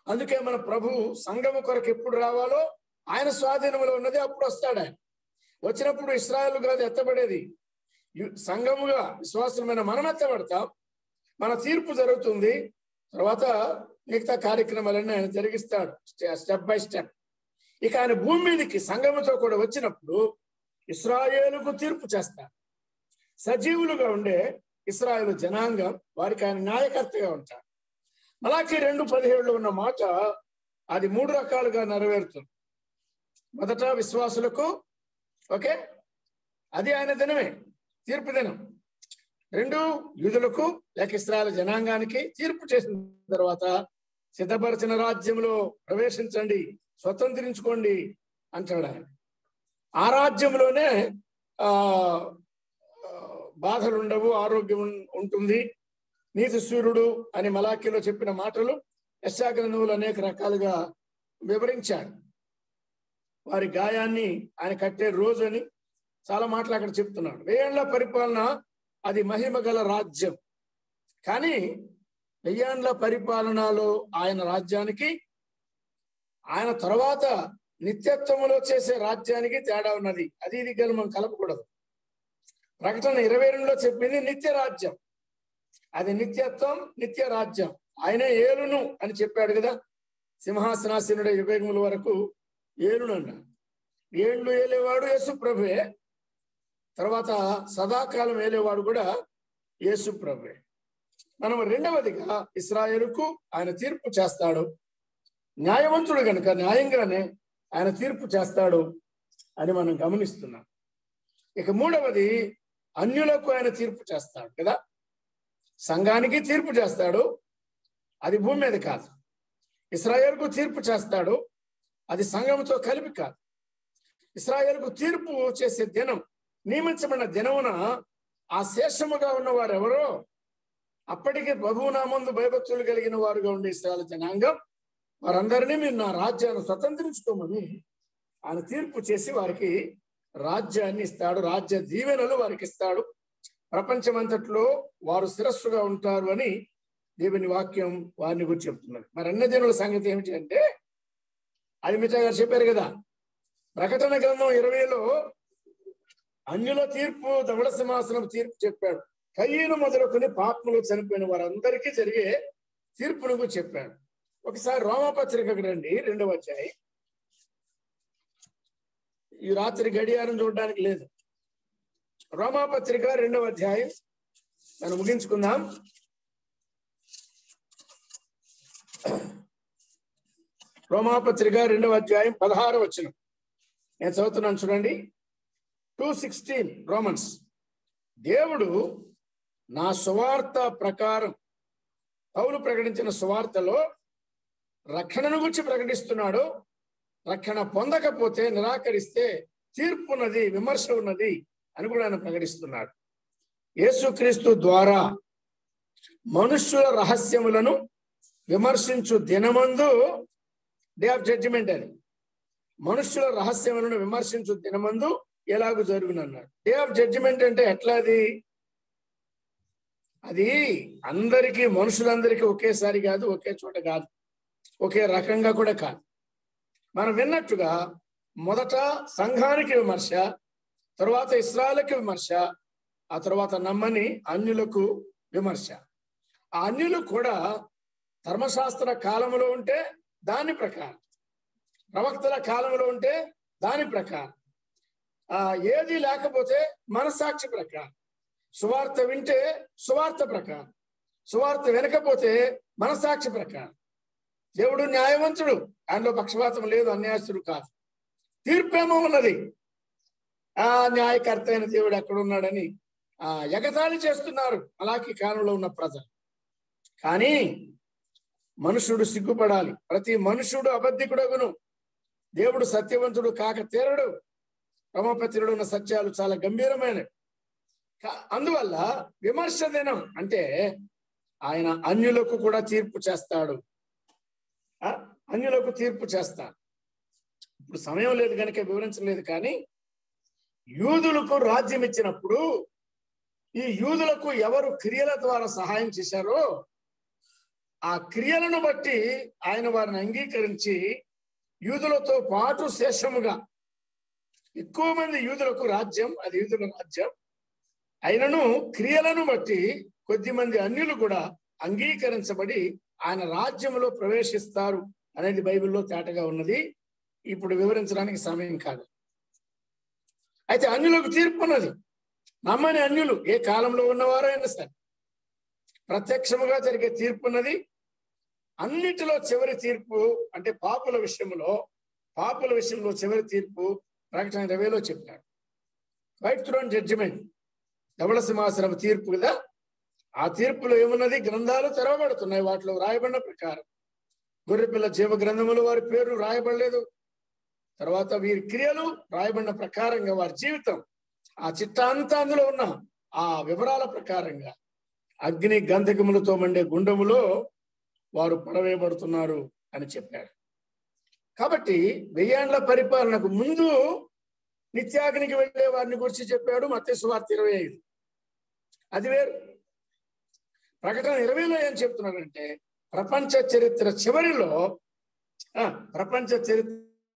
అందుకే మన ప్రభు సంఘము కొరకు ఎప్పుడు రావాలో ఆయన స్వాధీనంలో ఉన్నది అప్పుడు వస్తాడు ఆయన వచ్చినప్పుడు ఇస్రాయల్ కాదు ఎత్తబడేది యు- సంఘముగా విశ్వాసమైన మనం ఎత్తబడతాం మన తీర్పు జరుగుతుంది తర్వాత మిగతా కార్యక్రమాలన్నీ ఆయన జరిగిస్తాడు స్టె- స్టెప్ బై స్టెప్ ఇక ఆయన భూమి మీదకి సంఘముతో కూడా వచ్చినప్పుడు ఇస్రాయేలుకు తీర్పు చేస్తాడు సజీవులుగా ఉండే ఇస్రాయేల్ జనాంగం వారికి ఆయన నాయకర్తగా ఉంటాడు మలాకి రెండు పదిహేడులో ఉన్న మాట అది మూడు రకాలుగా నెరవేరుతుంది మొదట విశ్వాసులకు ఓకే అది ఆయన దినమే తీర్పు దినం రెండు యూదులకు లేక ఇస్రాయల్ జనాంగానికి తీర్పు చేసిన తర్వాత సిద్ధపరిచిన రాజ్యంలో ప్రవేశించండి స్వతంత్రించుకోండి అంటాడు ఆయన ఆ రాజ్యంలోనే ఆ ఆ, బాధలు ఉండవు ఆరోగ్యం ఉం- ఉంటుంది నీతి సూర్యుడు అని మలాఖీలో చెప్పిన మాటలు యశాగ్రంథములు అనేక రకాలుగా వివరించాడు వారి గాయాన్ని ఆయన కట్టే రోజు అని చాలా మాటలు అక్కడ చెప్తున్నాడు వెయ్యేళ్ల పరిపాలన అది మహిమ గల రాజ్యం కానీ వెయ్యేండ్ల పరిపాలనలో ఆయన రాజ్యానికి ఆయన తర్వాత నిత్యత్వములో చేసే రాజ్యానికి తేడా ఉన్నది అది ఇది గల మనం కలపకూడదు ప్రకటన ఇరవై రెండులో చెప్పింది నిత్య రాజ్యం అది నిత్యత్వం నిత్య రాజ్యం ఆయనే ఏలును అని చెప్పాడు కదా సింహాసనాసీనుడ యుగముల వరకు ఏలును అన్నాడు ఏళ్ళు ఏలేవాడు యేసు ప్రభువే తర్వాత సదాకాలం ఏలేవాడు కూడా యేసు ప్రభువే మనం రెండవదిగా ఇస్రాయేలుకు ఆయన తీర్పు చేస్తాడు న్యాయవంతుడు కనుక న్యాయంగానే ఆయన తీర్పు చేస్తాడు అని మనం గమనిస్తున్నాం ఇక మూడవది అన్యులకు ఆయన తీర్పు చేస్తాడు కదా సంఘానికి తీర్పు చేస్తాడు అది భూమి మీద కాదు ఇస్రాయేల్కు తీర్పు చేస్తాడు అది సంఘంతో కలిపి కాదు ఇస్రాయేల్కు తీర్పు చేసే దినం నియమించబడిన దినమున ఆ శేషముగా ఉన్న వారు ఎవరో అప్పటికే ప్రభువు నా ముందు భయభక్తులు కలిగిన వారుగా ఉండే ఇస్రాయల్ జనాంగం వారందరినీ మీరు నా రాజ్యాన్ని స్వతంత్రించుకోమని ఆయన తీర్పు చేసి వారికి రాజ్యాన్ని ఇస్తాడు రాజ్య దీవెనలు వారికి ఇస్తాడు ప్రపంచమంతట్లో వారు శిరస్సుగా ఉంటారు అని దేవుని వాక్యం వారిని గురించి చెప్తున్నది మరి అన్న జనుల సంగతి ఏమిటి అంటే అది మిగతా గారు చెప్పారు కదా ప్రకటన గ్రంథం ఇరవైలో అన్యుల తీర్పు ధవళ సింహాసనం తీర్పు చెప్పాడు కయ్యను మొదలుకొని పాపములు చనిపోయిన వారందరికీ జరిగే తీర్పును గురించి చెప్పాడు ఒకసారి రోమపత్రికకు రండి రెండవ అధ్యాయం ఈ రాత్రి గడియారం చూడడానికి లేదు రోమాపత్రిక రెండవ అధ్యాయం మనం ముగించుకుందాం రోమాపత్రిక రెండవ అధ్యాయం పదహారు వచ్చిన నేను చదువుతున్నాను చూడండి టూ సిక్స్టీన్ రోమన్స్ దేవుడు నా సువార్త ప్రకారం పౌలు ప్రకటించిన సువార్తలో రక్షణను గురించి ప్రకటిస్తున్నాడు రక్షణ పొందకపోతే నిరాకరిస్తే తీర్పు ఉన్నది విమర్శ ఉన్నది అని కూడా ఆయన ప్రకటిస్తున్నాడు యేసుక్రీస్తు ద్వారా మనుష్యుల రహస్యములను విమర్శించు దినమందు డే ఆఫ్ జడ్జిమెంట్ అని మనుష్యుల రహస్యములను విమర్శించు దినమందు ఎలాగూ జరుగునన్నాడు డే ఆఫ్ జడ్జిమెంట్ అంటే ఎట్లా అది అది అందరికీ మనుషులందరికీ ఒకేసారి కాదు ఒకే చోట కాదు ఒకే రకంగా కూడా కాదు మనం విన్నట్టుగా మొదట సంఘానికి విమర్శ తర్వాత ఇస్రాయలకి విమర్శ ఆ తర్వాత నమ్మని అన్యులకు విమర్శ ఆ అన్యులు కూడా ధర్మశాస్త్ర కాలంలో ఉంటే దాని ప్రకారం ప్రవక్తల కాలంలో ఉంటే దాని ప్రకారం ఆ ఏది లేకపోతే మనసాక్షి ప్రకారం సువార్త వింటే సువార్త ప్రకారం సువార్త వినకపోతే మనసాక్షి ప్రకారం దేవుడు న్యాయవంతుడు ఆయనలో పక్షపాతం లేదు అన్యాయస్తుడు కాదు తీర్పేమో ఉన్నది ఆ న్యాయకర్త అయిన దేవుడు ఎక్కడ ఉన్నాడని ఆ ఎగతాళి చేస్తున్నారు అలాగే కాలంలో ఉన్న ప్రజలు కానీ మనుషుడు సిగ్గుపడాలి ప్రతి మనుషుడు అబద్ధికుడగును దేవుడు సత్యవంతుడు కాక తీరడు రమపత్రుడు ఉన్న సత్యాలు చాలా గంభీరమైనవి కా- అందువల్ల విమర్శ దినం అంటే ఆయన అన్యులకు కూడా తీర్పు చేస్తాడు ఆ, అన్యులకు తీర్పు చేస్తాడు ఇప్పుడు సమయం లేదు కనుక వివరించలేదు కానీ యూదులకు రాజ్యం ఇచ్చినప్పుడు ఈ యూదులకు ఎవరు క్రియల ద్వారా సహాయం చేశారో ఆ క్రియలను బట్టి ఆయన వారిని అంగీకరించి యూదులతో పాటు శేషముగా ఎక్కువ మంది యూదులకు రాజ్యం అది యూదుల రాజ్యం అయినను క్రియలను బట్టి కొద్ది మంది అన్యులు కూడా అంగీకరించబడి ఆయన రాజ్యంలో ప్రవేశిస్తారు అనేది బైబిల్లో తేటగా ఉన్నది ఇప్పుడు వివరించడానికి సమయం కాదు అయితే అన్యులకు తీర్పు ఉన్నది నమ్మని అన్యులు ఏ కాలంలో ఉన్నవారైనా సరే ప్రత్యక్షముగా జరిగే తీర్పు ఉన్నది అన్నిటిలో చివరి తీర్పు అంటే పాపుల విషయంలో పాపుల విషయంలో చివరి తీర్పు ప్రకటన ఇరవైలో చెప్పాడు వైట్ థ్రోన్ జడ్జిమెంట్ ధవళ సింహాసనం తీర్పు కదా ఆ తీర్పులో ఏమున్నది గ్రంథాలు తెరవబడుతున్నాయి వాటిలో రాయబడిన ప్రకారం గొర్రెపిల్ల జీవ గ్రంథములు వారి పేర్లు రాయబడలేదు తర్వాత వీరి క్రియలు రాయబడిన ప్రకారంగా వారి జీవితం ఆ చిట్టా అంతా అందులో ఉన్న ఆ వివరాల ప్రకారంగా అగ్ని గంధకములతో మండే గుండములో వారు పడవేయబడుతున్నారు అని చెప్పాడు కాబట్టి వెయ్యేండ్ల పరిపాలనకు ముందు నిత్యాగ్నికి వెళ్ళే వారిని గురించి చెప్పాడు మత్స్య సువార్త ఇరవై ఐదు అది వేరు ప్రకటన ఇరవైలో ఏం చెప్తున్నారంటే ప్రపంచ చరిత్ర చివరిలో ఆ, ప్రపంచ చరిత్ర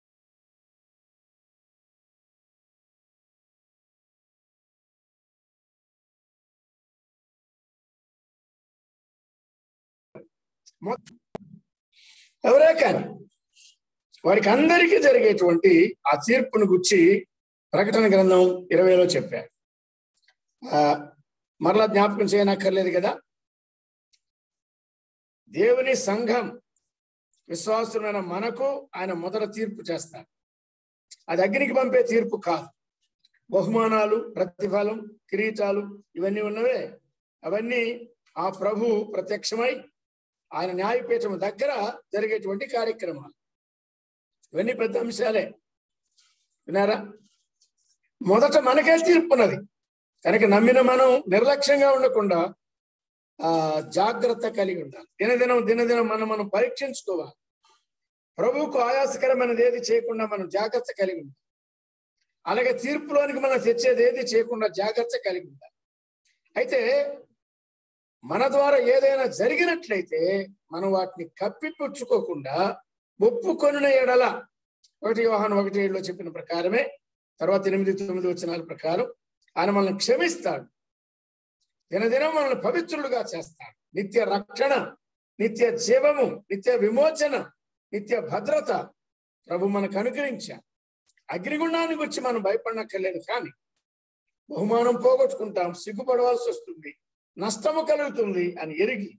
మొత్తం ఎవరే కానీ వారికి అందరికీ జరిగేటువంటి ఆ తీర్పును గుచ్చి ప్రకటన గ్రంథం ఇరవైలో చెప్పారు ఆ, మరలా జ్ఞాపకం చేయనక్కర్లేదు కదా దేవుని సంఘం విశ్వాసులైన మనకు ఆయన మొదట తీర్పు చేస్తారు అది అగ్నికి పంపే తీర్పు కాదు బహుమానాలు ప్రతిఫలం కిరీటాలు ఇవన్నీ ఉన్నవే అవన్నీ ఆ ప్రభు ప్రత్యక్షమై ఆయన న్యాయపీఠం దగ్గర జరిగేటువంటి కార్యక్రమాలు ఇవన్నీ పెద్ద అంశాలే వినారా మొదట మనకే తీర్పున్నది కనుక నమ్మిన మనం నిర్లక్ష్యంగా ఉండకుండా ఆ జాగ్రత్త కలిగి ఉండాలి దినదినం దినదినం మనం మనం పరీక్షించుకోవాలి ప్రభువుకు ఆయాసకరమైనది ఏది చేయకుండా మనం జాగ్రత్త కలిగి ఉండాలి అలాగే తీర్పులోనికి మనం తెచ్చేది ఏది చేయకుండా జాగ్రత్త కలిగి ఉండాలి అయితే మన ద్వారా ఏదైనా జరిగినట్లయితే మనం వాటిని కప్పిపుచ్చుకోకుండా ఒప్పుకొనిన ఎడల ఒకటి వ్యవహాన్ ఒకటి ఏడులో చెప్పిన ప్రకారమే తర్వాత ఎనిమిది తొమ్మిది వచ్చినాల ప్రకారం ఆయన మనల్ని క్షమిస్తాడు దినదినం మనల్ని పవిత్రులుగా చేస్తాడు నిత్య రక్షణ నిత్య జీవము నిత్య విమోచన నిత్య భద్రత ప్రభు మనకు అనుగ్రహించాడు అగ్నిగుండానికి వచ్చి మనం భయపడనక్కర్లేదు కానీ బహుమానం పోగొట్టుకుంటాం సిగ్గుపడవలసి వస్తుంది నష్టము కలుగుతుంది అని ఎరిగి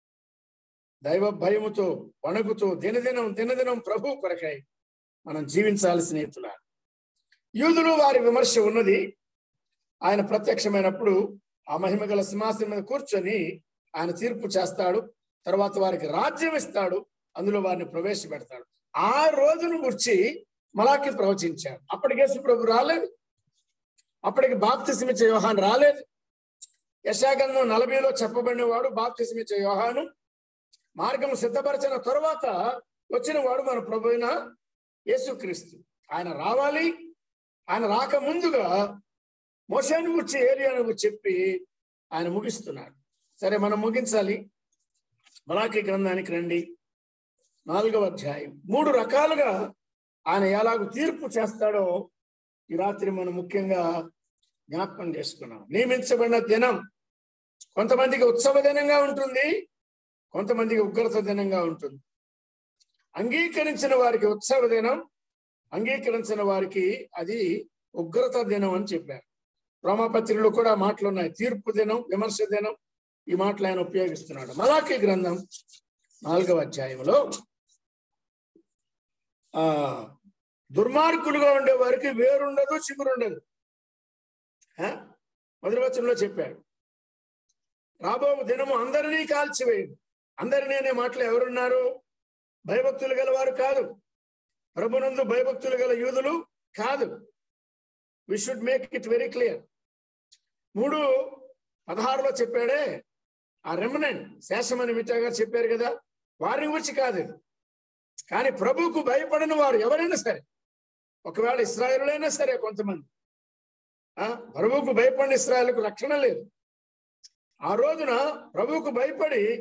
దైవ భయముతో వణుకుతో దినదినం దినదినం ప్రభు కొరకై మనం జీవించాల్సిన ఎత్తుల యూదులు వారి విమర్శ ఉన్నది ఆయన ప్రత్యక్షమైనప్పుడు ఆ మహిమ గల సింహాసనం మీద కూర్చొని ఆయన తీర్పు చేస్తాడు తర్వాత వారికి రాజ్యం ఇస్తాడు అందులో వారిని ప్రవేశపెడతాడు ఆ రోజును గుర్చి మలాకి ప్రవచించాడు అప్పటికే ప్రభు రాలేదు అప్పటికి బాప్తిసమిచ్చే యోహాన్ రాలేదు యశాగంధం నలభైలో చెప్పబడిన వాడు బాప్తిసమిచ్చే యోహాను మార్గం సిద్ధపరిచిన తరువాత వచ్చిన వాడు మన ప్రభు అయిన యేసుక్రీస్తు ఆయన రావాలి ఆయన రాక ముందుగా మోసాను గురించి ఏలియాను గురించి చెప్పి ఆయన ముగిస్తున్నాడు సరే మనం ముగించాలి మలాకి గ్రంథానికి రండి నాలుగవ అధ్యాయం మూడు రకాలుగా ఆయన ఎలాగ తీర్పు చేస్తాడో ఈ రాత్రి మనం ముఖ్యంగా జ్ఞాపకం చేసుకున్నాం నియమించబడిన దినం కొంతమందికి ఉత్సవ దినంగా ఉంటుంది కొంతమందికి ఉగ్రత దినంగా ఉంటుంది అంగీకరించిన వారికి ఉత్సవ దినం అంగీకరించిన వారికి అది ఉగ్రత దినం అని చెప్పారు రోమాపత్రిలో కూడా మాటలు ఉన్నాయి తీర్పు దినం విమర్శ దినం ఈ మాటలు ఆయన ఉపయోగిస్తున్నాడు మలాకి గ్రంథం నాలుగవ అధ్యాయంలో ఆ దుర్మార్గులుగా ఉండే వారికి వేరుండదు చిగురుండదు ఆ? మొదటి వచనంలో చెప్పాడు రాబో దినము అందరినీ కాల్చివేయదు అందరినీ అనే మాటలు ఎవరున్నారు భయభక్తులు గల వారు కాదు ప్రభునందు భయభక్తులు గల యూదులు కాదు we should make it very clear మూడు పదహారులో చెప్పాడే ఆ రెమనెంట్ శేషమని మిఠా గారు చెప్పారు కదా వారిని గురించి కాదు ఇది. కానీ ప్రభువుకు భయపడిన వారు ఎవరైనా సరే ఒకవేళ ఇస్రాయేలులైనా సరే కొంతమంది ఆ ప్రభువుకు భయపడిన ఇస్రాయేల్కు రక్షణ లేదు ఆ రోజున ప్రభువుకు భయపడి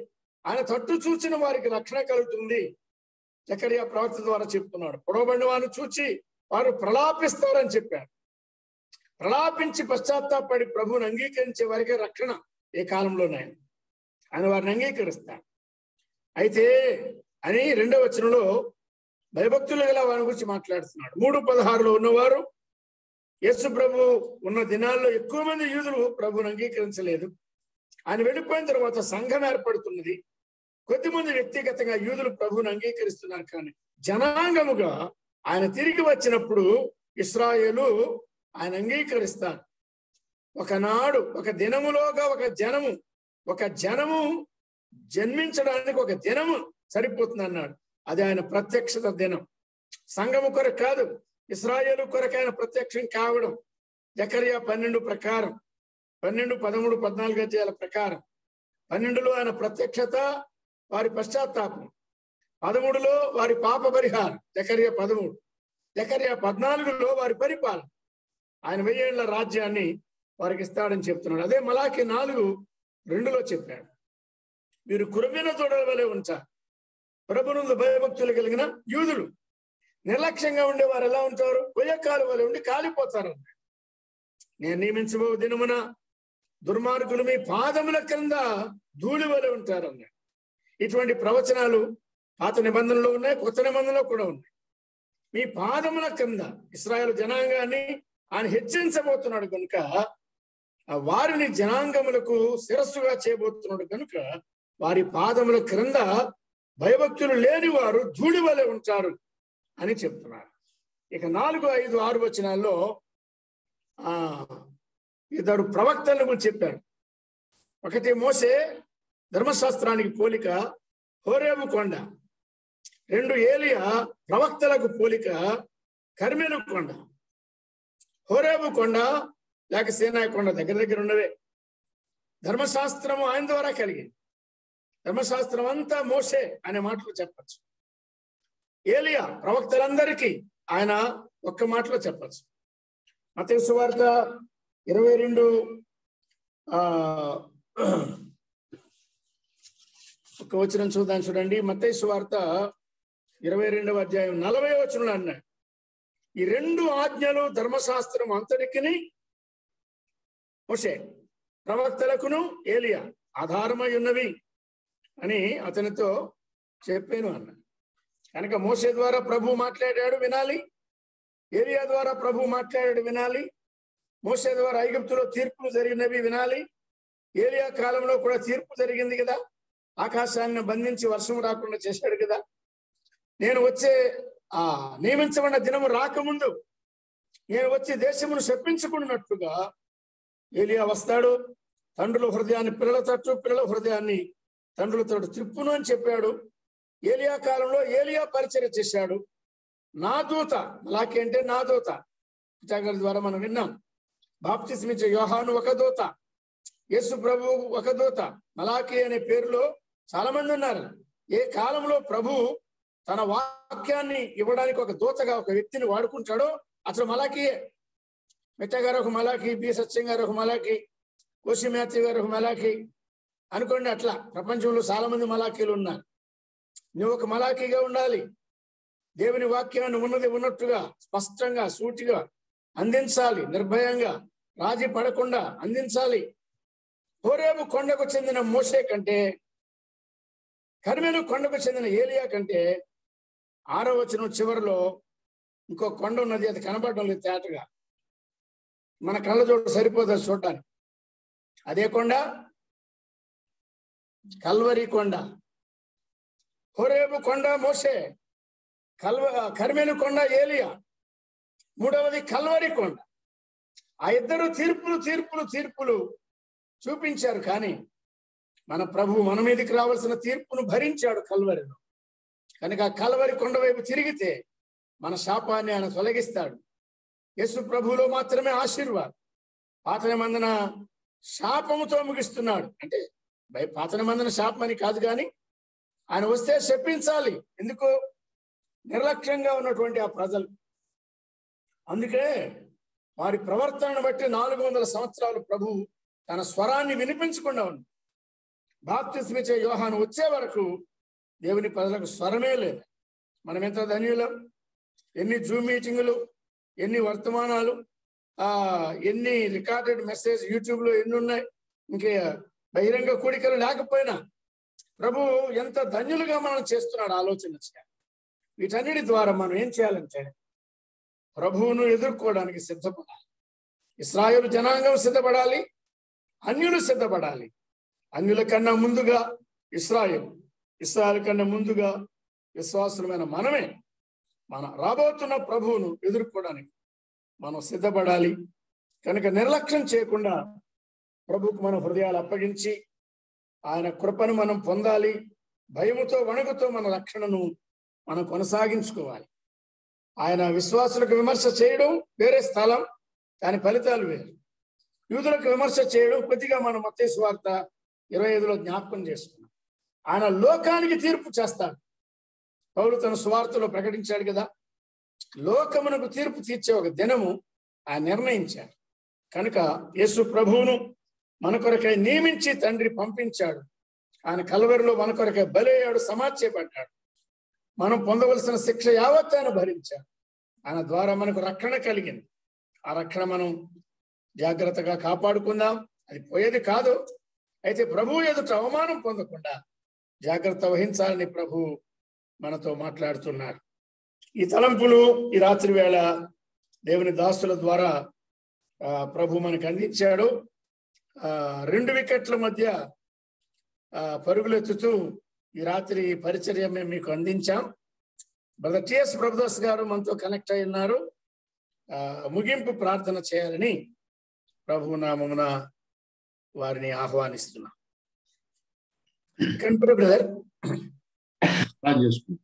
ఆయన తట్టు చూచిన వారికి రక్షణ కలుగుతుంది జకరియా ప్రవక్త ద్వారా చెప్తున్నాడు పొడవబడిన వారిని చూచి వారు ప్రలాపిస్తారని చెప్పాడు ప్రలాపించి పశ్చాత్తాపడి ప్రభువుని అంగీకరించే వారికే రక్షణ ఏ కాలంలోనే ఆయన వారిని అంగీకరిస్తాడు అయితే అని రెండవ వచనంలో భయభక్తులు గల వారి గురించి మాట్లాడుతున్నాడు మూడు పదహారులో ఉన్నవారు యేసు ప్రభు ఉన్న దినాల్లో ఎక్కువ మంది యూదులు ప్రభువుని అంగీకరించలేదు ఆయన వెళ్ళిపోయిన తర్వాత సంఘం ఏర్పడుతున్నది కొద్దిమంది వ్యక్తిగతంగా యూదులు ప్రభువుని అంగీకరిస్తున్నారు కానీ జనాంగముగా ఆయన తిరిగి వచ్చినప్పుడు ఇస్రాయేలు ఆయన అంగీకరిస్తారు ఒకనాడు ఒక దినములోగా ఒక జనము ఒక జనము జన్మించడానికి ఒక దినము సరిపోతుంది అన్నాడు అది ఆయన ప్రత్యక్షత దినం సంఘము కొరకు కాదు ఇస్రాయేలు కొరకు ఆయన ప్రత్యక్షం కావడం జకరియా పన్నెండు ప్రకారం పన్నెండు పదమూడు పద్నాలుగు అధ్యాయాల ప్రకారం పన్నెండులో ఆయన ప్రత్యక్షత వారి పశ్చాత్తాపం పదమూడులో వారి పాప పరిహారం జకరియా పదమూడు జకరియా పద్నాలుగులో వారి పరిపాలన ఆయన వెయ్యేళ్ల రాజ్యాన్ని వారికి ఇస్తాడని చెప్తున్నాడు అదే మలాకి నాలుగు రెండులో చెప్పాడు మీరు కురమిన తోడల వలె ఉంచారు ప్రభునందు భయభక్తులు కలిగిన యూదులు నిర్లక్ష్యంగా ఉండే వారు ఎలా ఉంటారు కొయ్యకాలు వలె ఉండి కాలిపోతారు నేను నియమించబో దినమున దుర్మార్గులు మీ పాదముల క్రింద ధూళి వలె ఉంటారు అన్నాడు ఇటువంటి ప్రవచనాలు పాత నిబంధనలో ఉన్నాయి కొత్త నిబంధనలో కూడా ఉన్నాయి మీ పాదముల క్రింద ఇస్రాయల్ జనాంగాన్ని ఆయన హెచ్చరించబోతున్నాడు కనుక ఆ వారిని జనాంగములకు శిరస్సుగా చేయబోతున్నాడు కనుక వారి పాదముల క్రింద భయభక్తులు లేని వారు ధూళి వలె ఉంటారు అని చెప్తున్నారు ఇక నాలుగు ఐదు ఆరు వచనాల్లో ఆ ఇద్దరు ప్రవక్తలను గురించి చెప్పారు ఒకటి మోసే ధర్మశాస్త్రానికి పోలిక హోరేబు కొండ రెండు ఏలియా ప్రవక్తలకు పోలిక కర్మేలు కొండ హోరేబు కొండ లేక సేనాయ కొండ దగ్గర దగ్గర ఉన్నవే ధర్మశాస్త్రము ఆయన ద్వారా కలిగింది ధర్మశాస్త్రం అంతా మోసే అనే మాటలు చెప్పచ్చు ఏలియా ప్రవక్తలందరికీ ఆయన ఒక్క మాటలో చెప్పచ్చు మత సువార్త ఇరవై రెండు ఆ ఒక వచనం చూద్దాం చూడండి మత్తయి సువార్త ఇరవై రెండవ అధ్యాయం నలభై వచనంలో అన్నాడు ఈ రెండు ఆజ్ఞలు ధర్మశాస్త్రం అంతటికిని మోషే ప్రవక్తలకును ఏలియా ఆధారమై ఉన్నవి అని అతనితో చెప్పాను అన్న కనుక మోసే ద్వారా ప్రభు మాట్లాడాడు వినాలి ఏలియా ద్వారా ప్రభు మాట్లాడాడు వినాలి మోసే ద్వారా ఐగుప్తులో తీర్పులు జరిగినవి వినాలి ఏలియా కాలంలో కూడా తీర్పు జరిగింది కదా ఆకాశాన్ని బంధించి వర్షం రాకుండా చేశాడు కదా నేను వచ్చే ఆ నియమించబడిన దినము రాకముందు నేను వచ్చి దేశమును శప్పించుకున్నట్టుగా ఏలియా వస్తాడు తండ్రుల హృదయాన్ని పిల్లల తట్టు పిల్లల హృదయాన్ని తండ్రుల తట్టు త్రిప్పును అని చెప్పాడు ఏలియా కాలంలో ఏలియా పరిచయం చేశాడు నా దూత అలాగే అంటే నా దూత పితాగారి ద్వారా మనం విన్నాం బాప్తిస్మిచ్చే యోహాను ఒక దూత యేసు ప్రభు ఒక దూత మలాకి అనే పేరులో చాలా మంది ఉన్నారు ఏ కాలంలో ప్రభు తన వాక్యాన్ని ఇవ్వడానికి ఒక దూతగా ఒక వ్యక్తిని వాడుకుంటాడో అతను మలాకియే మిట్ట గారు ఒక మలాకి బి సత్యం గారు ఒక మలాకి కోసి మాథ్యూ గారు ఒక మలాకి అనుకోండి అట్లా ప్రపంచంలో చాలా మంది మలాకీలు ఉన్నారు నువ్వు ఒక మలాకీగా ఉండాలి దేవుని వాక్యాన్ని ఉన్నది ఉన్నట్టుగా స్పష్టంగా సూటిగా అందించాలి నిర్భయంగా రాజీ పడకుండా అందించాలి హోరేబు కొండకు చెందిన మోసే కంటే కర్మెలు కొండకు చెందిన ఏలియా కంటే ఆరో వచనం చివరిలో ఇంకో కొండ ఉన్నది అది కనబడడం లేదు తేటగా మన కళ్ళ చోటు సరిపోతుంది చూడటానికి అదే కొండ కల్వరి కొండ హోరేబు కొండ మోసే కల్వ కర్మేలు కొండ ఏలియా మూడవది కల్వరి కొండ ఆ ఇద్దరు తీర్పులు తీర్పులు తీర్పులు చూపించారు కానీ మన ప్రభు మన మీదకి రావాల్సిన తీర్పును భరించాడు కల్వరిలో కనుక ఆ కల్వరి కొండ వైపు తిరిగితే మన శాపాన్ని ఆయన తొలగిస్తాడు యేసు ప్రభువులో మాత్రమే ఆశీర్వాదం పాత నిబంధన శాపముతో ముగిస్తున్నాడు అంటే భయ- పాత నిబంధన శాపం అని కాదు కానీ ఆయన వస్తే శపించాలి ఎందుకు నిర్లక్ష్యంగా ఉన్నటువంటి ఆ ప్రజలు అందుకే వారి ప్రవర్తనను బట్టి నాలుగు వందల సంవత్సరాలు ప్రభు తన స్వరాన్ని వినిపించకుండా ఉంది బాప్తిస్మిచ్చే యోహాను వచ్చే వరకు దేవుని ప్రజలకు స్వరమే లేదు మనం ఎంత ధన్యులం ఎన్ని జూమ్ మీటింగులు ఎన్ని వర్తమానాలు ఆ ఎన్ని రికార్డెడ్ మెసేజ్ యూట్యూబ్ లో ఎన్ని ఉన్నాయి ఇంకే బహిరంగ కూడికలు లేకపోయినా ప్రభు ఎంత ధన్యులుగా మనం చేస్తున్నాడు ఆలోచన చేయాలి వీటన్నిటి ద్వారా మనం ఏం చేయాలంటే ప్రభువును ఎదుర్కోవడానికి సిద్ధపడాలి ఇస్రాయేల్ జనాంగం సిద్ధపడాలి అన్యులు సిద్ధపడాలి అన్యుల కన్నా ముందుగా ఇస్రాయేల్ ఇస్రాయల్ కన్నా ముందుగా విశ్వాసులమైన మనమే మన రాబోతున్న ప్రభువును ఎదుర్కోవడానికి మనం సిద్ధపడాలి కనుక నిర్లక్ష్యం చేయకుండా ప్రభుకు మన హృదయాలు అప్పగించి ఆయన కృపను మనం పొందాలి భయముతో వణుకుతో మన రక్షణను మనం కొనసాగించుకోవాలి ఆయన విశ్వాసులకు విమర్శ చేయడం వేరే స్థలం దాని ఫలితాలు వేరు యూదులకు విమర్శ చేయడం కొద్దిగా మనం మత్తే స్వార్త ఇరవై ఐదులో జ్ఞాపకం చేసుకున్నాం ఆయన లోకానికి తీర్పు చేస్తాడు పౌలు తన స్వార్థలో ప్రకటించాడు కదా లోకమునకు తీర్పు తీర్చే ఒక దినము ఆయన నిర్ణయించాడు కనుక యేసు ప్రభువును మన కొరకై నియమించి తండ్రి పంపించాడు ఆయన కలవరిలో మన కొరకై బలయ్యాడు సమాధ్యపడ్డాడు మనం పొందవలసిన శిక్ష యావత్ ఆయన భరించాడు ఆయన ద్వారా మనకు రక్షణ కలిగింది ఆ రక్షణ మనం జాగ్రత్తగా కాపాడుకుందాం అది పోయేది కాదు అయితే ప్రభువు ఎదుట అవమానం పొందకుండా జాగ్రత్త వహించాలని ప్రభు మనతో మాట్లాడుతున్నారు ఈ తలంపులు ఈ రాత్రి వేళ దేవుని దాసుల ద్వారా ఆ, ప్రభు మనకు అందించాడు ఆ, రెండు వికెట్ల మధ్య ఆ, పరుగులెత్తుతూ ఈ రాత్రి పరిచర్య మేము మీకు అందించాం బ్రదర్ టిఎస్ ప్రభుదాస్ గారు మనతో కనెక్ట్ అయి ఉన్నారు ఆ, ముగింపు ప్రార్థన చేయాలని ప్రభు నామమున వారిని ఆహ్వానిస్తున్నాం కనుక బ్రదర్ ప్లాన్ చేసుకుంటాం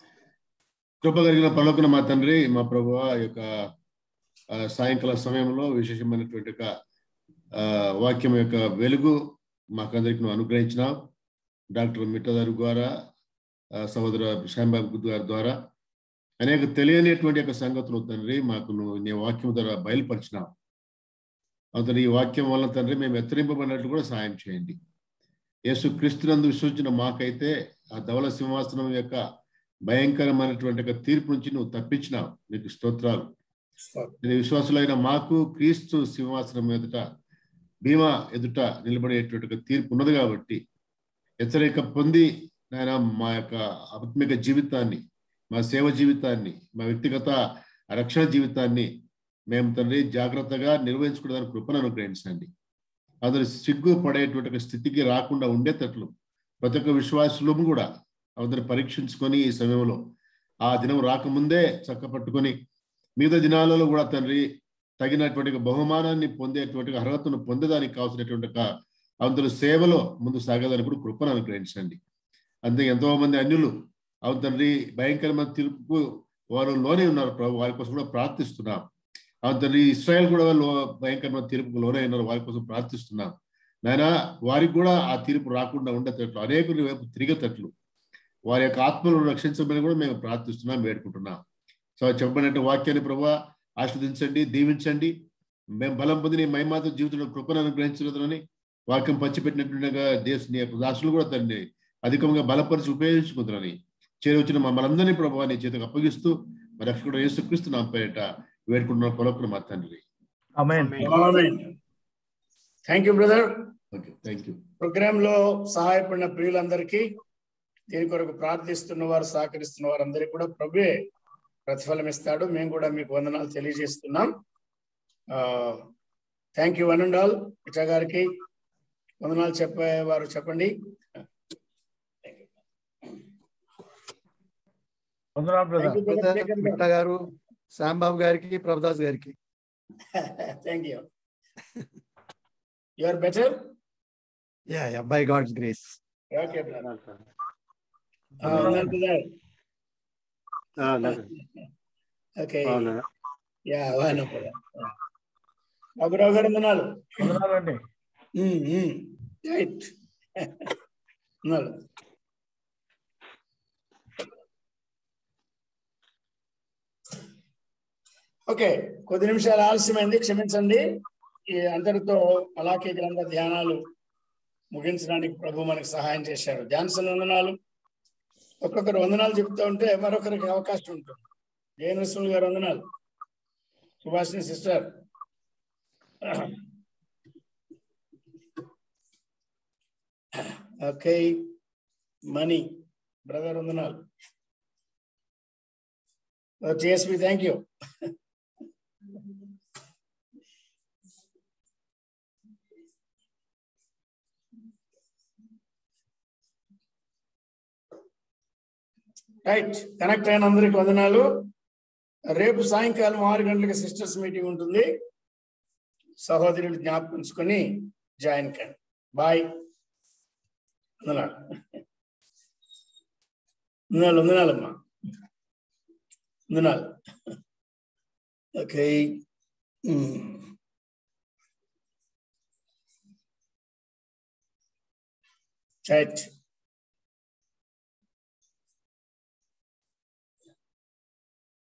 కృప కలిగిన పలుకున మా తండ్రి మా ప్రభు యొక్క ఆ, సాయంకాల సమయంలో విశేషమైనటువంటి ఒక, ఆ, వాక్యం యొక్క వెలుగు మాకందరికి నువ్వు అనుగ్రహించినావు డాక్టర్ మిట్టదారు ద్వారా ఆ, సహోదర శ్యాంబాబు గారి ద్వారా అనేక తెలియనిటువంటి యొక్క సంగతులు తండ్రి మాకు నువ్వు నీ వాక్యం ద్వారా బయలుపరిచినావు అతను ఈ వాక్యం వల్ల తండ్రి మేము ఎత్తరింపబడినట్లు కూడా సాయం చేయండి యేసు క్రీస్తునందు విశ్వసించిన మాకైతే ఆ ధవల సింహాసనం యొక్క భయంకరమైనటువంటి ఒక తీర్పు నుంచి నువ్వు తప్పించినావు నీకు స్తోత్రాలు నీ విశ్వాసులైన మాకు క్రీస్తు సింహాసనం ఎదుట భీమా ఎదుట నిలబడేటువంటి ఒక తీర్పు ఉన్నది కాబట్టి హెచ్చరిక పొంది నాయన మా యొక్క ఆత్మిక జీవితాన్ని మా సేవ జీవితాన్ని మా వ్యక్తిగత రక్షణ జీవితాన్ని మేము తండ్రి జాగ్రత్తగా నిర్వహించుకోవడానికి కృపను అనుగ్రహించండి అతను సిగ్గు పడేటువంటి ఒక స్థితికి రాకుండా ఉండేటట్లు ప్రతి ఒక్క విశ్వాసులు కూడా అతను పరీక్షించుకొని ఈ సమయంలో ఆ దినం రాకముందే చక్కపట్టుకొని మిగతా దినాలలో కూడా తండ్రి తగినటువంటి ఒక బహుమానాన్ని పొందేటువంటి ఒక అర్హతను పొందేదానికి కావాల్సినటువంటి ఒక అవతల సేవలో ముందు సాగేదానికి కూడా కృపను అనుగ్రహించండి అంతే ఎంతో మంది అన్యులు అవును తండ్రి భయంకరమైన తీర్పుకు వారు లోనే ఉన్నారు ప్రభు వారి కోసం కూడా ప్రార్థిస్తున్నాం అవును తండ్రి ఇస్రాయల్ కూడా లో భయంకరమైన తీర్పుకు లోనే ఉన్నారు వారి కోసం ప్రార్థిస్తున్నాం నాయన వారికి కూడా ఆ తీర్పు రాకుండా ఉండేటట్లు అనేకుల వైపు తిరిగేటట్లు వారి యొక్క ఆత్మలను రక్షించమని కూడా మేము ప్రార్థిస్తున్నాం వేడుకుంటున్నాం సో చెప్పబడినట్టు వాక్యాన్ని ప్రభు ఆస్వాదించండి దీవించండి మేము బలం పొంది నీ మహిమాత జీవితంలో కృపను అనుగ్రహించదని వాక్యం పంచిపెట్టినట్టుగా దేశ నీ యొక్క దాసులు కూడా తండ్రి అధికంగా బలపరిచి ఉపయోగించుకుంటున్నారని చేరవచ్చిన మమ్మల్ందరినీ ప్రభావ నీ చేతికి అప్పగిస్తూ మరి రక్షకుడు యేసుక్రీస్తు నా పేరిట వేడుకుంటున్న పొలకులు మా తండ్రి ఆమేన్ thank you brother okay thank you program లో సహాయపడిన ప్రియులందరికీ దీని కొరకు ప్రార్థిస్తున్న వారు సహకరిస్తున్న వారందరికీ కూడా ప్రభువే ప్రతిఫలం ఇస్తాడు మేము కూడా మీకు వందనాలు తెలియజేస్తున్నాం thank you one and all ఇటా గారికి వందనాలు చెప్పేవారు చెప్పండి వందనాలు బ్రదర్ బ్రదర్ మిట్టా గారు శ్యాంబాబు గారికి ప్రభుదాస్ గారికి thank you you are better yeah yeah by God's grace okay okay yeah వాను బాబురావు గారు వందనాలు వందనాలండి రైట్ వందనాలు ఓకే కొద్ది నిమిషాలు ఆలస్యమైంది క్షమించండి ఈ అంతటితో అలాకే గ్రంథ ధ్యానాలు ముగించడానికి ప్రభు మనకు సహాయం చేశారు జాన్సన్ వందనాలు ఒక్కొక్కరు వందనాలు చెప్తూ ఉంటే మరొకరికి అవకాశం ఉంటుంది జయనరసింహ గారు వందనాలు Subhashini sister okay Mani brother వందనాలు TSP thank you right connect అయిన అందరికి వందనాలు రేపు సాయంకాలం ఆరు గంటలకు సిస్టర్స్ మీటింగ్ ఉంటుంది సహోదరులు జ్ఞాపకించుకొని జాయిన్ కండి బాయ్ వందనాలు వందనాలు వందనాలమ్మా వందనాలు ఓకే రైట్